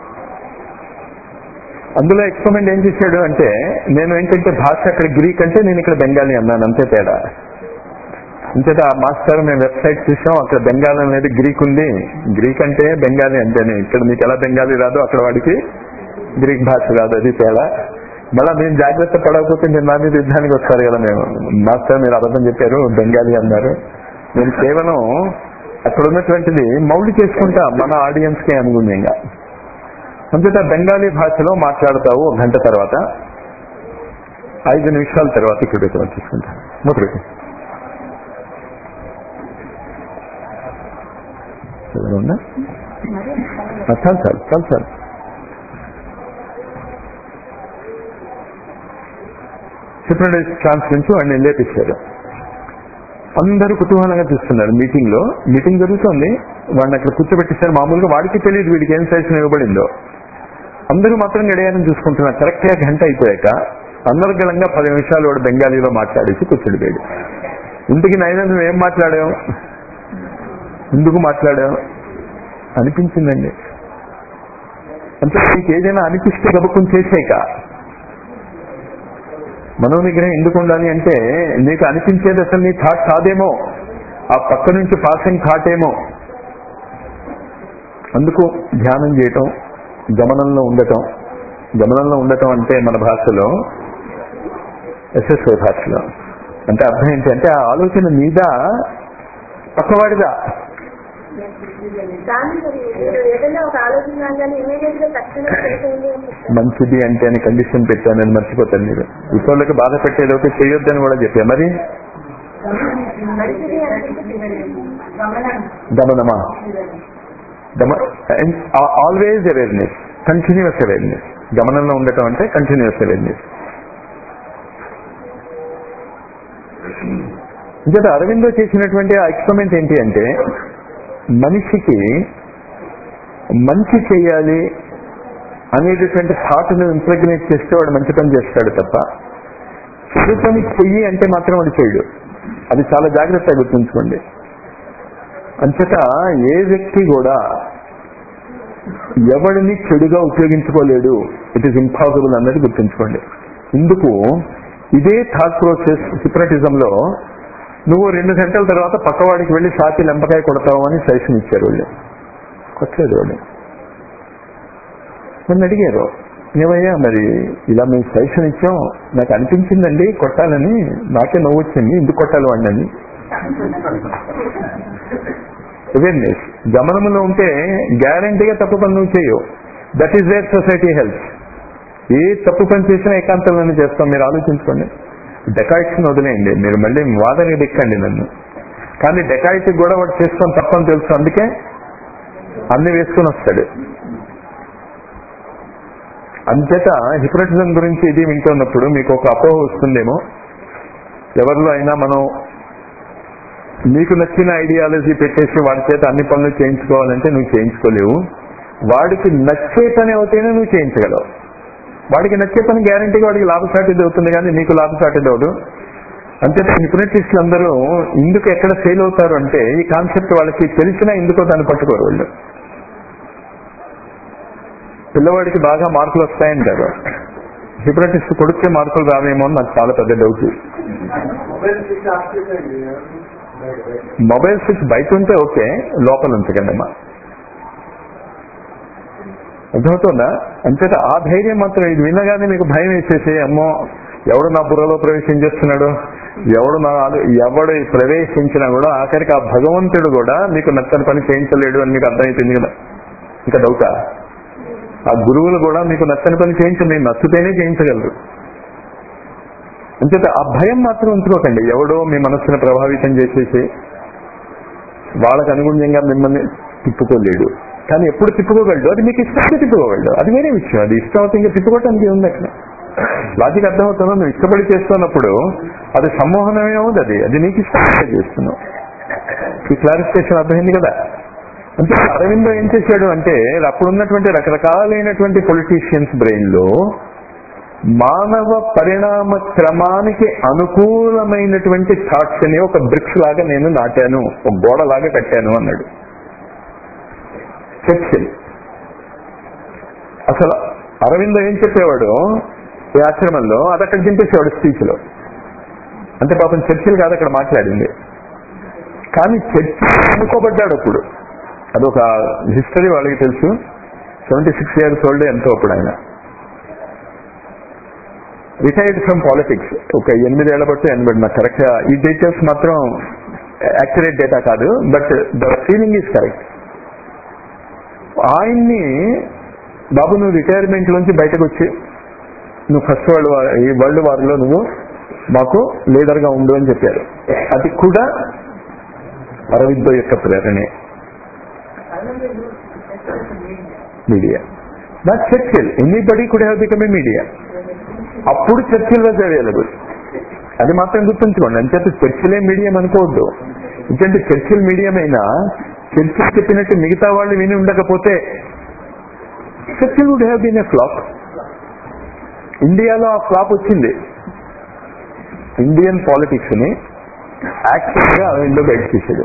అందులో ఎక్స్పెరిమెంట్ ఏం చేశాడు అంటే నేను ఏంటంటే భాష అక్కడ గ్రీక్ అంటే నేను ఇక్కడ బెంగాలీ అన్నాను అంతే తేడా అంతేత ఆ మాస్టర్ మేము వెబ్సైట్ చూసాం అక్కడ బెంగాలీ అనేది గ్రీక్ ఉంది గ్రీక్ అంటే బెంగాలీ అంటేనే ఇక్కడ మీకు ఎలా బెంగాలీ రాదో అక్కడ వాడికి గ్రీక్ భాష రాదు అది తేడా మళ్ళా మేము జాగ్రత్త పడకపోతే మీరు నా మీద యుద్ధానికి వస్తారు కదా మేము మాస్టర్ మీరు అబద్ధం చెప్పారు బెంగాలీ అన్నారు నేను కేవలం అక్కడ ఉన్నటువంటిది మౌలి చేసుకుంటా మన ఆడియన్స్ కి అనుగుణ్యంగా అంతేత బెంగాలీ భాషలో మాట్లాడతావు ఒక గంట తర్వాత ఐదు నిమిషాల తర్వాత ఇక్కడ తీసుకుంటా మొదలు ఉందా చాలు చాలు చాలు చాలు హిప్నటైజ్ ఛాన్స్ నుంచి వాడిని లేపించారు అందరూ కుతూహలంగా చూస్తున్నారు మీటింగ్ లో మీటింగ్ జరుగుతుంది వాడిని అక్కడ కూర్చోబెట్టేశారు మామూలుగా వాడికి తెలియదు వీడికి ఏం సజెషన్ ఇవ్వబడిందో అందరూ మాత్రం గడియారం చూసుకుంటున్నారు కరెక్ట్ గా గంట అయిపోయాక అనర్గళంగా పది నిమిషాలు వాడు బెంగాలీలో మాట్లాడేసి కూర్చుండిపోయాడు ఇంటికి నైనా నువ్వు ఏం మాట్లాడావు ఎందుకు మాట్లాడావు అనిపించిందండి అంటే నీకు ఏదైనా అనిపిస్తే గబుకుని చేసేక మనోనిగ్రహం ఎందుకు ఉండాలి అంటే నీకు అనిపించేది అసలు నీ థాట్ కాదేమో ఆ పక్క నుంచి పాసింగ్ థాట్ ఏమో అందుకు ధ్యానం చేయటం గమనంలో ఉండటం గమనంలో ఉండటం అంటే మన భాషలో ఎస్ఎస్ఐ భాషలో అంటే అర్థం ఏంటంటే ఆ ఆలోచన మీద పక్కవాడిదా దాన్ని మరి మీరు ఏదైనా ఒక ఆలోచన రాగానే ఇమీడియట్ గా తక్షణం చేసేయండి అని చెప్తారు మంచిది అంటే అని కండిషన్ పెట్టానని మర్చిపోతాను మీరు ఇతరులకు బాధ పెట్టేది ఒకటి చేయొద్దని కూడా చెప్పా మరి మంచిది అంటే గమనమా గమ ఆల్వేజ్ అవేర్నెస్ కంటిన్యూస్ అవేర్నెస్ గమనంలో ఉండటం అంటే కంటిన్యూస్ అవేర్నెస్ ఇంకట అరవిందో చేసినటువంటి ఆ ఎక్స్పెరిమెంట్ ఏంటి అంటే మనిషికి మంచి చేయాలి అనేటటువంటి థాట్ను ఇంప్రగ్నేట్ చేస్తే వాడు మంచి పని చేస్తాడు తప్ప చెడు పని చెయ్యి అంటే మాత్రం వాడు చేయడు అది చాలా జాగ్రత్తగా గుర్తుంచుకోండి అంతట ఏ వ్యక్తి కూడా ఎవడిని చెడుగా ఉపయోగించుకోలేడు ఇట్ ఈస్ ఇంపాసిబుల్ అన్నది గుర్తుంచుకోండి ఇందుకు ఇదే థాట్ ప్రాసెస్ హిప్నటిజం లో నువ్వు రెండు గంటల తర్వాత పక్కవాడికి వెళ్ళి సాతి లెంపకాయ కొడతావు అని సజెషన్ ఇచ్చారు వాళ్ళు కొట్టలేదు వాళ్ళు నన్ను అడిగారు ఏమయ్యా మరి ఇలా మేము సజెషన్ ఇచ్చాం నాకు అనిపించిందండి కొట్టాలని నాకే నవ్వు వచ్చింది ఎందుకు కొట్టాలి వాడిని అవేర్నెస్ గమనంలో ఉంటే గ్యారంటీగా తప్పు పని నువ్వు చేయవు that is where society help ఏ తప్పు పని చేసినా ఏకాంతంలోనే చేస్తాం మీరు ఆలోచించుకోండి డెకాయిట్స్ని వదిలేయండి మీరు మళ్ళీ వాదన దిక్కండి నన్ను కానీ డెకాయిట్ కూడా వాడు చేస్తాం తప్పని తెలుసు అందుకే అన్ని వేసుకుని వస్తాడు అంతేత హిప్నటిజం గురించి ఇది వింటున్నప్పుడు మీకు ఒక అపోహ వస్తుందేమో ఎవరిలో అయినా మనం నీకు నచ్చిన ఐడియాలజీ పెట్టేసి వాడి చేత అన్ని పనులు చేయించుకోవాలంటే నువ్వు చేయించుకోలేవు వాడికి నచ్చే పని అవుతేనే నువ్వు చేయించగలవు వాడికి నచ్చే పని గ్యారంటీగా వాడికి లాభసాటిది అవుతుంది కానీ నీకు లాభసాటిది అవదు అంతే హిప్నటిస్టులు అందరూ ఇందుకు ఎక్కడ ఫెయిల్ అవుతారు అంటే ఈ కాన్సెప్ట్ వాళ్ళకి తెలిసినా ఎందుకో దాన్ని పట్టుకోరు వాళ్ళు పిల్లవాడికి బాగా మార్కులు వస్తాయంటారు హిప్నటిస్ట్ కొడుకే మార్కులు రావేమో అని నాకు చాలా పెద్ద డౌట్ మొబైల్ స్విచ్ బయట ఉంటే ఓకే లోపల ఉంచకండి అమ్మా అర్థమవుతుందా అంతేత ఆ ధైర్యం మాత్రం ఇది వినగానే మీకు భయం వేసేసి అమ్మో ఎవడు నా బుర్రలో ప్రవేశించేస్తున్నాడు ఎవడు నా ఆలో- ఎవడు ప్రవేశించినా కూడా ఆఖరికి ఆ భగవంతుడు కూడా మీకు నచ్చని పని చేయించలేడు అని మీకు అర్థమైపోయింది కదా ఇంకా డౌటా ఆ గురువులు కూడా మీకు నచ్చని పని చేయించలేదు నచ్చితేనే చేయించగలరు అంచేత ఆ భయం మాత్రం ఉంచుకోకండి ఎవడో మీ మనస్సును ప్రభావితం చేసేసి వాళ్ళకు అనుగుణ్యంగా మిమ్మల్ని తిప్పుకోలేడు కానీ ఎప్పుడు తిప్పుకోగలడు అది మీకు ఇష్టమైతే తిప్పుకోగలడు అది వేరే విషయం అది ఇష్టం అవుతుంది ఇంకా తిప్పుకోవటానికి ఉంది అక్కడ లాజిక్ అర్థమవుతుందో నువ్వు ఇష్టపడి చేస్తున్నప్పుడు అది సమ్మోహనమే అవుతుంది అది అది నీకు ఇష్టంగా చేస్తున్నావు ఈ క్లారిఫికేషన్ అర్థమైంది కదా అంటే అరవిందో ఏం చేశాడు అంటే అప్పుడు ఉన్నటువంటి రకరకాలైనటువంటి పొలిటీషియన్స్ బ్రెయిన్ లో మానవ పరిణామ క్రమానికి అనుకూలమైనటువంటి థాట్స్ అని ఒక బ్రిక్స్ లాగా నేను నాటాను ఒక గోడ లాగా కట్టాను అన్నాడు చర్చిల్ అసలు అరవిందో ఏం చెప్పేవాడు ఈ ఆశ్రమంలో అది అక్కడ చింపేసేవాడు స్పీచ్ లో అంటే పాపం చర్చిల్ కాదు అక్కడ మాట్లాడింది కానీ చర్చిల్ అనుకోబడ్డాడు అప్పుడు అదొక హిస్టరీ వాళ్ళకి తెలుసు సెవెంటీ సిక్స్ ఇయర్స్ ఓల్డ్ ఎంతో అప్పుడు ఆయన రిటైర్డ్ ఫ్రమ్ పాలిటిక్స్ ఒక ఎనిమిదేళ్ల బట్టి ఎనభై నాకు కరెక్ట్ ఈ డీటెయిల్స్ మాత్రం యాక్యురేట్ డేటా కాదు but the feeling is correct ఆయన్ని బాబు నువ్వు రిటైర్మెంట్ నుంచి బయటకు వచ్చి నువ్వు ఫస్ట్ వరల్డ్ వార్ ఈ వరల్డ్ వార్ లో నువ్వు మాకు లీడర్ గా ఉండు అని చెప్పారు అది కూడా అరవిందో యొక్క ప్రేరణే media not Churchill anybody could have become a media అప్పుడు చర్చిల్ వాజ్ అవైలబుల్ అది మాత్రం గుర్తుంచుకోండి అంచేత చర్చిలే మీడియం అనుకోవద్దు ఎందుకంటే చర్చిల్ మీడియం అయినా చర్చిల్ చెప్పినట్టు మిగతా వాళ్ళు విని ఉండకపోతే Churchill would have been a flop ఇండియాలో ఆ ఫ్లాప్ వచ్చింది ఇండియన్ పాలిటిక్స్ ని యాక్చువల్ గా ఇండో గైడ్ చేశాడు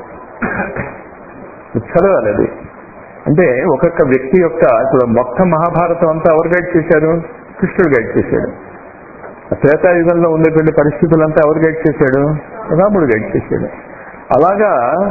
చదవాలి అది అంటే ఒక్కొక్క వ్యక్తి యొక్క ఇప్పుడు మొత్తం మహాభారతం అంతా ఎవరు గైడ్ చేశారు కృష్ణుడు గైడ్ చేశాడు త్రేతాయుగంలో ఉండేటువంటి పరిస్థితులంతా ఎవరు గైడ్ చేశాడు రాముడు గైడ్ చేశాడు అలాగా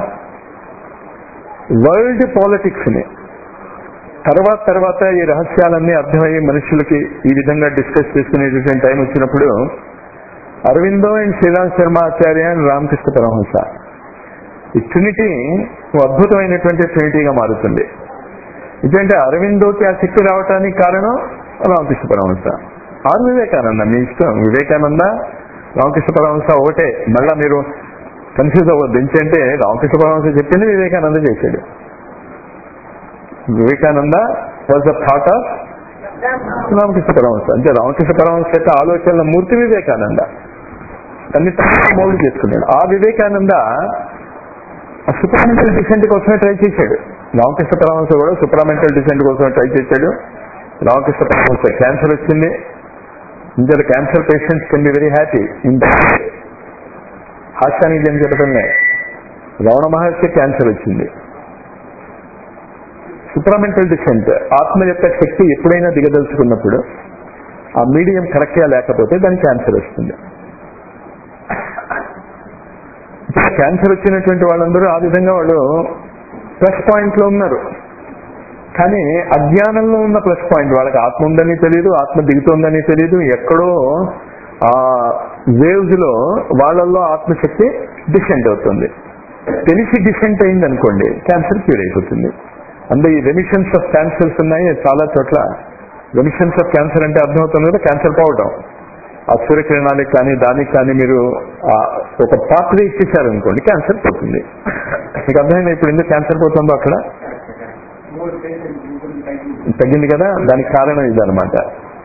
వరల్డ్ పాలిటిక్స్ ని తర్వాత తర్వాత ఈ రహస్యాలన్నీ అర్థమయ్యే మనుషులకి ఈ విధంగా డిస్కస్ చేసుకునేటువంటి టైం వచ్చినప్పుడు అరవిందో అండ్ శ్రీరామ్ శర్మ ఆచార్య అండ్ రామకృష్ణ పరమహంస ఈ ట్రినిటీ ఓ అద్భుతమైనటువంటి ట్రినిటీగా మారుతుంది ఇదంటే అరవిందోకి ఆ శక్తి రావటానికి కారణం రామకృష్ణ పరమహంస ఆరు వివేకానంద మీ ఇష్టం వివేకానంద రామకృష్ణ పరమహంస ఒకటే మళ్ళా మీరు కన్ఫ్యూజ్ అవ్వద్దు ఎందుకంటే రామకృష్ణ పరమహంస చెప్పింది వివేకానంద చేశాడు Vivekananda was the thought of Ramakrishna Paramahansa అంటే రామకృష్ణ పరమహంస యొక్క ఆలోచనల మూర్తి వివేకానంద అన్ని మౌలు చేసుకున్నాడు ఆ వివేకానంద సుప్రామెంటల్ డిసెంట్ కోసమే ట్రై చేశాడు రామకృష్ణ పరమహంస కూడా సుప్రామెంటల్ డిసెంట్ కోసమే ట్రై చేశాడు రామకృష్ణ పరమహంస క్యాన్సర్ వచ్చింది inter cancer patients can be very happy in హాస్యానికి ఏం చెప్పటంలే రమణ మహర్షి క్యాన్సర్ వచ్చింది సుప్రామెంటల్ డిసెంట్ ఆత్మ యొక్క శక్తి ఎప్పుడైనా దిగదలుచుకున్నప్పుడు ఆ మీడియం కరెక్ట్ గా లేకపోతే దానికి క్యాన్సర్ వస్తుంది క్యాన్సర్ వచ్చినటువంటి వాళ్ళందరూ ఆ విధంగా వాళ్ళు ప్లస్ పాయింట్ లో ఉన్నారు కానీ అజ్ఞానంలో ఉన్న ప్లస్ పాయింట్ వాళ్ళకి ఆత్మ ఉందని తెలియదు ఆత్మ దిగుతోందని తెలియదు ఎక్కడో ఆ వేవ్స్ లో వాళ్ళల్లో ఆత్మశక్తి డిసెంట్ అవుతుంది తెలిసి డిసెంట్ అయింది అనుకోండి క్యాన్సర్ క్యూర్ అయిపోతుంది అంటే ఈ రెమిషన్స్ ఆఫ్ క్యాన్సర్స్ ఉన్నాయి చాలా చోట్ల రెమిషన్స్ ఆఫ్ క్యాన్సర్ అంటే అర్థమవుతుంది కదా క్యాన్సర్ పోవటం ఆ సూర్యకిరణాలకు కానీ దానికి కానీ మీరు ఆ ఒక పాత్ర ఇచ్చేసారు అనుకోండి క్యాన్సర్ పోతుంది మీకు అర్థమైంది ఇప్పుడు ఎందుకు క్యాన్సర్ పోతుందో అక్కడ తగ్గింది కదా దానికి కారణం ఇదనమాట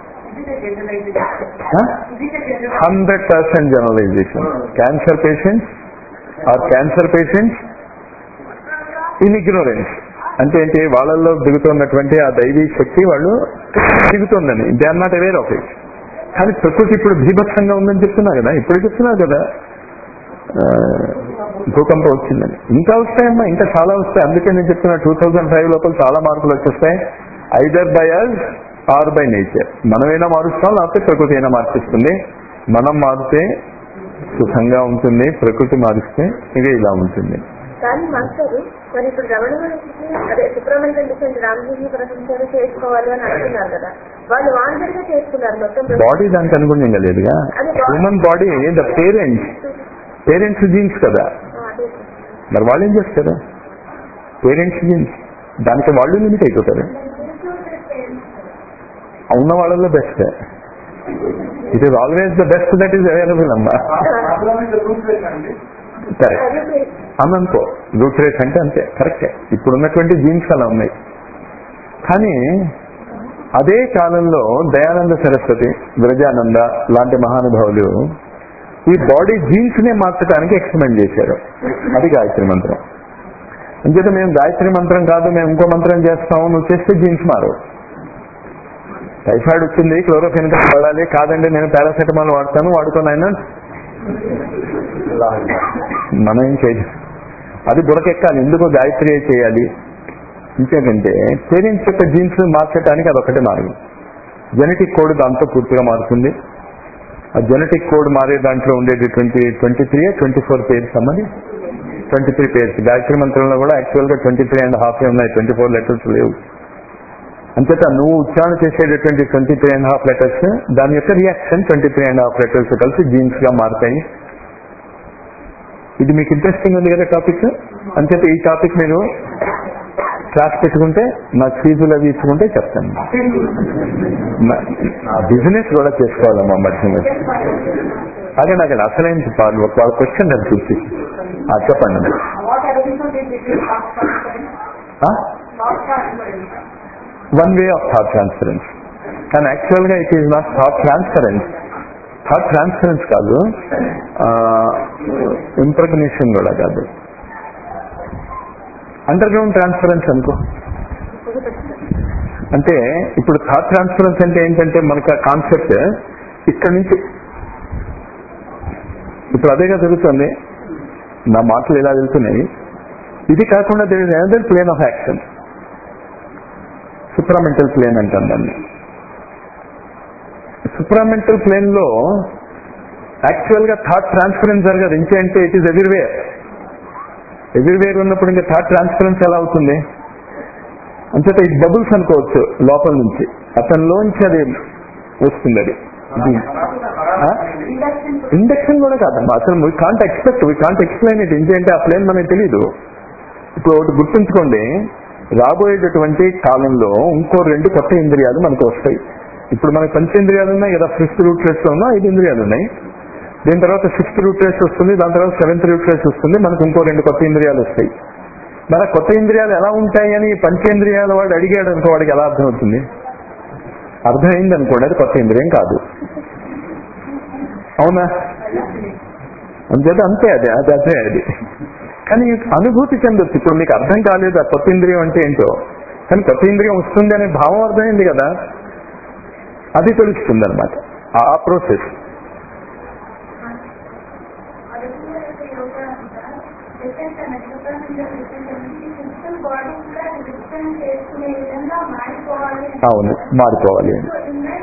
hundred percent generalisation cancer patients are cancer patients in ignorance అంటే ఏంటి వాళ్ళల్లో దిగుతున్నటువంటి ఆ దైవీ శక్తి వాళ్ళు దిగుతుందని they are not aware of it కానీ ప్రకృతి ఇప్పుడు భీభత్సంగా ఉందని చెప్తున్నా కదా ఇప్పుడు చెప్తున్నా కదా ఆ, భూకంపం వచ్చిందని ఇంకా వస్తాయమ్మా ఇంకా చాలా వస్తాయి అందుకే నేను చెప్తున్నా టూ థౌజండ్ ఫైవ్ లోపల చాలా మార్పులు వచ్చేస్తాయి either by us or by nature మనమైనా మారుస్తాం లేకపోతే ప్రకృతి అయినా మార్చిస్తుంది మనం మారితే సుఖంగా ఉంటుంది ప్రకృతి మారిస్తే ఇదే ఇలా ఉంటుంది కానీ మాస్టర్ మరి ఇప్పుడు రమణ మహర్షికి అదే సుబ్రహ్మణ్యం డిసెంట్ రామజీవి ప్రశంసలు చేసుకోవాలి అని అంటున్నారు కదా వాళ్ళు వాంటెడ్గా చేసుకున్నారు మొత్తం బాడీ దానికి అనుగుణంగా లేదుగా human body the parents parents genes కదా అదే మరి వాళ్ళు ఏం చేస్తారు పేరెంట్స్ జీన్స్ దానికి వాళ్ళు లిమిట్ అయిపోతారు ఉన్న వాళ్ళలో best it is always the best that is available అమ్మా సరే అన్ననుకో రూట్ రేస్ అంటే అంతే కరెక్టే ఇప్పుడు ఉన్నటువంటి జీన్స్ అలా ఉన్నాయి కానీ అదే కాలంలో దయానంద సరస్వతి విరజానంద లాంటి మహానుభావులు ఈ బాడీ జీన్స్ నే మార్చడానికి ఎక్స్పెరిమెంట్ చేశారు అది గాయత్రి మంత్రం అంచేత మేము గాయత్రి మంత్రం కాదు మేము ఇంకో మంత్రం చేస్తాము నువ్వు చేస్తే జీన్స్ మారు టైఫాయిడ్ వచ్చింది క్లోరోఫెన్ వాడాలి కాదండి నేను పారాసెటమాల్ వాడతాను వాడుకొని అయినా మనం ఏం చేయలేదు అది బురకెక్కాలి ఎందుకు గాయత్రి చేయాలి ఇంకేంటంటే పేరెంట్స్ యొక్క జీన్స్ మార్చడానికి అదొకటే మార్గం జెనెటిక్ కోడ్ దాంతో పూర్తిగా మారుతుంది ఆ జెనెటిక్ కోడ్ మారే దాంట్లో ఉండేటటువంటి twenty three twenty four pairs అమ్మది ట్వంటీ త్రీ పేర్స్ గాయత్రి మంత్రంలో కూడా యాక్చువల్ గా ట్వంటీ త్రీ అండ్ హాఫ్ ఉన్నాయి ట్వంటీ ఫోర్ లెటర్స్ లేవు అంతేత నువ్వు ఉచ్చారణ చేసేటటువంటి twenty three and half letters దాని యొక్క reaction twenty three and half letters కలిసి జీన్స్ గా మారుతాయి ఇది మీకు ఇంట్రెస్టింగ్ ఉంది కదా టాపిక్ అంచేత ఈ టాపిక్ మీరు క్లాస్ పెట్టుకుంటే నా ఫీజులు అవి ఇచ్చుకుంటే చెప్తాను బిజినెస్ కూడా చేసుకోవాలమ్మా మధ్య అదే నాకు అసలైన పాలు ఒక క్వశ్చన్ నేను చూసి ఆ, చెప్పండి What addition did this last conference? Last conference. One way of thought transference కానీ యాక్చువల్ గా it is not thought transference thought transference కాదు ఇంప్రగ్నేషన్ కూడా కాదు అండర్ గ్రౌండ్ ట్రాన్స్ఫరెన్స్ అనుకో అంటే ఇప్పుడు థాట్ ట్రాన్స్ఫరెన్స్ అంటే ఏంటంటే మనకు ఆ కాన్సెప్ట్ ఇక్కడ నుంచి ఇప్పుడు అదేగా జరుగుతుంది నా మాటలు ఇలా వెళ్తున్నాయి ఇది కాకుండా there is another plane of action supramental plane అంటాం దాన్ని సుప్రామెంటల్ ప్లేన్ లో యాక్చువల్ గా థాట్ ట్రాన్స్ఫరెన్స్ జరగదు ఇంకే అంటే ఇట్ ఈస్ ఎవ్రీవేర్ ఎవ్రీవేర్ ఉన్నప్పుడు ఇంకా థాట్ ట్రాన్స్ఫరెన్స్ ఎలా అవుతుంది అంచేత ఇది బబుల్స్ అనుకోవచ్చు లోపల నుంచి అతనిలోంచి అది వస్తుంది అది ఇది ఇండక్షన్ కూడా కాదమ్మా అసలు we can't expect we can't explain it ఏంటంటే ఆ ప్లేన్ మనకి తెలియదు ఇప్పుడు ఒకటి గుర్తుంచుకోండి రాబోయేటటువంటి కాలంలో ఇంకో రెండు కొత్త ఇంద్రియాలు మనకు వస్తాయి ఇప్పుడు మనకి పంచేంద్రియాలు ఉన్నాయి కదా ఫిఫ్త్ రూట్ రేస్ లో ఉన్నా ఐదు ఇంద్రియాలు ఉన్నాయి దీని తర్వాత సిక్స్త్ రూట్ రేస్ వస్తుంది దాని తర్వాత సెవెంత్ రూట్ రేస్ వస్తుంది మనకు ఇంకో రెండు కొత్త ఇంద్రియాలు వస్తాయి మరి ఆ కొత్త ఇంద్రియాలు ఎలా ఉంటాయి అని పంచేంద్రియాల వాడు అడిగాడు అనుకో వాడికి ఎలా అర్థమవుతుంది అర్థమైంది అనుకోండి అది కొత్త ఇంద్రియం కాదు అవునా అంచేత అంతే అది అది అదే అది కానీ అనుభూతి చెందొచ్చు ఇప్పుడు మీకు అర్థం కాలేదు ఆ కొత్త ఇంద్రియం అంటే ఏంటో కానీ కొత్త ఇంద్రియం వస్తుంది అనే భావం అర్థమైంది కదా అది తెలుస్తుంది అనమాట ఆ ప్రాసెస్ అవును మారిపోవాలి అని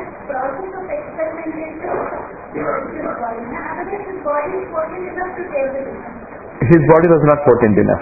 his body was not potent enough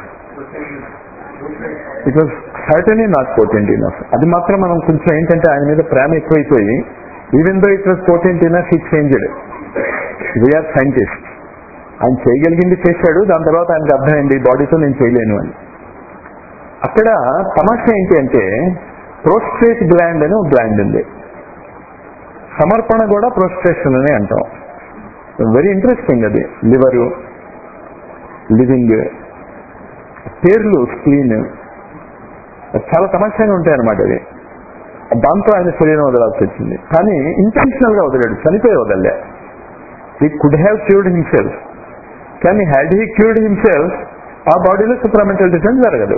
it was certainly not potent enough అది మాత్రం మనం కొంచెం ఏంటంటే ఆయన మీద ప్రేమ ఎక్కువైపోయి even though it was potent enough it changed we are scientist ఆయన చేయగలిగింది చేశాడు దాని తర్వాత ఆయనకు అర్థమైంది బాడీతో నేను చేయలేను అని అక్కడ సమస్య ఏంటి అంటే ప్రోస్ట్రేట్ గ్లాండ్ అని ఒక గ్లాండ్ ఉంది సమర్పణ కూడా ప్రోస్ట్రేషన్ అని అంటాం వెరీ ఇంట్రెస్టింగ్ అది లివరు లివింగ్ పేర్లు స్క్రీన్ చాలా సమస్యగా ఉంటాయి అనమాట అది దాంతో ఆయన శరీరం వదలాల్సి వచ్చింది కానీ ఇంటెన్షనల్ గా వదిలాడు చనిపోయి వదలలే he could have cured himself కానీ హ్యాడ్ హీ క్యూర్డ్ హిమ్సెల్ఫ్ ఆ బాడీలో సుప్రమెంటల్ డిఫరెన్స్ జరగదు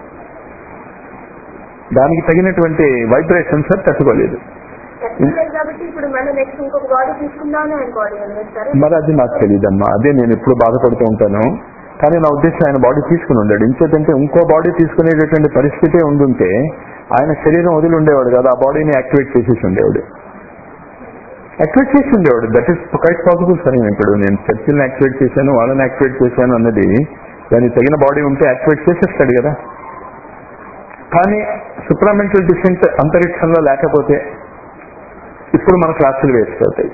దానికి తగినటువంటి వైబ్రేషన్స్ తట్టుకోలేదు కాబట్టి ఇప్పుడు మళ్ళీ నెక్స్ట్ ఇంకొక బాడీ తీసుకుందామని ఆయన బాడీ వదిలేస్తారు మరి అది నాకు తెలియదమ్మా అదే నేను ఎప్పుడు బాధపడుతూ ఉంటాను కానీ నా ఉద్దేశం ఆయన బాడీ తీసుకుని ఉండాడు ఇంకేదంటే ఇంకో బాడీ తీసుకునేటటువంటి పరిస్థితే ఉండుంటే ఆయన శరీరం వదిలి ఉండేవాడు కదా ఆ బాడీని యాక్టివేట్ చేసేసి ఉండేవాడు యాక్టివేట్ చేసి ఉండేవాడు that is quite possible sir ఇప్పుడు నేను చర్చిల్ని యాక్టివేట్ చేశాను వాళ్ళని యాక్టివేట్ చేశాను అన్నది దానికి తగిన బాడీ ఉంటే యాక్టివేట్ చేసేస్తాడు కదా కానీ సుప్రామెంటల్ డిసెంట్ అంతరిక్షంలో లేకపోతే ఇప్పుడు మన క్లాసులు వేస్ట్ అవుతాయి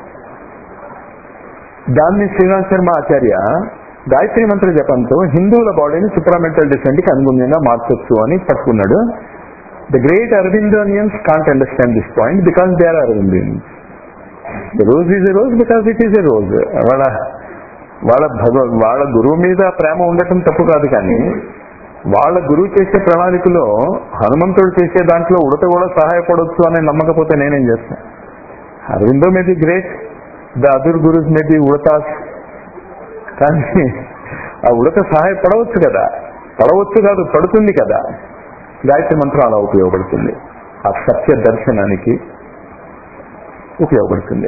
దాన్ని శ్రీరామ్ శర్మ ఆచార్య గాయత్రి మంత్ర జపంతో హిందువుల బాడీని సుప్రామెంటల్ డిసెంట్ కి అనుగుణంగా మార్చొచ్చు అని పట్టుకున్నాడు the great Aurobindonians can't understand this point because they are Aurobindonians rose is a rose because it is a rose వాళ్ళ వాళ్ళ భగవ వాళ్ళ గురువు మీద ప్రేమ ఉండటం తప్పు కాదు కానీ వాళ్ళ గురువు చేసే ప్రణాళికలో హనుమంతుడు చేసే దాంట్లో ఉడత కూడా సహాయపడవచ్చు అని నమ్మకపోతే నేనేం చేస్తాను Aurobindo may be great the other gurus may be ఉడతాస్ కానీ ఆ ఉడత సహాయపడవచ్చు కదా పడవచ్చు కాదు పడుతుంది కదా గాయత్రి మంత్రం అలా ఉపయోగపడుతుంది ఆ సత్య దర్శనానికి ఉపయోగపడుతుంది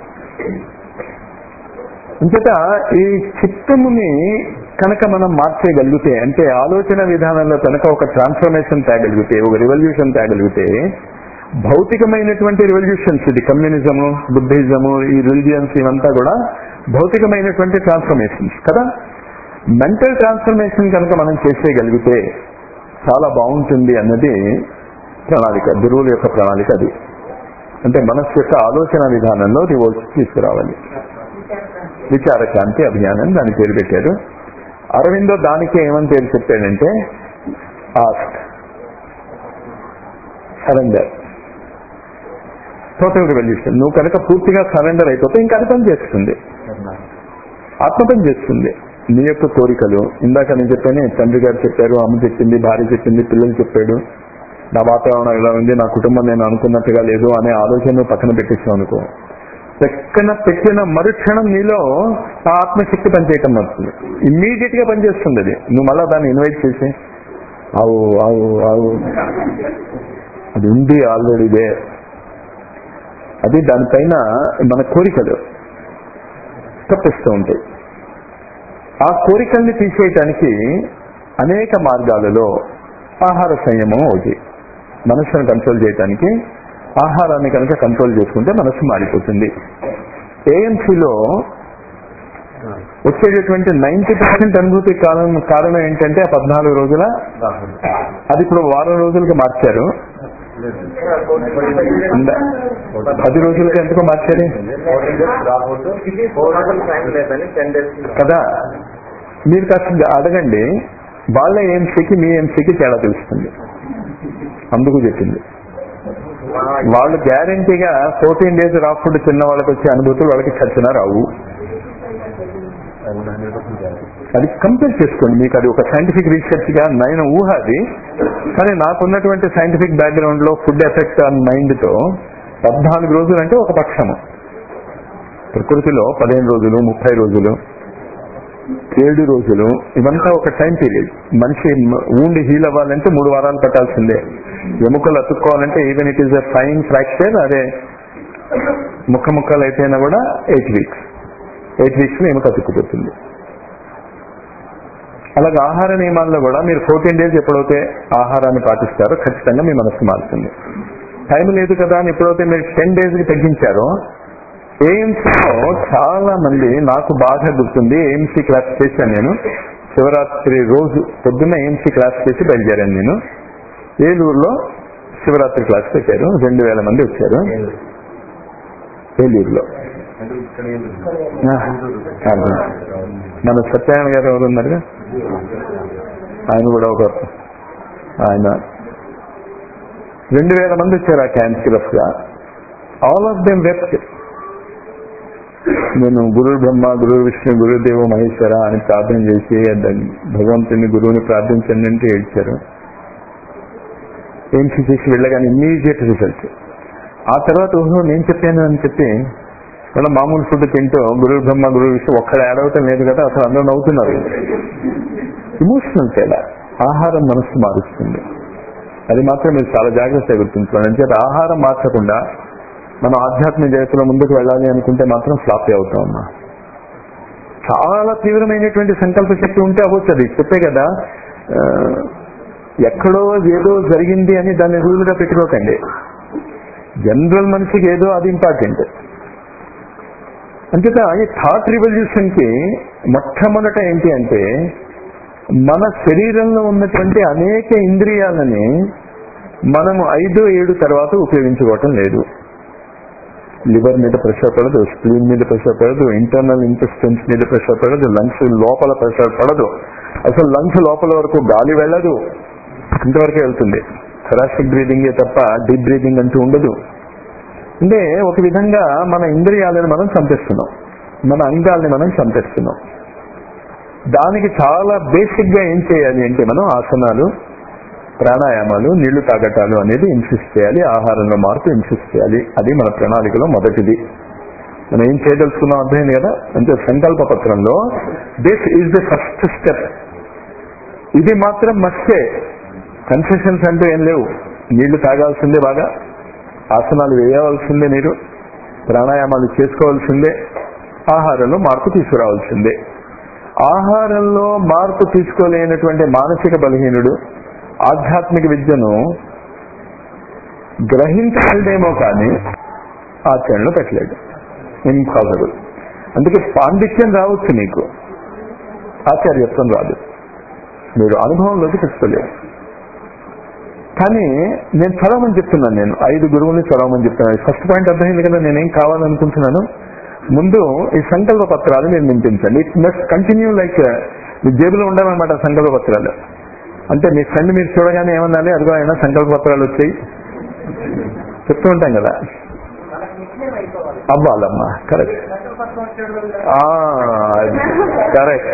అంతటా ఈ చిత్తముని కనుక మనం మార్చేయగలిగితే అంటే ఆలోచన విధానంలో కనుక ఒక ట్రాన్స్ఫర్మేషన్ తేగలిగితే ఒక రివల్యూషన్ తేగలిగితే భౌతికమైనటువంటి రివల్యూషన్స్ ఇది కమ్యూనిజము బుద్ధిజము ఈ రిలిజియన్స్ ఇవంతా కూడా భౌతికమైనటువంటి ట్రాన్స్ఫర్మేషన్స్ కదా మెంటల్ ట్రాన్స్ఫర్మేషన్ కనుక మనం చేసేయగలిగితే చాలా బాగుంటుంది అన్నది ప్రణాళిక గురువుల యొక్క ప్రణాళిక అది అంటే మనస్సు యొక్క ఆలోచన విధానంలో రివోల్ట్స్ తీసుకురావాలి విచారశాంతి అభియానం దాని పేరు పెట్టారు అరవిందో దానికి ఏమని పేరు చెప్పాడంటే ఆస్క్ సరెండర్ టోటల్ రివల్యూషన్ నువ్వు కనుక పూర్తిగా సరెండర్ అయిపోతే ఇంకా అది పని చేస్తుంది ఆత్మ పని చేస్తుంది నీ యొక్క కోరికలు ఇందాక నేను చెప్పాను తండ్రి గారు చెప్పారు అమ్మ చెప్పింది భార్య చెప్పింది పిల్లలు చెప్పాడు నా వాతావరణం ఇలా ఉంది నా కుటుంబం నేను అనుకున్నట్టుగా లేదు అనే ఆలోచన నువ్వు పక్కన పెట్టేసావు అనుకో పక్కన పెట్టిన మరుక్షణం నీలో ఆ ఆత్మశక్తి పనిచేయటం వస్తుంది ఇమ్మీడియట్ గా పనిచేస్తుంది అది నువ్వు మళ్ళా దాన్ని ఇన్వైట్ చేసి ఆవు ఆవు ఆవు అది ఉంది ఆల్రెడీ దే అది దానిపైన మన కోరికలు తప్పిస్తూ ఉంటాయి ఆ కోరికల్ని తీసేయటానికి అనేక మార్గాలలో ఆహార సంయమం ఒకటి మనస్సును కంట్రోల్ చేయడానికి ఆహారాన్ని కనుక కంట్రోల్ చేసుకుంటే మనస్సు మారిపోతుంది ఏఎంసీలో వచ్చేటటువంటి నైన్టీ పర్సెంట్ అనుభూతి కారణం కారణం ఏంటంటే ఆ పద్నాలుగు రోజుల అది ఇప్పుడు వారం రోజులకి మార్చారు ఇందా- పది రోజులకి ఎందుకో మార్చారు fourteen days drop out four hundred time లేదని టెన్ డేస్ కదా మీరు కాస్త అడగండి వాళ్ళ ఎంసీకి మీ ఎంసీకి తేడా తెలుస్తుంది అందుకు చెప్పింది వాళ్ళు గ్యారంటీగా ఫోర్టీన్ డేస్ రా ఫుడ్ తిన్న వాళ్ళకి వచ్చే అనుభూతులు వాళ్ళకి చచ్చినా రావు అది కంపేర్ చేసుకోండి మీకు అది ఒక సైంటిఫిక్ రీసెర్చ్ గా నేను ఊహ అది కానీ నాకున్నటువంటి సైంటిఫిక్ బ్యాక్గ్రౌండ్ లో ఫుడ్ ఎఫెక్ట్ ఆన్ మైండ్ తో పద్నాలుగు రోజులు అంటే ఒక పక్షము ప్రకృతిలో పదిహేను రోజులు ముప్పై రోజులు ఏడు రోజులు ఇవంతా ఒక టైం పీరియడ్ మనిషి ఊండి హీల్ అవ్వాలంటే మూడు వారాలు పట్టాల్సిందే ఎముకలు అతుక్కోవాలంటే even it is a fine fracture అదే ముక్క ముక్కలు అయిపోయినా కూడా ఎయిట్ వీక్స్ ఎయిట్ వీక్స్ లో ఎముక అతుక్కుపోతుంది అలాగే ఆహార నియమాల్లో కూడా మీరు ఫోర్టీన్ డేస్ ఎప్పుడైతే ఆహారాన్ని పాటిస్తారో ఖచ్చితంగా మీ మనసు మారుతుంది టైం లేదు కదా అని ఎప్పుడైతే మీరు టెన్ డేస్ కి తగ్గించారో ఎయిమ్స్ లో చాలా మంది నాకు బాగా గుర్తుంది ఏఎంసీ క్లాస్ చేశాను నేను శివరాత్రి రోజు పొద్దున్న ఏఎంసీ క్లాస్ చేసి బయలుదేరాను నేను ఏలూరులో శివరాత్రి క్లాస్ పెట్టారు రెండు వేల మంది వచ్చారు ఏలూరులో ఆ, అర్థం. మన సత్యనారాయణ గారు ఎవరు ఉన్నారుగా ఆయన కూడా ఒక ఆయన రెండు వేల మంది వచ్చారు ఆ క్యాన్సిలస్ గా ఆల్ ఆఫ్ దెమ్ వెబ్ట్ నేను గురు బ్రహ్మ గురు విష్ణు గురుదేవ మహేశ్వర అని ప్రార్థన చేసి భగవంతుని గురువుని ప్రార్థించండి అంటే ఏడ్చారు ఏం చేసి వెళ్ళగానే ఇమ్మీడియట్ రిజల్ట్ ఆ తర్వాత ఓహో నేను చెప్పాను అని చెప్పి మన మామూలు ఫుడ్ తింటూ గురు బ్రహ్మ గురు విష్ణు ఒక్కడ ఏడవటం లేదు కదా అసలు అందరూ నవ్వుతున్నారు ఇమోషనల్ తేడా ఆహారం మనస్సు మారుస్తుంది అది మాత్రం మీరు చాలా జాగ్రత్తగా గుర్తుంచుకోండి అంటే ఆహారం మార్చకుండా మనం ఆధ్యాత్మిక జగత్తులో ముందుకు వెళ్ళాలి అనుకుంటే మాత్రం ఫ్లాపీ అవుతాం అమ్మా చాలా తీవ్రమైనటువంటి సంకల్ప శక్తి ఉంటే అవ్వచ్చు అది చెప్పే కదా ఆ, ఎక్కడో ఏదో జరిగింది అని దాన్ని రూలుగా పెట్టుకోకండి జనరల్ మనిషికి ఏదో అది ఇంపార్టెంట్ అంతేత ఈ థాట్ రివల్యూషన్ కి మొట్టమొదట ఏంటి అంటే మన శరీరంలో ఉన్నటువంటి అనేక ఇంద్రియాలని మనము ఐదు ఏడు తర్వాత ఉపయోగించుకోవటం లేదు లివర్ మీద ప్రెషర్ పడదు స్ప్లీన్ మీద ప్రెషర్ పడదు ఇంటర్నల్ ఇంటెస్టెన్స్ మీద ప్రెషర్ పడదు లంగ్స్ లోపల ప్రెషర్ పడదు అసలు లంగ్స్ లోపల వరకు గాలి వెళ్ళదు ఇంతవరకే వెళ్తుంది థొరాసిక్ బ్రీదింగే తప్ప డీప్ బ్రీదింగ్ అంటూ ఉండదు అంటే ఒక విధంగా మన ఇంద్రియాలను మనం చంపేస్తున్నాం మన అంగాల్ని మనం చంపేస్తున్నాం దానికి చాలా బేసిక్ గా ఏం చేయాలి అంటే మనం ఆసనాలు ప్రాణాయామాలు నీళ్లు తాగటాలు అనేది ఇన్సిస్ట్ చేయాలి ఆహారంలో మార్పు ఇన్సిస్ట్ చేయాలి అది మన ప్రణాళికలో మొదటిది మనం ఏం చేయదలుచుకున్నాం అర్థమైంది కదా అంటే సంకల్ప పత్రంలో this is the first step ఇది మాత్రం మస్టే కన్సెషన్స్ అంటూ ఏం లేవు నీళ్లు తాగాల్సిందే బాగా ఆసనాలు వేయవలసిందే మీరు ప్రాణాయామాలు చేసుకోవాల్సిందే ఆహారంలో మార్పు తీసుకురావాల్సిందే ఆహారంలో మార్పు తీసుకోలేనటువంటి మానసిక బలహీనుడు ఆధ్యాత్మిక విద్యను గ్రహించగలడేమో కానీ ఆచరణలో పెట్టలేడు ఇంపాసిబుల్ అందుకే పాండిత్యం రావచ్చు నీకు ఆచార్యత్వం రాదు మీరు అనుభవంలోకి తెచ్చుకోలేరు కానీ నేను చదవమని చెప్తున్నాను నేను ఐదు గురువుల్ని చదవమని చెప్తున్నాను ఫస్ట్ పాయింట్ అర్థమైంది కదా నేనేం కావాలనుకుంటున్నాను ముందు ఈ సంకల్ప పత్రాలు మీరు నింపించండి ఇట్ మస్ట్ కంటిన్యూ లైక్ మీ జేబులో ఉండాలన్నమాట సంకల్ప పత్రాలు అంటే మీ ఫ్రెండ్ మీరు చూడగానే ఏమన్నాలి అదిగో అయినా సంకల్ప పత్రాలు వచ్చాయి చెప్తూ ఉంటాం కదా అవ్వాలమ్మా కరెక్ట్ కరెక్ట్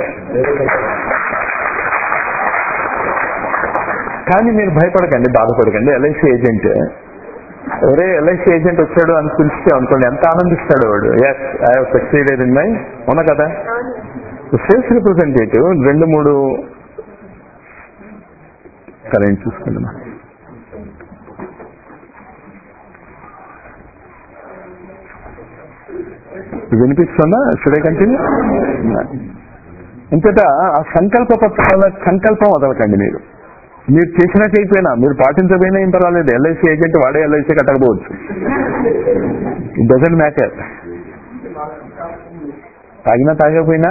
కానీ మీరు భయపడకండి బాధపడకండి ఎల్ఐసి ఏజెంట్ ఒరే ఎల్ఐసి ఏజెంట్ వచ్చాడు అని పిలిస్తే అనుకోండి ఎంత ఆనందిస్తాడు వాడు yes I have succeeded in my అవునా కదా సేల్స్ రిప్రజెంటేటివ్ రెండు మూడు సరే చూసుకోండి మా వినిపిస్తుందా షుడే కంటిన్యూ ఇంతట ఆ సంకల్ప పత్రాల సంకల్పం వదలకండి మీరు మీరు చేసినా చేయకపోయినా మీరు పాటించకపోయినా ఏం పర్వాలేదు ఎల్ఐసి ఏజెంట్ వాడే ఎల్ఐసి కట్టకపోవచ్చు ఇట్ డజంట్ మ్యాటర్ తాగినా తాగకపోయినా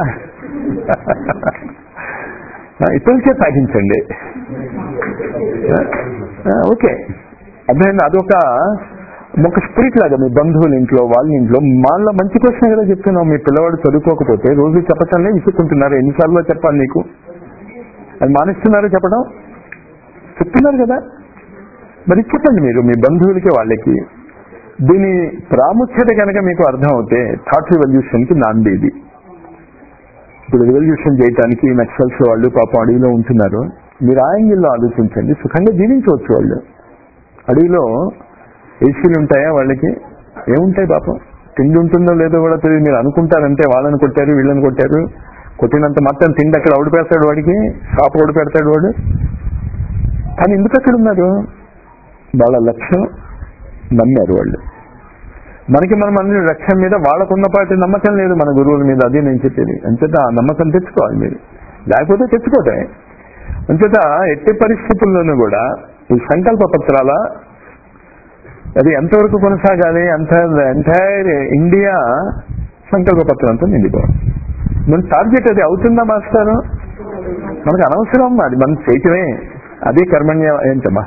ఇప్పటికే తాగించండి ఓకే అర్థమైంది అదొక ఒక స్పిరిట్ లాగా మీ బంధువుల ఇంట్లో వాళ్ళ ఇంట్లో వాళ్ళ మంచి కోసమే కదా చెప్తున్నావు మీ పిల్లవాడు చదువుకోకపోతే రోజు చెప్పటంలే విసుక్కుంటున్నారు ఎన్నిసార్లు చెప్పాలి నీకు అది మానేస్తున్నారు చెప్పడం చెప్తున్నారు కదా మరి చెప్పండి మీరు మీ బంధువులకి వాళ్ళకి దీని ప్రాముఖ్యత కనుక మీకు అర్థం అవుతే థాట్ రివల్యూషన్ కి నాంది ఇది ఇప్పుడు రివల్యూషన్ చేయడానికి నక్సల్స్ వాళ్ళు పాపం అడవిలో ఉంటున్నారు మీరు ఆ యాంగిల్లో ఆలోచించండి సుఖంగా జీవించవచ్చు వాళ్ళు అడవిలో ఏసీలు ఉంటాయా వాళ్ళకి ఏముంటాయి పాపం తిండి ఉంటుందో లేదో కూడా తెలియదు మీరు అనుకుంటారంటే వాళ్ళని కొట్టారు వీళ్ళని కొట్టారు కొట్టినంత మాత్రం తిండి అక్కడ ఓడి పెడతాడు వాడికి షాప్ ఓడి పెడతాడు వాడు కానీ ఎందుకు అక్కడ ఉన్నారు వాళ్ళ లక్ష్యం నమ్మారు వాళ్ళు మనకి మనం అన్ని లక్ష్యం మీద వాళ్ళకున్నపాటి నమ్మకం లేదు మన గురువుల మీద అదే నేను చెప్పేది అంచేత ఆ నమ్మకం తెచ్చుకోవాలి మీరు లేకపోతే తెచ్చుకోతాయి అంచేత ఎట్టి పరిస్థితుల్లోనూ కూడా ఈ సంకల్ప పత్రాల అది ఎంతవరకు కొనసాగాలి అంత ఎంటైర్ ఇండియా సంకల్ప పత్రంతో నిండిపోవాలి మన టార్గెట్ అది అవుతుందా మాస్టారు మనకు అనవసరం అది మనం చేయటమే అదే కర్మణ్య ఏంటమ్మా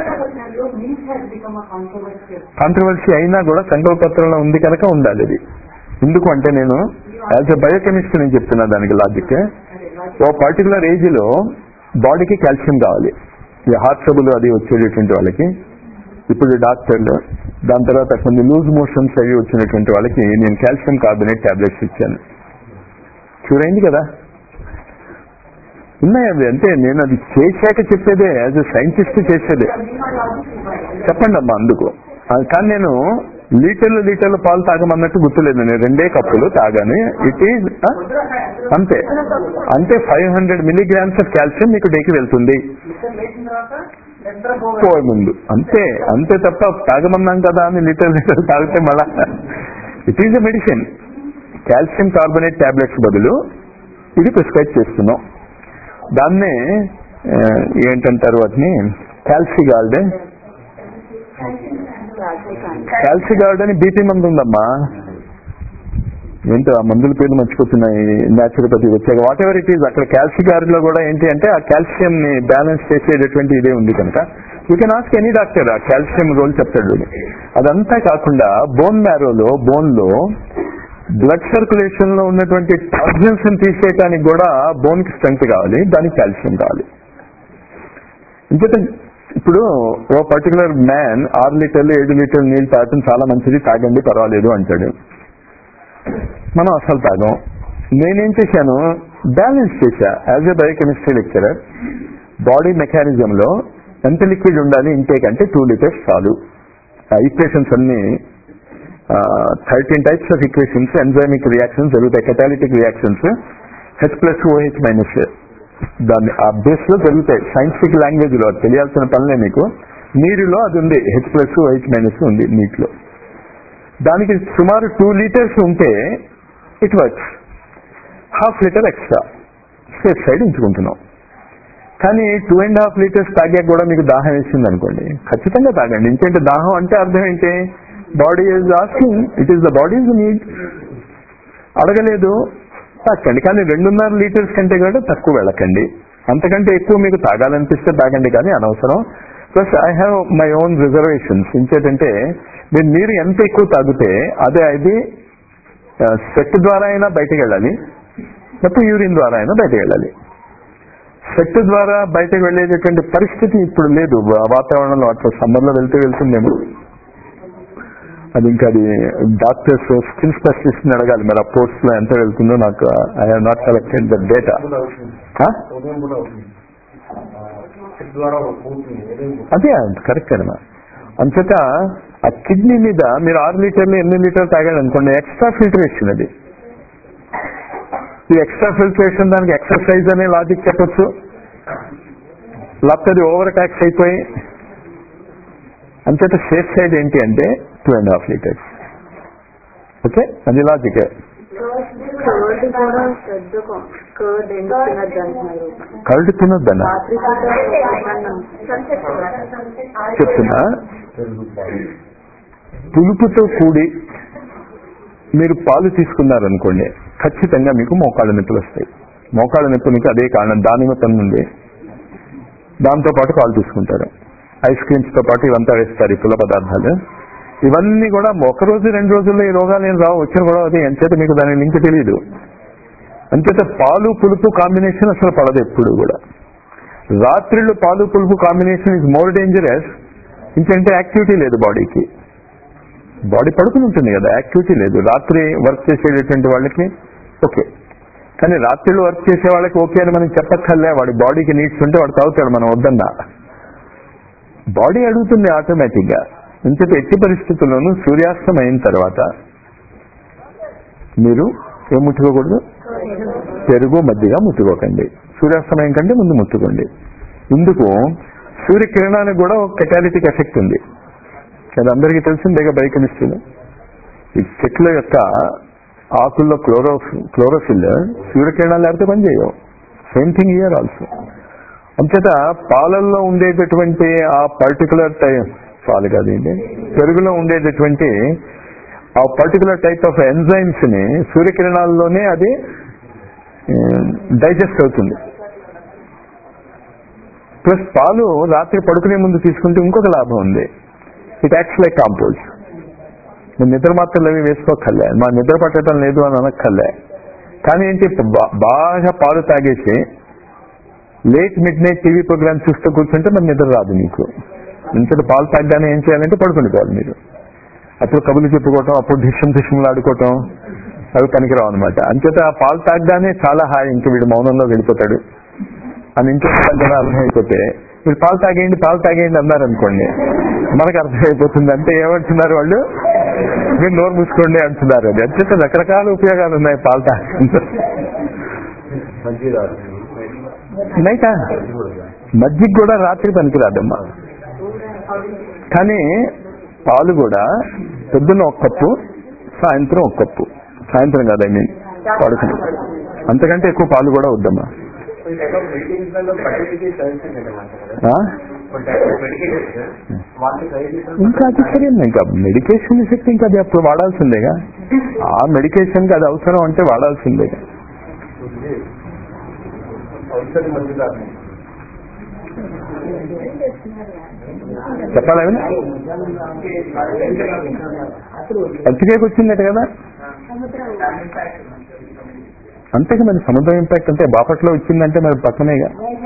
కాంట్రవర్సీ అయినా కూడా సంకల్ప పత్రంలో ఉంది కనుక ఉండాలి అది ఎందుకు అంటే నేను యాజ్ ఎ బయోకెమిస్ట్ నేను చెప్తున్నా దానికి లాజిక్ ఓ పర్టికులర్ ఏజ్ లో బాడీకి కాల్షియం కావాలి ఈ హార్ట్ ట్రబుల్ అది వచ్చేటటువంటి వాళ్ళకి ఇప్పుడు డాక్టర్లు దాని తర్వాత కొన్ని లూజ్ మోషన్స్ అవి వచ్చినటువంటి వాళ్ళకి నేను కాల్షియం కార్బోనేట్ టాబ్లెట్స్ ఇచ్చాను చూడండి కదా ఉన్నాయి అవి అంటే నేను అది చేశాక చెప్పేదే యాజ్ ఎ సైంటిస్ట్ చేసేదే చెప్పండి అమ్మా అందుకు ఆ, కానీ నేను లీటర్లు లీటర్లు పాలు తాగమన్నట్టు గుర్తులేదు నేను రెండే కప్పులు తాగాను ఇట్ ఈజ్ అంతే అంటే five hundred milligrams of calcium మీకు డేకి వెళ్తుంది లేచిన తర్వాత నిద్రపోవాలి పోయే ముందు అంతే అంతే తప్ప తాగమన్నాం కదా అని లీటర్ లీటర్ తాగితే మళ్ళా it is a medicine calcium carbonate tablets బదులు ఇది ప్రిస్క్రైబ్ చేస్తున్నాం దాన్నే ఆ, ఏంటంటారు వాటిని కాల్సిగాల్డ్ కాల్సిగాల్డ్ అని బీపీ మందు ఉందమ్మా ఏంటో ఆ మందుల పేర్లు మర్చిపోతున్నాయి న్యాచురోపతి వచ్చాక వాట్ ఎవర్ ఇట్ ఈస్ అక్కడ కాల్సిగార్డ్ లో కూడా ఏంటి అంటే ఆ కాల్షియం ని బ్యాలెన్స్ చేసేటటువంటి ఇదే ఉంది కనుక you can ask any doctor ఆ కాల్షియం రోల్ చెప్తాడు వీడు. అదంతా కాకుండా బోన్ మ్యారోలో బోన్ లో బ్లడ్ సర్క్యులేషన్ లో ఉన్నటువంటి టాక్సిన్స్ ని తీసేయడానికి కూడా బోన్ కి స్ట్రెంగ్త్ కావాలి దానికి కాల్షియం కావాలి ఇంకేత ఇప్పుడు ఓ పర్టికులర్ మ్యాన్ ఆరు లీటర్లు ఏడు లీటర్లు నీళ్ళు తాగటం చాలా మంచిది తాగండి పర్వాలేదు అంటాడు మనం అసలు తాగం నేనేం చేశాను బ్యాలెన్స్ చేశా as a biochemistry lecturer body mechanism లో ఎంత లిక్విడ్ ఉండాలి ఇంటేక్ అంటే టూ లీటర్స్ చాలు ఈక్వేషన్స్ అన్ని thirteen types of equations enzymic reactions జరుగుతాయి catalytic reactions H plus OH minus దాన్ని ఆ బేస్ లో జరుగుతాయి సైంటిఫిక్ లాంగ్వేజ్ లో అది తెలియాల్సిన పనిలే మీకు నీరులో అది ఉంది హెచ్ ప్లస్ ఓహెచ్ మైనస్ ఉంది నీటిలో దానికి సుమారు టూ లీటర్స్ ఉంటే it works half litre extra safe side ఉంచుకుంటున్నాం కానీ టూ అండ్ హాఫ్ లీటర్స్ తాగాక కూడా మీకు దాహం వేసింది అనుకోండి ఖచ్చితంగా తాగండి ఇంకేంటి దాహం అంటే అర్థం ఏంటి body is asking it is the body is need అడగలేదు తాకండి కానీ రెండున్నర లీటర్స్ కంటే కూడా తక్కువ వెళ్ళకండి అంతకంటే ఎక్కువ మీకు తాగాలనిపిస్తే తాగండి కానీ అనవసరం plus I have my own reservations ఇంకేంటంటే మీరు నీరు ఎంత ఎక్కువ తాగితే అదే అది స్వెట్ ద్వారా అయినా బయటకు వెళ్ళాలి లేకపోతే యూరిన్ ద్వారా అయినా బయటకు వెళ్ళాలి స్వెట్ ద్వారా బయటకు వెళ్ళేటటువంటి పరిస్థితి ఇప్పుడు లేదు వా- వాతావరణంలో అట్లా సమ్మర్ లో వెళ్తే వెళ్తుందేమో అది ఇంకా అది డాక్టర్స్ స్కిన్ స్పెషలిస్ట్ అడగాలి మరి ఆ పోస్ట్ లో ఎంత వెళ్తుందో నాకు I have not collected the data ఉదయం కూడా అవుతుంది చెక్ ద్వారా పోతుంది ఉదయం కూడా. అదే కరెక్ట్ అమ్మా అంతట ఆ కిడ్నీ మీద మీరు ఆరు లీటర్లు ఎనిమిది లీటర్లు తాగాడు అనుకోండి ఎక్స్ట్రా ఫిల్టరేషన్ అది ఈ ఎక్స్ట్రా ఫిల్టరేషన్ దానికి ఎక్సర్సైజ్ అనే లాజిక్ చెప్పొచ్చు లేకపోతే అది ఓవర్ ట్యాక్స్ అయిపోయి అంతట సేఫ్ సైడ్ ఏంటి అంటే two and half litres okay అది లాజిక్ కర్డ్ కూడా పెద్ద కర్డ్ ఎందుకు తినద్దు అంటున్నారు కరడు తినొద్దన్న రాత్రి పూట చెప్తున్నా పెరుగు పాలు. పులుపుతో కూడి మీరు పాలు తీసుకున్నారనుకోండి ఖచ్చితంగా మీకు మోకాళ్ళ నొప్పులు వస్తాయి మోకాళ్ళ నొప్పునికి అదే కారణం దానిమ్మ పన్ను ఉంది దాంతో పాటు పాలు తీసుకుంటారు ఐస్ క్రీమ్స్ తో పాటు ఇవంతా వేస్తారు ఈ పుల్ల పదార్థాలు ఇవన్నీ కూడా ఒక రోజు రెండు రోజుల్లో ఈ రోగాలు ఏం రావు వచ్చిన కూడా అది ఎంచేత మీకు దాని లింక్ తెలియదు అంచేత పాలు పులుపు కాంబినేషన్ అసలు పడదు ఎప్పుడు కూడా రాత్రిళ్ళు పాలు పులుపు కాంబినేషన్ ఇస్ మోర్ డేంజరస్ ఇంకంటే యాక్టివిటీ లేదు బాడీకి బాడీ పడుకుని ఉంటుంది కదా యాక్టివిటీ లేదు రాత్రి వర్క్ చేసేటటువంటి వాళ్ళకి ఓకే కానీ రాత్రిళ్ళు వర్క్ చేసే వాళ్ళకి ఓకే అని మనం చెప్పక్కర్లే వాడి బాడీకి నీడ్స్ ఉంటే వాడు తాగుతాడు మనం వద్దన్నా బాడీ అడుగుతుంది ఆటోమేటిక్ గా ఇంతటి ఎట్టి పరిస్థితుల్లోనూ సూర్యాస్తం అయిన తర్వాత మీరు ఏం ముట్టుకోకూడదు పెరుగు మధ్యగా ముట్టుకోకండి సూర్యాస్తమయం కంటే ముందు ముట్టుకోండి ఇందుకు సూర్యకిరణానికి కూడా ఒక కెటాలిటిక్ ఎఫెక్ట్ ఉంది అది అందరికీ తెలిసిందేగా బయోకెమిస్ట్రీలో ఈ చెట్ల యొక్క ఆకుల్లో క్లోరో క్లోరోఫిల్ సూర్యకిరణాలు లేకపోతే పని చేయవు సేమ్ థింగ్ ఇయర్ ఆల్సో అంచేత పాలల్లో ఉండేటటువంటి ఆ పర్టికులర్ టైం పాలు కాదండి పెరుగులో ఉండేటటువంటి ఆ పర్టికులర్ టైప్ ఆఫ్ ఎంజైమ్స్ ని సూర్యకిరణాల్లోనే అది డైజెస్ట్ అవుతుంది ప్లస్ పాలు రాత్రి పడుకునే ముందు తీసుకుంటే ఇంకొక లాభం ఉంది ఇట్ యాక్ట్స్ లైక్ కాంపోజ్ నేను నిద్ర మాత్రలు అవి వేసుకోకర్లే మా నిద్ర పట్టడం లేదు అని అనక్కర్లే కానీ ఏంటి బా- బాగా పాలు తాగేసి late midnight TV programme చూస్తూ కూర్చుంటే మరి నిద్ర రాదు మీకు ఇంతటి పాలు తాగగానే ఏం చేయాలంటే పడుకుండిపోవాలి మీరు అప్పుడు కబులు చెప్పుకోవటం అప్పుడు దిశం దిశములు ఆడుకోవటం అవి పనికిరావు అనమాట అంచేత ఆ పాలు తాగగానే చాలా హాయి ఇంక వీడు మౌనంలో వెళ్ళిపోతాడు అని ఇంట్లో వాళ్ళకి అర్థమైపోతే మీరు పాలు తాగేయండి పాలు తాగేయండి అన్నారు అనుకోండి మనకు అర్థమైపోతుంది అంటే ఏమంటున్నారు వాళ్ళు మీరు నోరు మూసుకోండి అంటున్నారు అది అంచేత రకరకాల ఉపయోగాలు ఉన్నాయి పాలు తాగడంతో మంచి రాదు నైటా మజ్జిగ కూడా రాత్రి పనికిరాదమ్మా కానీ పాలు కూడా పొద్దున్న ఒక కప్పు సాయంత్రం ఒక కప్పు సాయంత్రం కాదు ఐ మీన్ పడుకుని అంతకంటే ఎక్కువ పాలు కూడా వద్దమ్మా మెడికేషన్ లో పర్టికులర్ సజెషన్ కదా ఆ? మెడికేషన్ వాటి సజెషన్ ఇంకా అది సరే ఇంకా మెడికేషన్ ఎఫెక్ట్ ఇంకా అది అప్పుడు వాడాల్సిందేగా ఆ మెడికేషన్ కి అది అవసరం అంటే వాడాల్సిందేగా ఔషధ మందు కాదు చెప్పాలా ఏమన్నా? పత్రికకి వచ్చిందట కదా అంతేగా మరి సముద్రం ఇంపాక్ట్ అంటే బాపట్లో వచ్చిందంటే మరి పక్కనేగా